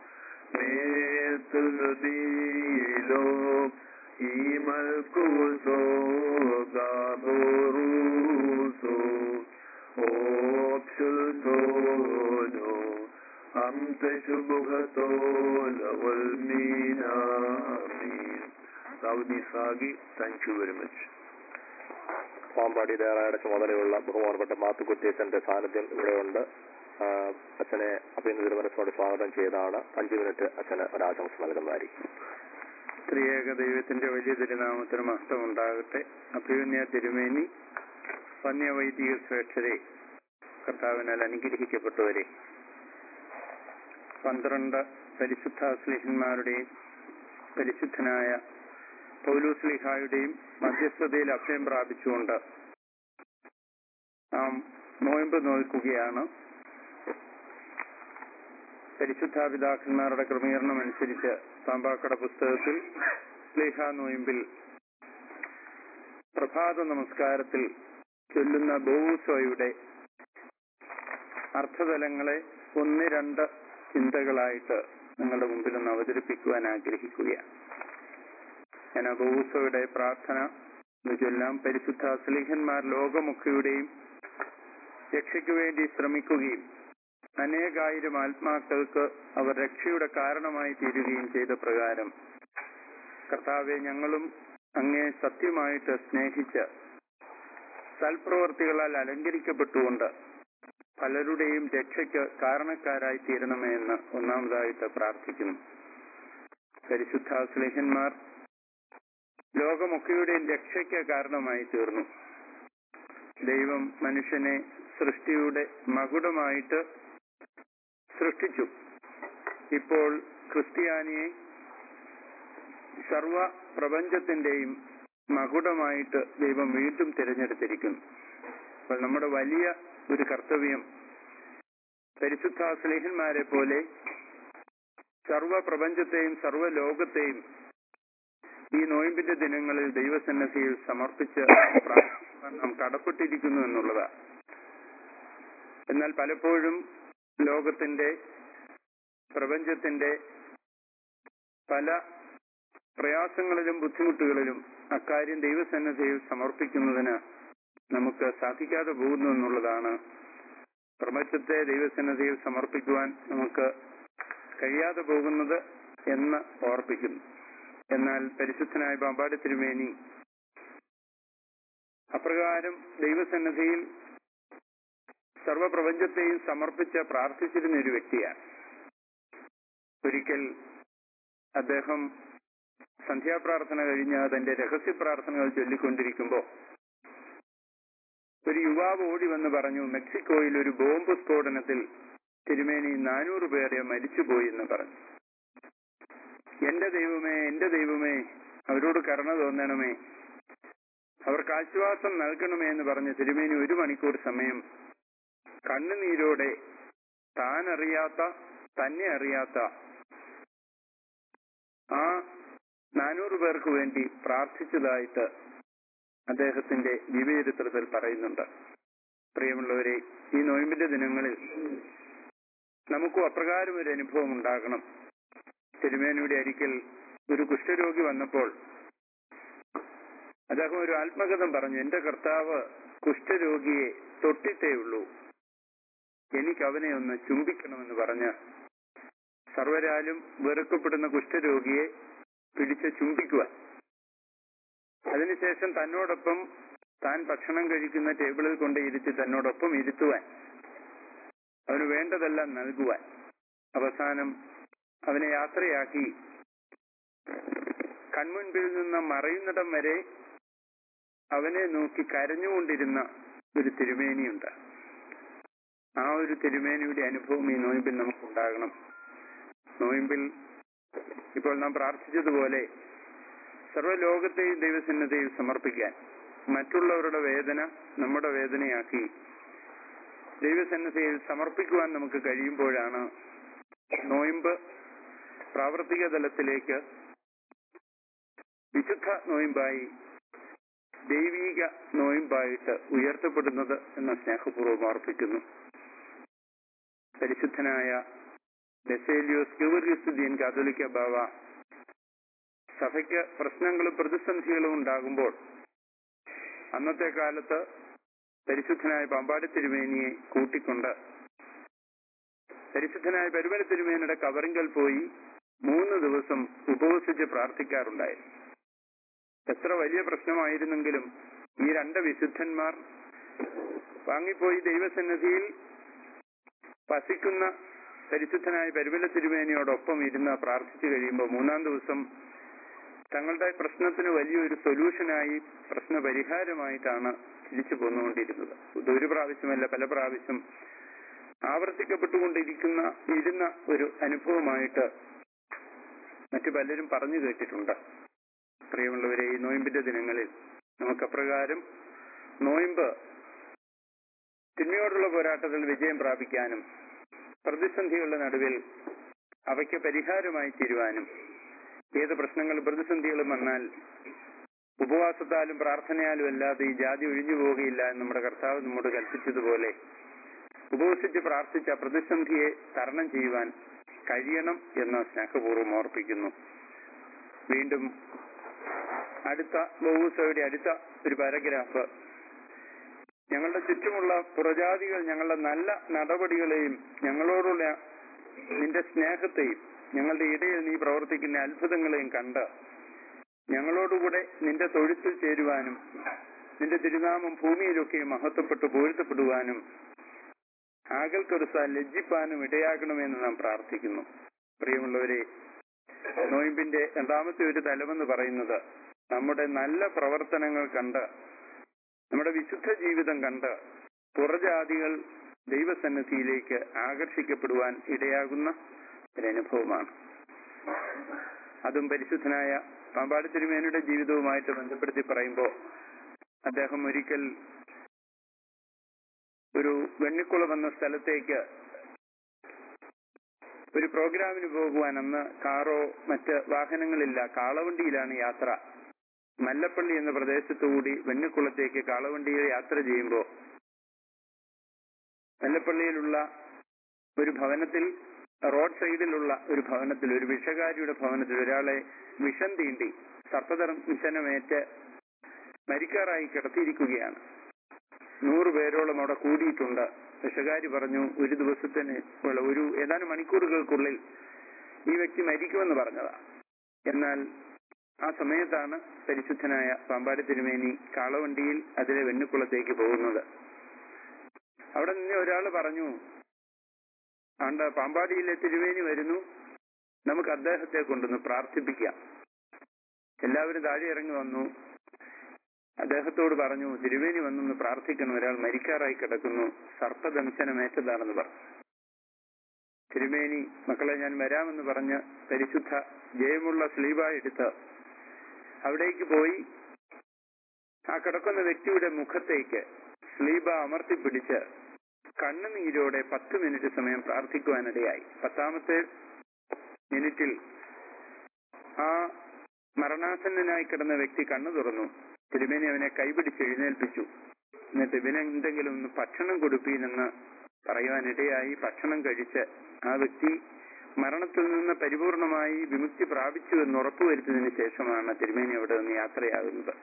Metulodilo Imalkuso Gaboruso Opsultono Amteshubuhatolo Walminamin Saudi Sagi, thank you very much. Pampady ദേറായുടെ ചുമതലയുള്ള ബഹുമാനപ്പെട്ട മാത്തുക്കുട്ടിയച്ചന്റെ സാന്നിധ്യം ഇവിടെയുണ്ട് ആ, അച്ഛനെ അഭിനന്ദ തിരുമനസ്സോട് സ്വാഗതം ചെയ്താണ് അഞ്ചു മിനിറ്റ് അച്ഛന് ഒരാശംസ നൽകുന്നതായിരിക്കും ത്രിയേക ദൈവത്തിന്റെ വലിയ തിരുനാമത്തിന് മഹത്വം ഉണ്ടാകട്ടെ അഭിമന്യ തിരുമേനി വന്യവൈദിക ശ്രേഷ്ഠരെ കർത്താവിനാൽ അനുഗ്രഹിക്കപ്പെട്ടവരെ പന്ത്രണ്ട് പരിശുദ്ധാസ്ലിഹന്മാരുടെയും പരിശുദ്ധനായ പൗലൂസ്ലിഹായുടെയും മധ്യസ്ഥതയിൽ അഭയം പ്രാപിച്ചുകൊണ്ട് നാം നോയമ്പ് നോക്കുകയാണ് പരിശുദ്ധാപിതാക്കന്മാരുടെ ക്രമീകരണം അനുസരിച്ച് പാമ്പാക്കട പുസ്തകത്തിൽ സ്ലേഹ നോയമ്പിൽ പ്രഭാത നമസ്കാരത്തിൽ ചൊല്ലുന്ന ബോവുസോയുടെ അർത്ഥതലങ്ങളെ ഒന്ന് രണ്ട് ചിന്തകളായിട്ട് നിങ്ങളുടെ മുമ്പിൽ ഒന്ന് അവതരിപ്പിക്കുവാൻ ആഗ്രഹിക്കുകയാണ് ഞാൻ ബോവുസോയുടെ പ്രാർത്ഥന എന്ന് ചൊല്ലാം പരിശുദ്ധ സ്ലീഹന്മാർ ലോകമുഖയുടെയും രക്ഷയ്ക്ക് വേണ്ടി ശ്രമിക്കുകയും അനേകായിരം ആത്മാക്കൾക്ക് അവർ രക്ഷയുടെ കാരണമായി തീരുകയും ചെയ്ത പ്രകാരം കർത്താവെ ഞങ്ങളും അങ്ങേ സത്യമായിട്ട് സ്നേഹിച്ച് സൽപ്രവർത്തികളാൽ അലങ്കരിക്കപ്പെട്ടുകൊണ്ട് പലരുടെയും രക്ഷയ്ക്ക് കാരണക്കാരായി തീരണമേ എന്ന് ഒന്നാമതായിട്ട് പ്രാർത്ഥിക്കുന്നു പരിശുദ്ധ സ്ലേഹന്മാർ ലോകമൊക്കെയുടെയും രക്ഷയ്ക്ക് കാരണമായി തീർന്നു ദൈവം മനുഷ്യനെ സൃഷ്ടിയുടെ മകുടമായിട്ട് സൃഷ്ടിച്ചു ഇപ്പോൾ ക്രിസ്ത്യാനിയെ സർവ പ്രപഞ്ചത്തിന്റെയും മകുടമായിട്ട് ദൈവം വീണ്ടും തിരഞ്ഞെടുത്തിരിക്കുന്നു അപ്പോൾ നമ്മുടെ വലിയ ഒരു കർത്തവ്യം പരിശുദ്ധ സ്നേഹന്മാരെ പോലെ സർവ പ്രപഞ്ചത്തെയും സർവ ലോകത്തെയും ഈ നോയമ്പിന്റെ ദിനങ്ങളിൽ ദൈവസന്നദ്ധിയിൽ സമർപ്പിച്ച് പ്രാർത്ഥിക്കുവാൻ നാം കടപ്പെട്ടിരിക്കുന്നു എന്നുള്ളതാണ് എന്നാൽ പലപ്പോഴും ലോകത്തിന്റെ പ്രപഞ്ചത്തിന്റെ പല പ്രയാസങ്ങളിലും ബുദ്ധിമുട്ടുകളിലും അക്കാര്യം ദൈവസന്നദ്ധിയിൽ സമർപ്പിക്കുന്നതിന് നമുക്ക് സാധിക്കാതെ പോകുന്നു എന്നുള്ളതാണ് പ്രപഞ്ചത്തെ ദൈവസന്നദ്ധിയിൽ സമർപ്പിക്കുവാൻ നമുക്ക് കഴിയാതെ പോകുന്നത് എന്ന് ഓർപ്പിക്കുന്നു എന്നാൽ പരിശുദ്ധനായ പാമ്പാടി തിരുമേനി അപ്രകാരം ദൈവസന്നദ്ധിയിൽ സർവപ്രപഞ്ചത്തെയും സമർപ്പിച്ച് പ്രാർത്ഥിച്ചിരുന്ന ഒരു വ്യക്തിയാണ് ഒരിക്കൽ അദ്ദേഹം സന്ധ്യാപ്രാർത്ഥന കഴിഞ്ഞ് തന്റെ രഹസ്യ പ്രാർത്ഥനകൾ ചൊല്ലിക്കൊണ്ടിരിക്കുമ്പോൾ ഒരു യുവാവ് ഓടി വന്ന് പറഞ്ഞു മെക്സിക്കോയിൽ ഒരു ബോംബ് സ്ഫോടനത്തിൽ തിരുമേനി നാനൂറ് പേരെ മരിച്ചുപോയി എന്ന് പറഞ്ഞു എന്റെ ദൈവമേ എന്റെ ദൈവമേ അവരോട് കരുണ തോന്നണമേ അവർക്ക് ആശ്വാസം നൽകണമേ എന്ന് പറഞ്ഞ് തിരുമേനി ഒരു മണിക്കൂർ സമയം കണ്ണുനീരോടെ താൻ അറിയാത്ത തന്നെ അറിയാത്ത ആ നാനൂറ് പേർക്ക് വേണ്ടി പ്രാർത്ഥിച്ചതായിട്ട് അദ്ദേഹത്തിന്റെ ജീവചരിത്രത്തിൽ പറയുന്നുണ്ട് പ്രിയമുള്ളവരെ ഈ നോയമ്പിന്റെ ദിനങ്ങളിൽ നമുക്കും അപ്രകാരം ഒരു അനുഭവം ഉണ്ടാകണം തിരുമേനിയുടെ അരിക്കൽ ഒരു കുഷ്ഠരോഗി വന്നപ്പോൾ അദ്ദേഹം ഒരു ആത്മകഥം പറഞ്ഞു എന്റെ കർത്താവ് കുഷ്ഠരോഗിയെ തൊട്ടിട്ടേ ഉള്ളൂ എനിക്ക് അവനെ ഒന്ന് ചുംബിക്കണമെന്ന് പറഞ്ഞ് സർവരാലും വെറുക്കപ്പെടുന്ന കുഷ്ഠരോഗിയെ പിടിച്ച് ചുംബിക്കുവാൻ അതിനുശേഷം തന്നോടൊപ്പം താൻ ഭക്ഷണം കഴിക്കുന്ന ടേബിളിൽ കൊണ്ട് ഇരുത്തി തന്നോടൊപ്പം ഇരുത്തുവാൻ അവന് വേണ്ടതെല്ലാം നൽകുവാൻ അവസാനം അവനെ യാത്രയാക്കി കൺമുൻപിൽ നിന്ന് മറയുന്നിടം വരെ അവനെ നോക്കി കരഞ്ഞുകൊണ്ടിരുന്ന ഒരു തിരുമേനിയുണ്ട് ആ ഒരു തിരുമേനിയുടെ അനുഭവം ഈ നോയമ്പിൽ നമുക്കുണ്ടാകണം നോയമ്പിൽ ഇപ്പോൾ നാം പ്രാർത്ഥിച്ചതുപോലെ സർവ്വലോകത്തെയും ദൈവസന്നദ്ധയിൽ സമർപ്പിക്കാൻ മറ്റുള്ളവരുടെ വേദന നമ്മുടെ വേദനയാക്കി ദൈവസന്നദ്ധയിൽ സമർപ്പിക്കുവാൻ നമുക്ക് കഴിയുമ്പോഴാണ് നോയമ്പ് പ്രാവർത്തിക തലത്തിലേക്ക് വിശുദ്ധ നോയമ്പായി ദൈവീക നോയമ്പായിട്ട് ഉയർത്തപ്പെടുന്നത് എന്ന സ്നേഹപൂർവ്വം ഓർപ്പിക്കുന്നു പരിശുദ്ധനായ ബെസേലിയോസ് ഗൗരിയസ്തുതിയൻ കാതോലിക്ക ബാവ സഭയ്ക്ക് പ്രശ്നങ്ങളും പ്രതിസന്ധികളും ഉണ്ടാകുമ്പോൾ അന്നത്തെ കാലത്ത് പരിശുദ്ധനായ പമ്പാടി തിരുമേനിയെ കൂട്ടിക്കൊണ്ട് പരിശുദ്ധനായ പെരുമല തിരുമേനിയുടെ കവറിങ്കൽ പോയി മൂന്ന് ദിവസം ഉപവസിച്ച് പ്രാർത്ഥിക്കാറുണ്ടായി എത്ര വലിയ പ്രശ്നമായിരുന്നെങ്കിലും ഈ രണ്ട് വിശുദ്ധന്മാർ വാങ്ങിപ്പോയി ദൈവസന്നിധിയിൽ വസിക്കുന്ന പരിശുദ്ധനായ പെരുമല തിരുമേനിയോടൊപ്പം ഇരുന്ന് പ്രാർത്ഥിച്ചു കഴിയുമ്പോൾ മൂന്നാം ദിവസം തങ്ങളുടെ പ്രശ്നത്തിന് വലിയൊരു സൊല്യൂഷനായി പ്രശ്ന പരിഹാരമായിട്ടാണ് തിരിച്ചു പോന്നുകൊണ്ടിരുന്നത് ഇത് ഒരു പ്രാവശ്യമല്ല പല പ്രാവശ്യം ആവർത്തിക്കപ്പെട്ടുകൊണ്ടിരിക്കുന്ന ഇരുന്ന ഒരു അനുഭവമായിട്ട് മറ്റു പലരും പറഞ്ഞു കേട്ടിട്ടുണ്ട് പ്രിയമുള്ളവരെ ഈ നോയമ്പിന്റെ ദിനങ്ങളിൽ നമുക്ക് അപ്രകാരം നോയമ്പ് തിന്മയോടുള്ള പോരാട്ടത്തിൽ വിജയം പ്രാപിക്കാനും പ്രതിസന്ധികളുടെ നടുവിൽ അവയ്ക്ക് പരിഹാരമായി തീരുവാനും ഏത് പ്രശ്നങ്ങളും പ്രതിസന്ധികളും വന്നാൽ ഉപവാസത്താലും പ്രാർത്ഥനയാലും അല്ലാതെ ഈ ജാതി ഒഴിഞ്ഞു പോവുകയില്ല എന്ന് നമ്മുടെ കർത്താവ് നമ്മോട് കൽപ്പിച്ചതുപോലെ ഉപവസിച്ച് പ്രാർത്ഥിച്ച പ്രതിസന്ധിയെ തരണം ചെയ്യുവാൻ കഴിയണം എന്ന് സ്നേഹപൂർവ്വം ഓർപ്പിക്കുന്നു വീണ്ടും അടുത്ത ബഹുസയുടെ അടുത്ത ഒരു പാരഗ്രാഫ് ഞങ്ങളുടെ ചുറ്റുമുള്ള പുറജാതികൾ ഞങ്ങളുടെ നല്ല നടപടികളെയും ഞങ്ങളോടുള്ള നിന്റെ സ്നേഹത്തെയും ഞങ്ങളുടെ ഇടയിൽ നീ പ്രവർത്തിക്കുന്ന അത്ഭുതങ്ങളെയും കണ്ട് ഞങ്ങളോടുകൂടെ നിന്റെ തൊഴുത്തിൽ ചേരുവാനും നിന്റെ തിരുനാമം ഭൂമിയിലൊക്കെ മഹത്വപ്പെട്ട് പുകഴ്ത്തപ്പെടുവാനും ആകൽക്കൊരുസ ലജ്ജിപ്പാനും ഇടയാകണമെന്ന് നാം പ്രാർത്ഥിക്കുന്നു പ്രിയമുള്ളവരെ നോയിമ്പിന്റെ രണ്ടാമത്തെ ഒരു തലമെന്ന് പറയുന്നത് നമ്മുടെ നല്ല പ്രവർത്തനങ്ങൾ കണ്ട് നമ്മുടെ വിശുദ്ധ ജീവിതം കണ്ട് പുറജാതികൾ ദൈവസന്നിധിയിലേക്ക് ആകർഷിക്കപ്പെടുവാൻ ഇടയാകുന്ന ഒരനുഭവമാണ് അതും പരിശുദ്ധനായ പാമ്പാടി തിരുമേനയുടെ ജീവിതവുമായിട്ട് ബന്ധപ്പെടുത്തി പറയുമ്പോൾ അദ്ദേഹം ഒരിക്കൽ ഒരു വെണ്ണിക്കുളം എന്ന സ്ഥലത്തേക്ക് ഒരു പ്രോഗ്രാമിന് പോകുവാൻ അന്ന് കാറോ മറ്റ് വാഹനങ്ങളില്ല കാളവണ്ടിയിലാണ് യാത്ര മല്ലപ്പള്ളി എന്ന പ്രദേശത്തുകൂടി വെണ്ണിക്കുളത്തേക്ക് കാളവണ്ടിയിൽ യാത്ര ചെയ്യുമ്പോൾ മല്ലപ്പള്ളിയിലുള്ള ഒരു ഭവനത്തിൽ റോഡ് സൈഡിലുള്ള ഒരു ഭവനത്തിൽ ഒരു വിഷകാരിയുടെ ഭവനത്തിൽ ഒരാളെ വിഷം തീണ്ടി സർപ്പദർശനമേറ്റ് മരിക്കാറായി കിടത്തിയിരിക്കുകയാണ് നൂറ് പേരോളം അവിടെ കൂടിയിട്ടുണ്ട് വിഷകാരി പറഞ്ഞു ഒരു ദിവസത്തിന് ഉള്ള ഒരു ഏതാനും മണിക്കൂറുകൾക്കുള്ളിൽ ഈ വ്യക്തി മരിക്കുമെന്ന് പറഞ്ഞതാ എന്നാൽ ആ സമയത്താണ് പരിശുദ്ധനായ പാമ്പാടി തിരുമേനി കാളവണ്ടിയിൽ അതിലെ വെണ്ണുക്കുളത്തേക്ക് പോകുന്നത് അവിടെ നിന്ന് ഒരാൾ പറഞ്ഞു ആണ്ട പാമ്പാടിയിലെ തിരുവേനി വരുന്നു നമുക്ക് അദ്ദേഹത്തെ കൊണ്ടൊന്ന് പ്രാർത്ഥിപ്പിക്കാം എല്ലാവരും താഴെ ഇറങ്ങി വന്നു അദ്ദേഹത്തോട് പറഞ്ഞു തിരുവേനി വന്നൊന്ന് പ്രാർത്ഥിക്കണം ഒരാൾ മരിക്കാറായി കിടക്കുന്നു സർപ്പദംശനമേറ്റതാണെന്ന് പറഞ്ഞു തിരുമേനി മക്കളെ ഞാൻ വരാമെന്ന് പറഞ്ഞ് പരിശുദ്ധ ജയമുള്ള സ്ലീബ എടുത്ത് അവിടേക്ക് പോയി ആ കിടക്കുന്ന വ്യക്തിയുടെ മുഖത്തേക്ക് സ്ലീബ അമർത്തിപ്പിടിച്ച് കണ്ണുനീരോടെ പത്ത് മിനിറ്റ് സമയം പ്രാർത്ഥിക്കുവാനിടയായി പത്താമത്തെ മിനിറ്റിൽ ആ മരണാസന്നനായി കിടന്ന വ്യക്തി കണ്ണു തുറന്നു തിരുമേനി അവനെ കൈപിടിച്ച് എഴുന്നേൽപ്പിച്ചു എന്നിട്ട് ഇവനെന്തെങ്കിലും ഒന്ന് ഭക്ഷണം കൊടുപ്പീനെന്ന് പറയുവാനിടയായി ഭക്ഷണം കഴിച്ച് ആ വ്യക്തി മരണത്തിൽ നിന്ന് പരിപൂർണമായി വിമുക്തി പ്രാപിച്ചു എന്ന് ഉറപ്പുവരുത്തിയതിനു ശേഷമാണ് തിരുമേനി അവിടെ നിന്ന് യാത്രയാകുന്നത്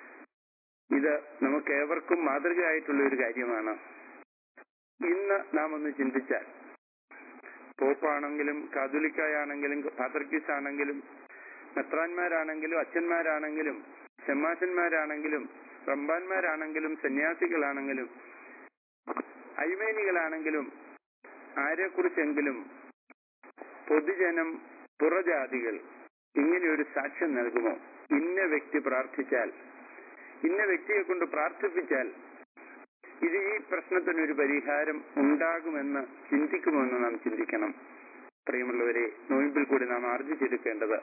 ഇത് നമുക്ക് ഏവർക്കും മാതൃകയായിട്ടുള്ള ഒരു കാര്യമാണ് ഇന്ന് നാം ഒന്ന് ചിന്തിച്ചാൽ പോപ്പാണെങ്കിലും കാതുലിക്കായാണെങ്കിലും പാത്രക്കീസ് ആണെങ്കിലും മെത്രാന്മാരാണെങ്കിലും അച്ഛന്മാരാണെങ്കിലും ഷമ്മാശന്മാരാണെങ്കിലും റമ്പാന്മാരാണെങ്കിലും സന്യാസികളാണെങ്കിലും അയ്മേനികളാണെങ്കിലും ആരെക്കുറിച്ചെങ്കിലും പൊതുജനം പുറജാതികൾ ഇങ്ങനെ ഒരു സാക്ഷ്യം നൽകുമോ ഇന്ന വ്യക്തി പ്രാർത്ഥിച്ചാൽ ഇന്ന വ്യക്തിയെ കൊണ്ട് പ്രാർത്ഥിപ്പിച്ചാൽ ഇത് ഈ പ്രശ്നത്തിന് ഒരു പരിഹാരം ഉണ്ടാകുമെന്ന് ചിന്തിക്കുമെന്ന് നാം ചിന്തിക്കണം പ്രിയമുള്ളവരെ നോയിമ്പിൽ കൂടി നാം ആർജിച്ചെടുക്കേണ്ടത്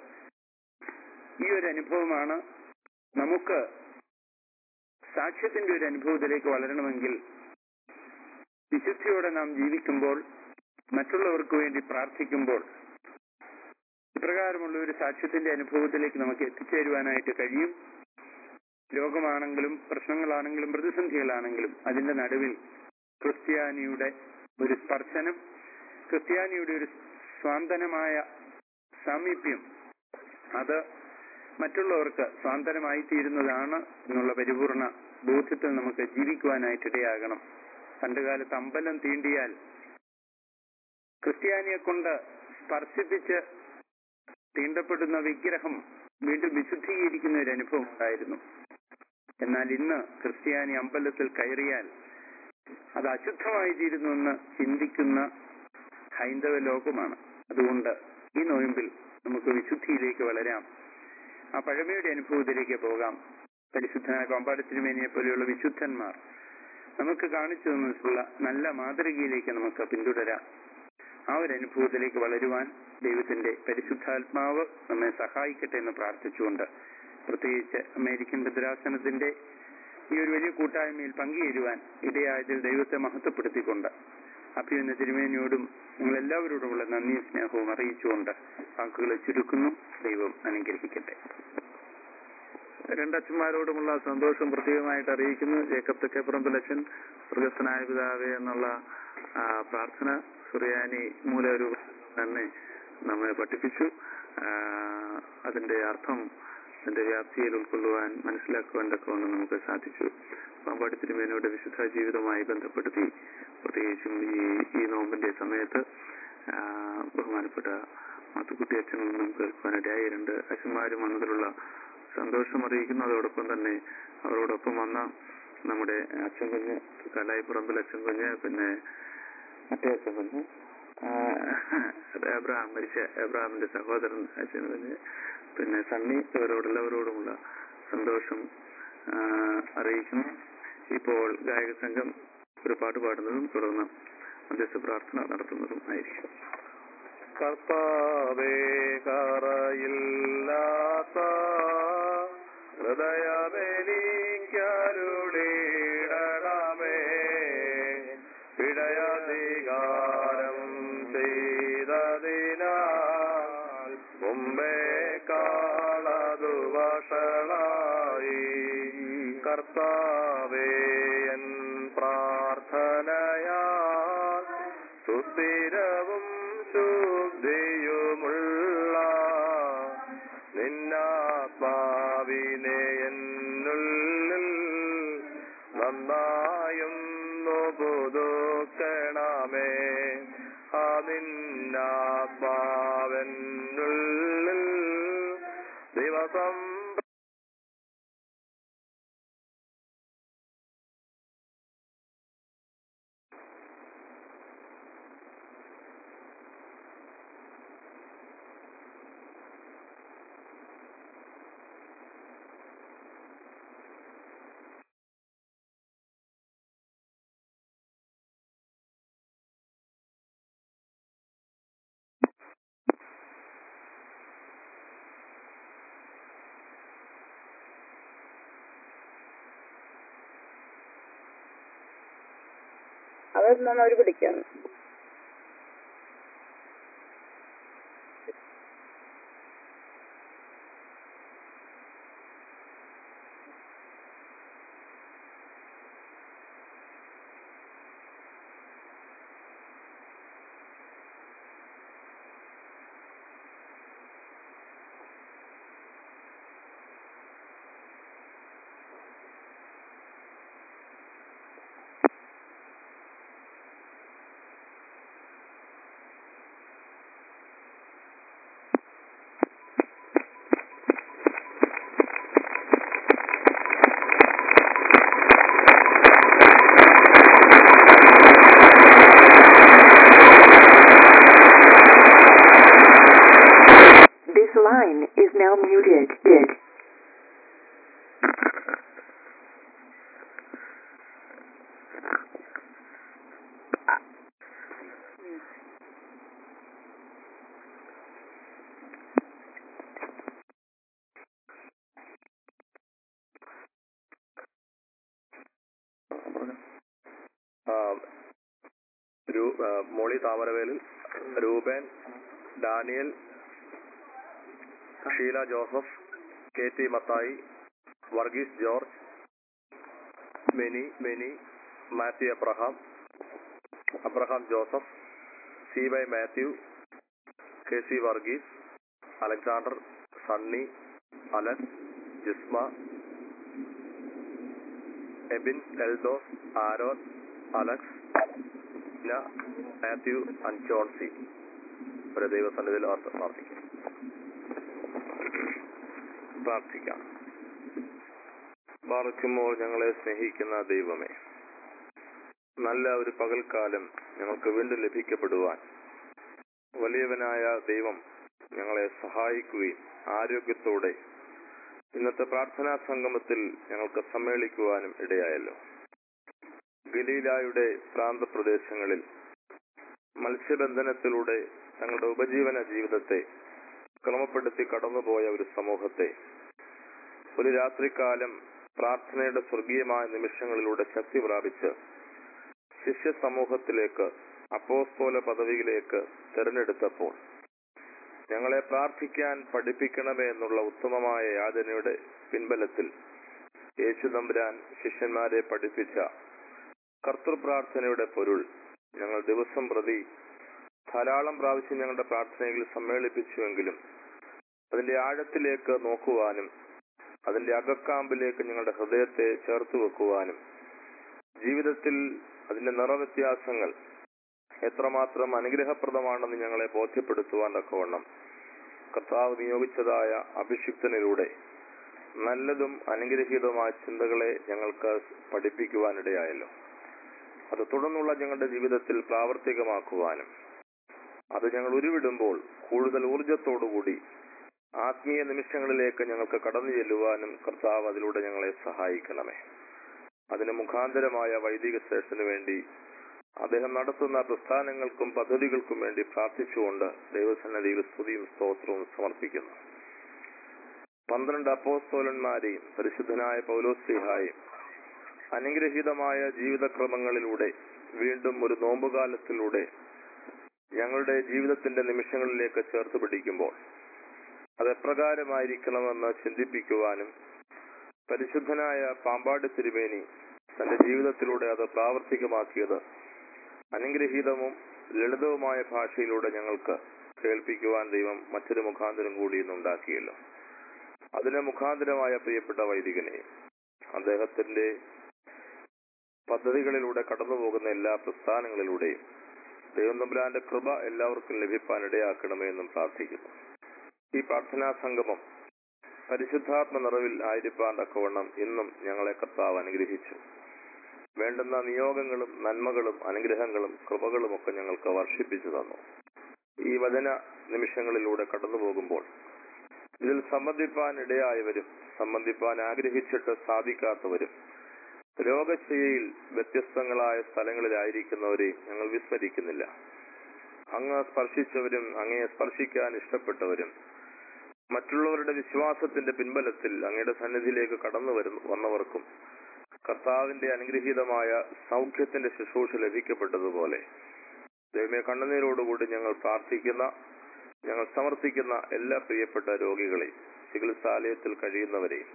ഈ ഒരു അനുഭവമാണ് നമുക്ക് സാക്ഷ്യത്തിന്റെ ഒരു അനുഭവത്തിലേക്ക് വളരണമെങ്കിൽ വിശുദ്ധിയോടെ നാം ജീവിക്കുമ്പോൾ മറ്റുള്ളവർക്ക് വേണ്ടി പ്രാർത്ഥിക്കുമ്പോൾ ഇപ്രകാരമുള്ള ഒരു സാക്ഷ്യത്തിന്റെ അനുഭവത്തിലേക്ക് നമുക്ക് എത്തിച്ചേരുവാനായിട്ട് കഴിയും രോഗമാണെങ്കിലും പ്രശ്നങ്ങളാണെങ്കിലും പ്രതിസന്ധികളാണെങ്കിലും അതിന്റെ നടുവിൽ ക്രിസ്ത്യാനിയുടെ ഒരു സ്പർശനം ക്രിസ്ത്യാനിയുടെ ഒരു സ്വാന്തനമായ സാമീപ്യം അത് മറ്റുള്ളവർക്ക് സ്വാന്തനമായി തീരുന്നതാണ് എന്നുള്ള പരിപൂർണ ബോധ്യത്തിൽ നമുക്ക് ജീവിക്കുവാനായിട്ടിടയാകണം പണ്ടുകാലത്ത് അമ്പലം തീണ്ടിയാൽ ക്രിസ്ത്യാനിയെ കൊണ്ട് സ്പർശിപ്പിച്ച് തീണ്ടപ്പെടുന്ന വിഗ്രഹം വീണ്ടും വിശുദ്ധീകരിക്കുന്ന ഒരു അനുഭവം ഉണ്ടായിരുന്നു എന്നാൽ ഇന്ന് ക്രിസ്ത്യാനി അമ്പലത്തിൽ കയറിയാൽ അത് അശുദ്ധമായി തീരുന്നുവെന്ന് ചിന്തിക്കുന്ന ഹൈന്ദവ ലോകമാണ് അതുകൊണ്ട് ഈ നോയമ്പിൽ നമുക്ക് വിശുദ്ധിയിലേക്ക് വളരാം ആ പഴമയുടെ അനുഭവത്തിലേക്ക് പോകാം പരിശുദ്ധനായ പാമ്പാടി തിരുമേനിയെ പോലെയുള്ള വിശുദ്ധന്മാർ നമുക്ക് കാണിച്ചു തന്നിട്ടുള്ള നല്ല മാതൃകയിലേക്ക് നമുക്ക് പിന്തുടരാം ആ ഒരു അനുഭവത്തിലേക്ക് വളരുവാൻ ദൈവത്തിന്റെ പരിശുദ്ധാത്മാവ് നമ്മെ സഹായിക്കട്ടെ എന്ന് പ്രാർത്ഥിച്ചുകൊണ്ട് പ്രത്യേകിച്ച് അമേരിക്കൻ ഭദ്രാസനത്തിന്റെ ഈ ഒരു വലിയ കൂട്ടായ്മയിൽ പങ്കുചേരുവാൻ ഇടയായതിൽ ദൈവത്തെ മഹത്വപ്പെടുത്തിക്കൊണ്ട് അഭിയുന്ന തിരുമേനിയോടും നിങ്ങൾ എല്ലാവരോടുമുള്ള നന്ദിയും സ്നേഹവും അറിയിച്ചുകൊണ്ട് വാക്കുകളെ ചുരുക്കുന്നു ദൈവം അനുഗ്രഹിക്കട്ടെ രണ്ടച്ഛന്മാരോടുമുള്ള സന്തോഷം പ്രത്യേകമായിട്ട് അറിയിക്കുന്നു ജേക്കബ് തെക്കേപ്പുറമ്പിലച്ഛൻ സ്വർഗസ്ഥനായ പിതാവേ എന്നുള്ള ആ, പ്രാർത്ഥന സുറിയാനി മൂലരൂപ തന്നെ നമ്മെ പഠിപ്പിച്ചു ആ, അതിന്റെ അർത്ഥം അതിന്റെ വ്യാപ്തിയിൽ ഉൾക്കൊള്ളുവാൻ മനസ്സിലാക്കുവാൻ തക്കവണ്ണം നമുക്ക് സാധിച്ചു പാമ്പാടി തിരുമേനയുടെ വിശുദ്ധ ജീവിതവുമായി ബന്ധപ്പെടുത്തി പ്രത്യേകിച്ചും ഈ ഈ നോമ്പിന്റെ സമയത്ത് ആ, ബഹുമാനപ്പെട്ട മാത്തുക്കുട്ടി അച്ഛനിൽ നിന്നും കേൾക്കുവാനിടയായി രണ്ട് അച്ഛന്മാരും വന്നതിലുള്ള സന്തോഷം അറിയിക്കുന്നു അതോടൊപ്പം തന്നെ അവരോടൊപ്പം വന്ന നമ്മുടെ അച്ഛൻ കുഞ്ഞ് കലായിപ്പുറമ്പിൽ അച്ഛൻ കുഞ്ഞ് പിന്നെ മറ്റേ അച്ഛൻ കുഞ്ഞ് ആ, എബ്രഹാം മരിച്ച എബ്രഹാമിന്റെ സഹോദരൻ അച്ഛൻ കുഞ്ഞ് പിന്നെ സണ്ണി ഇവരോടെല്ലാവരോടുമുള്ള സന്തോഷം ആ, അറിയിക്കുന്നു ഇപ്പോൾ ഗായക സംഘം ഒരു പാട്ട് പാടുന്നതും തുടർന്ന് മധ്യസ്ഥ പ്രാർത്ഥന നടത്തുന്നതും ആയിരിക്കും കർത്താവേ കറയില്ലാത്ത ഹൃദയമെനിക്കരുളിടണമേ വിടയധികാരം ചെയ്തതേ കർത്താവേ എൻ പ്രാർത്ഥനയാ സുസ്ഥിരവും ശുദ്ധിയുമുള്ള നിന്നാത്മാവിനെ എന്നുള്ളിൽ നന്നായും പുതുക്കണമേ അതിന്നാത്മാവെന്നുള്ളിൽ ദിവസം അതൊന്നും അവര് പിടിക്കാന്ന് This line is now muted. Did. ആ, രു- ആ, Molly Thamaravelil Ruben Daniel Sheela Joseph K T Mathai Varghese George many many Mathew Abraham Abraham Joseph C Y Mathew K C Varghese Alexander Sunny Allen Jisma Ebin Eldhose Aaron Alex ന മാത്യു ആൻഡ് ജോൺസി ഒരു ദൈവസന്നിധിയിൽ ഓർത്ത് പ്രാർത്ഥിക്കും പ്രാർത്ഥിക്കാം പാർക്കുമ്പോൾ ഞങ്ങളെ സ്നേഹിക്കുന്ന ദൈവമേ നല്ല ഒരു പകൽക്കാലം ഞങ്ങൾക്ക് വീണ്ടും ലഭിക്കപ്പെടുവാൻ വലിയവനായ ദൈവം ഞങ്ങളെ സഹായിക്കുകയും ആരോഗ്യത്തോടെ ഇന്നത്തെ പ്രാർത്ഥനാ സംഗമത്തിൽ ഞങ്ങൾക്ക് സമ്മേളിക്കുവാനും ഇടയായല്ലോ ഗലീലായുടെ പ്രാന്തപ്രദേശങ്ങളിൽ മത്സ്യബന്ധനത്തിലൂടെ തങ്ങളുടെ ഉപജീവന ജീവിതത്തെ ക്രമപ്പെടുത്തി കടന്നുപോയ ഒരു സമൂഹത്തെ ഒരു രാത്രികാലം പ്രാർത്ഥനയുടെ സ്വർഗീയമായ നിമിഷങ്ങളിലൂടെ ശക്തി പ്രാപിച്ച് ശിഷ്യ സമൂഹത്തിലേക്ക് അപ്പോസ്തോല പദവിയിലേക്ക് തെരഞ്ഞെടുത്തപ്പോൾ ഞങ്ങളെ പ്രാർത്ഥിക്കാൻ പഠിപ്പിക്കണമേ എന്നുള്ള ഉത്തമമായ യാതനയുടെ പിൻബലത്തിൽ യേശു തമ്പുരാൻ ശിഷ്യന്മാരെ പഠിപ്പിച്ച കർത്തൃപ്രാർത്ഥനയുടെ പൊരുൾ ഞങ്ങൾ ദിവസം പ്രതി ധാരാളം പ്രാവശ്യം ഞങ്ങളുടെ പ്രാർത്ഥനയിൽ സമ്മേളിപ്പിച്ചുവെങ്കിലും അതിന്റെ ആഴത്തിലേക്ക് നോക്കുവാനും അതിന്റെ അകക്കാമ്പിലേക്ക് ഞങ്ങളുടെ ഹൃദയത്തെ ചേർത്ത് വെക്കുവാനും ജീവിതത്തിൽ അതിന്റെ നിറവ്യത്യാസങ്ങൾ എത്രമാത്രം അനുഗ്രഹപ്രദമാണെന്ന് ഞങ്ങളെ ബോധ്യപ്പെടുത്തുവാൻ തക്കവണ്ണം കർത്താവ് നിയോഗിച്ചതായ അഭിഷിക്തനിലൂടെ നല്ലതും അനുഗ്രഹീതമായ ചിന്തകളെ ഞങ്ങൾക്ക് പഠിപ്പിക്കുവാനിടയായല്ലോ അത് തുടർന്നുള്ള ഞങ്ങളുടെ ജീവിതത്തിൽ പ്രാവർത്തികമാക്കുവാനും അത് ഞങ്ങൾ ഉരുവിടുമ്പോൾ കൂടുതൽ ഊർജത്തോടുകൂടി ആത്മീയ നിമിഷങ്ങളിലേക്ക് ഞങ്ങൾക്ക് കടന്നു ചെല്ലുവാനും കർത്താവ് അതിലൂടെ ഞങ്ങളെ സഹായിക്കണമേ അതിന് മുഖാന്തരമായ വൈദിക ശ്രേഷ്ഠന് വേണ്ടി അദ്ദേഹം നടത്തുന്ന പ്രസ്ഥാനങ്ങൾക്കും പദ്ധതികൾക്കും വേണ്ടി പ്രാർത്ഥിച്ചുകൊണ്ട് ദൈവസന്നദ്ധിയിൽ സ്തുതിയും സ്തോത്രവും സമർപ്പിക്കുന്നു പന്ത്രണ്ട് അപ്പോസ്തോലന്മാരെയും പരിശുദ്ധനായ പൗലോസ്ലിഹായും അനുഗ്രഹീതമായ ജീവിതക്രമങ്ങളിലൂടെ വീണ്ടും ഒരു നോമ്പുകാലത്തിലൂടെ ഞങ്ങളുടെ ജീവിതത്തിന്റെ നിമിഷങ്ങളിലേക്ക് ചേർത്ത് പിടിക്കുമ്പോൾ അത് എപ്രകാരമായിരിക്കണമെന്ന് ചിന്തിപ്പിക്കുവാനും പരിശുദ്ധനായ പാമ്പാടി തിരുമേനി തന്റെ ജീവിതത്തിലൂടെ അത് പ്രാവർത്തികമാക്കിയത് അനുഗ്രഹീതവും ലളിതവുമായ ഭാഷയിലൂടെ ഞങ്ങൾക്ക് കേൾപ്പിക്കുവാൻ ദൈവം മറ്റൊരു മുഖാന്തരം കൂടി ഇന്ന് ഉണ്ടാക്കിയല്ലോ അതിന് മുഖാന്തരമായ പ്രിയപ്പെട്ട വൈദികനെയും അദ്ദേഹത്തിന്റെ പദ്ധതികളിലൂടെ കടന്നുപോകുന്ന എല്ലാ പ്രസ്ഥാനങ്ങളിലൂടെയും ദൈവം തമ്പുരാന്റെ കൃപ എല്ലാവർക്കും ലഭിക്കാൻ ഇടയാക്കണമേ എന്നും പ്രാർത്ഥിക്കുന്നു ഈ പ്രാർത്ഥനാ സംഗമം പരിശുദ്ധാത്മ നിറവിൽ ആയിരിക്കാൻ തക്കവണ്ണം ഇന്നും ഞങ്ങളെ കർത്താവ് അനുഗ്രഹിച്ചു വേണ്ടുന്ന നിയോഗങ്ങളും നന്മകളും അനുഗ്രഹങ്ങളും കൃപകളും ഒക്കെ ഞങ്ങൾക്ക് വർഷിപ്പിച്ചു തന്നു ഈ വചന നിമിഷങ്ങളിലൂടെ കടന്നു പോകുമ്പോൾ ഇതിൽ സംബന്ധിപ്പാൻ ഇടയായവരും സംബന്ധിപ്പാൻ ആഗ്രഹിച്ചിട്ട് സാധിക്കാത്തവരും രോഗശയ്യയിൽ വ്യത്യസ്തങ്ങളായ സ്ഥലങ്ങളിലായിരിക്കുന്നവരെ ഞങ്ങൾ വിസ്മരിക്കുന്നില്ല അങ്ങ് സ്പർശിച്ചവരും അങ്ങയെ സ്പർശിക്കാൻ ഇഷ്ടപ്പെട്ടവരും മറ്റുള്ളവരുടെ വിശ്വാസത്തിന്റെ പിൻബലത്തിൽ അങ്ങയുടെ സന്നിധിയിലേക്ക് കടന്നു വരുന്ന വന്നവർക്കും കർത്താവിന്റെ അനുഗ്രഹീതമായ സൗഖ്യത്തിന്റെ ശുശ്രൂഷ ലഭിക്കപ്പെട്ടതുപോലെ ദൈവമേ കണ്ണുനീരോടുകൂടി ഞങ്ങൾ പ്രാർത്ഥിക്കുന്ന ഞങ്ങൾ സമർപ്പിക്കുന്ന എല്ലാ പ്രിയപ്പെട്ട രോഗികളെയും ചികിത്സാലയത്തിൽ കഴിയുന്നവരെയും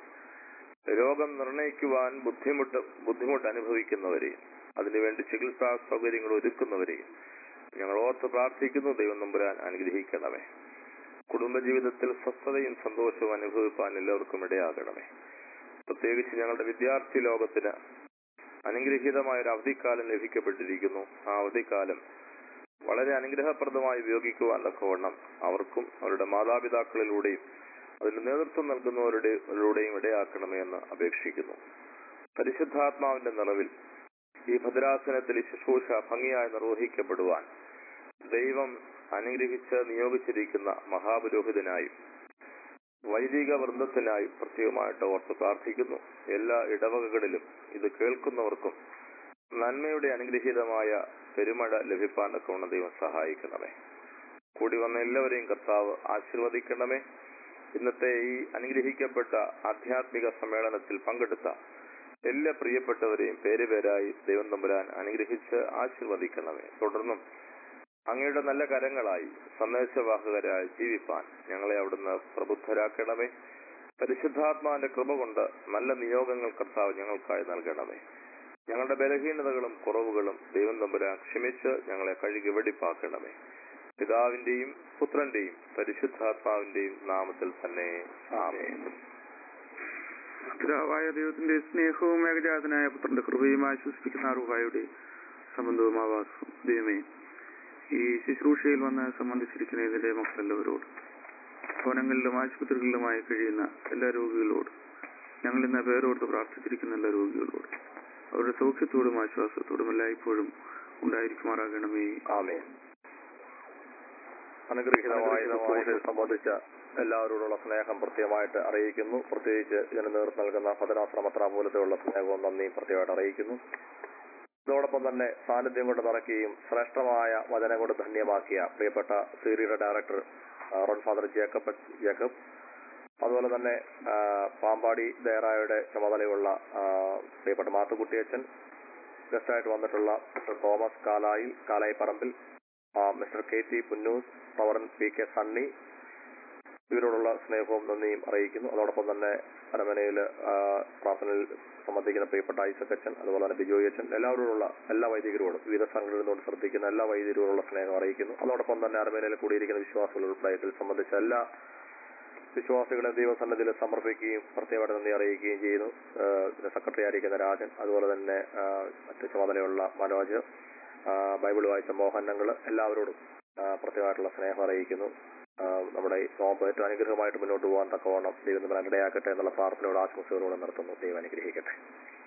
രോഗം നിർണയിക്കുവാൻ ബുദ്ധിമുട്ട് ബുദ്ധിമുട്ട് അനുഭവിക്കുന്നവരെയും അതിനുവേണ്ടി ചികിത്സാ സൗകര്യങ്ങൾ ഒരുക്കുന്നവരെയും ഞങ്ങൾ ഓർത്ത് പ്രാർത്ഥിക്കുന്നു ദൈവം നമ്പുരാൻ അനുഗ്രഹിക്കണമേ കുടുംബജീവിതത്തിൽ സ്വസ്ഥതയും സന്തോഷവും അനുഭവിപ്പാൻ എല്ലാവർക്കും ഇടയാകണമേ പ്രത്യേകിച്ച് ഞങ്ങളുടെ വിദ്യാർത്ഥി ലോകത്തിന് അനുഗ്രഹീതമായ ഒരു അവധിക്കാലം ലഭിക്കപ്പെട്ടിരിക്കുന്നു ആ അവധിക്കാലം വളരെ അനുഗ്രഹപ്രദമായി ഉപയോഗിക്കുവാൻ തക്കവണ്ണം അവർക്കും അവരുടെ മാതാപിതാക്കളിലൂടെയും അതിന് നേതൃത്വം നൽകുന്നവരുടെയും ഇടയാക്കണമേ എന്ന് അപേക്ഷിക്കുന്നു പരിശുദ്ധാത്മാവിന്റെ നിറവിൽ ഈ ഭദ്രാസനത്തിൽ ഈ ശുശ്രൂഷ ഭംഗിയായി നിർവഹിക്കപ്പെടുവാൻ ദൈവം അനുഗ്രഹിച്ച് നിയോഗിച്ചിരിക്കുന്ന മഹാപുരോഹിതനായും വൈദിക വൃന്ദത്തിനായും പ്രത്യേകമായിട്ട് ഓർത്ത് പ്രാർത്ഥിക്കുന്നു എല്ലാ ഇടവകകളിലും ഇത് കേൾക്കുന്നവർക്കും നന്മയുടെ അനുഗ്രഹീതമായ പെരുമഴ ലഭിപ്പാൻ തക്കവണ്ണം ദൈവം സഹായിക്കണമേ കൂടി വന്ന എല്ലാവരെയും കർത്താവ് ആശീർവദിക്കണമേ ഇന്നത്തെ ഈ അനുഗ്രഹിക്കപ്പെട്ട ആധ്യാത്മിക സമ്മേളനത്തിൽ പങ്കെടുത്ത എല്ലാ പ്രിയപ്പെട്ടവരെയും പേര് പേരായി ദൈവം തമ്പുരാൻ അനുഗ്രഹിച്ച് ആശീർവദിക്കണമേ തുടർന്നും അങ്ങയുടെ നല്ല കരങ്ങളായി സന്ദേശവാഹകരായി ജീവിപ്പാൻ ഞങ്ങളെ അവിടുന്ന് പ്രബുദ്ധരാക്കണമേ പരിശുദ്ധാത്മാവിന്റെ കൃപ കൊണ്ട് നല്ല നിയോഗങ്ങൾ കർത്താവ് ഞങ്ങൾക്കായി നൽകണമേ ഞങ്ങളുടെ ബലഹീനതകളും കുറവുകളും ദൈവം തമ്പുരാൻ ക്ഷമിച്ച് ഞങ്ങളെ കഴുകി വെടിപ്പാക്കണമേ പിതാവിന്റെയും പുത്രന്റെയും പരിശുദ്ധാത്മാവിന്റെയും നാമത്തിൽ തന്നെ ആമേൻ പിതാവായ ദൈവത്തിന്റെ സ്നേഹവും ഏകജാതനായ പുത്രന്റെ കൃപയും ആശ്വസിപ്പിക്കുന്ന അറുഹായുടെ സംബന്ധവും ആവാസവും ദൈവമേ ഈ ശുശ്രൂഷയിൽ വന്ന് സംബന്ധിച്ചിരിക്കുന്ന ഇതിന്റെ മക്കളെല്ലാവരോട് ഭവനങ്ങളിലും ആശുപത്രികളിലുമായി കഴിയുന്ന എല്ലാ രോഗികളോട് ഞങ്ങൾ ഇന്ന് പേരോർത്ത് പ്രാർത്ഥിച്ചിരിക്കുന്ന എല്ലാ രോഗികളോട് അവരുടെ സൗഖ്യത്തോടും ആശ്വാസത്തോടും എല്ലായ്പ്പോഴും ഉണ്ടായിരിക്കുമാറാകണമേ ആമേൻ അനുഗ്രഹീതമായ ശുശ്രൂഷയെ സംബന്ധിച്ച എല്ലാവരോടുള്ള സ്നേഹം പ്രത്യേകമായിട്ട് അറിയിക്കുന്നു പ്രത്യേകിച്ച് ഇതിന് നേതൃത്വം നൽകുന്ന ഭദ്രാശ്രമത്ര പോലത്തെയുള്ള സ്നേഹവും നന്ദിയും പ്രത്യേകമായിട്ട് അറിയിക്കുന്നു ഇതോടൊപ്പം തന്നെ സാന്നിധ്യം കൊണ്ട് നിറയ്ക്കുകയും ശ്രേഷ്ഠമായ വചനം കൊണ്ട് ധന്യമാക്കിയ പ്രിയപ്പെട്ട സീരിയുടെ ഡയറക്ടർ ആ, റോൺ ഫാദർ ജേക്കബ് ജേക്കബ് അതുപോലെ തന്നെ ആ, പാമ്പാടി ദയറായുടെ ചുമതലയുള്ള ആ, പ്രിയപ്പെട്ട മാത്തുക്കുട്ടിയച്ചൻ ഗസ്റ്റായിട്ട് വന്നിട്ടുള്ള മിസ്റ്റർ തോമസ് കാലായിൽ കാലായി പറമ്പിൽ ആ, മിസ്റ്റർ കെ ടി പുന്നൂസ് പവറൻ പി കെ സണ്ണി ഇവരോടുള്ള സ്നേഹവും നന്ദിയും അറിയിക്കുന്നു അതോടൊപ്പം തന്നെ അരമനയിൽ പ്രാർത്ഥനയിൽ സംബന്ധിക്കുന്ന പ്രിയപ്പെട്ട ഐസക്കച്ചൻ അതുപോലെ തന്നെ ബിജോയ് അച്ഛൻ എല്ലാവരോടുള്ള എല്ലാ വൈദികരോടും വിവിധ സംഘടനകളിൽ നിന്നുകൊണ്ട് ശ്രദ്ധിക്കുന്ന എല്ലാ വൈദികരോടുള്ള സ്നേഹം അറിയിക്കുന്നു അതോടൊപ്പം തന്നെ അരമനയിൽ കൂടിയിരിക്കുന്ന വിശ്വാസികൾ ഉൾപ്പെടെ ഇതിൽ സംബന്ധിച്ച എല്ലാ വിശ്വാസികളെ ദൈവസന്നിധിയിൽ സമർപ്പിക്കുകയും പ്രത്യേകമായിട്ട് നന്ദി അറിയിക്കുകയും ചെയ്യുന്നു ആഹ് ഇതിന്റെ സെക്രട്ടറി ആയിരിക്കുന്ന രാജൻ അതുപോലെ തന്നെ ആഹ് മറ്റ് ചുമതലയുള്ള മനോജ് ആഹ് ബൈബിൾ വായിച്ച മോഹനങ്ങൾ എല്ലാവരോടും ആഹ് പ്രത്യേകമായിട്ടുള്ള സ്നേഹം അറിയിക്കുന്നു ആഹ് നമ്മുടെ ഈ നോമ്പ് ഏറ്റവും അനുഗ്രഹമായിട്ട് മുന്നോട്ട് പോകാൻ തക്കവണ്ണം ദൈവം നമ്മളെ ഇടയാക്കട്ടെ എന്നുള്ള പ്രാർത്ഥനയോട് ആശംസകളോടെ നിർത്തുന്നു ദൈവം അനുഗ്രഹിക്കട്ടെ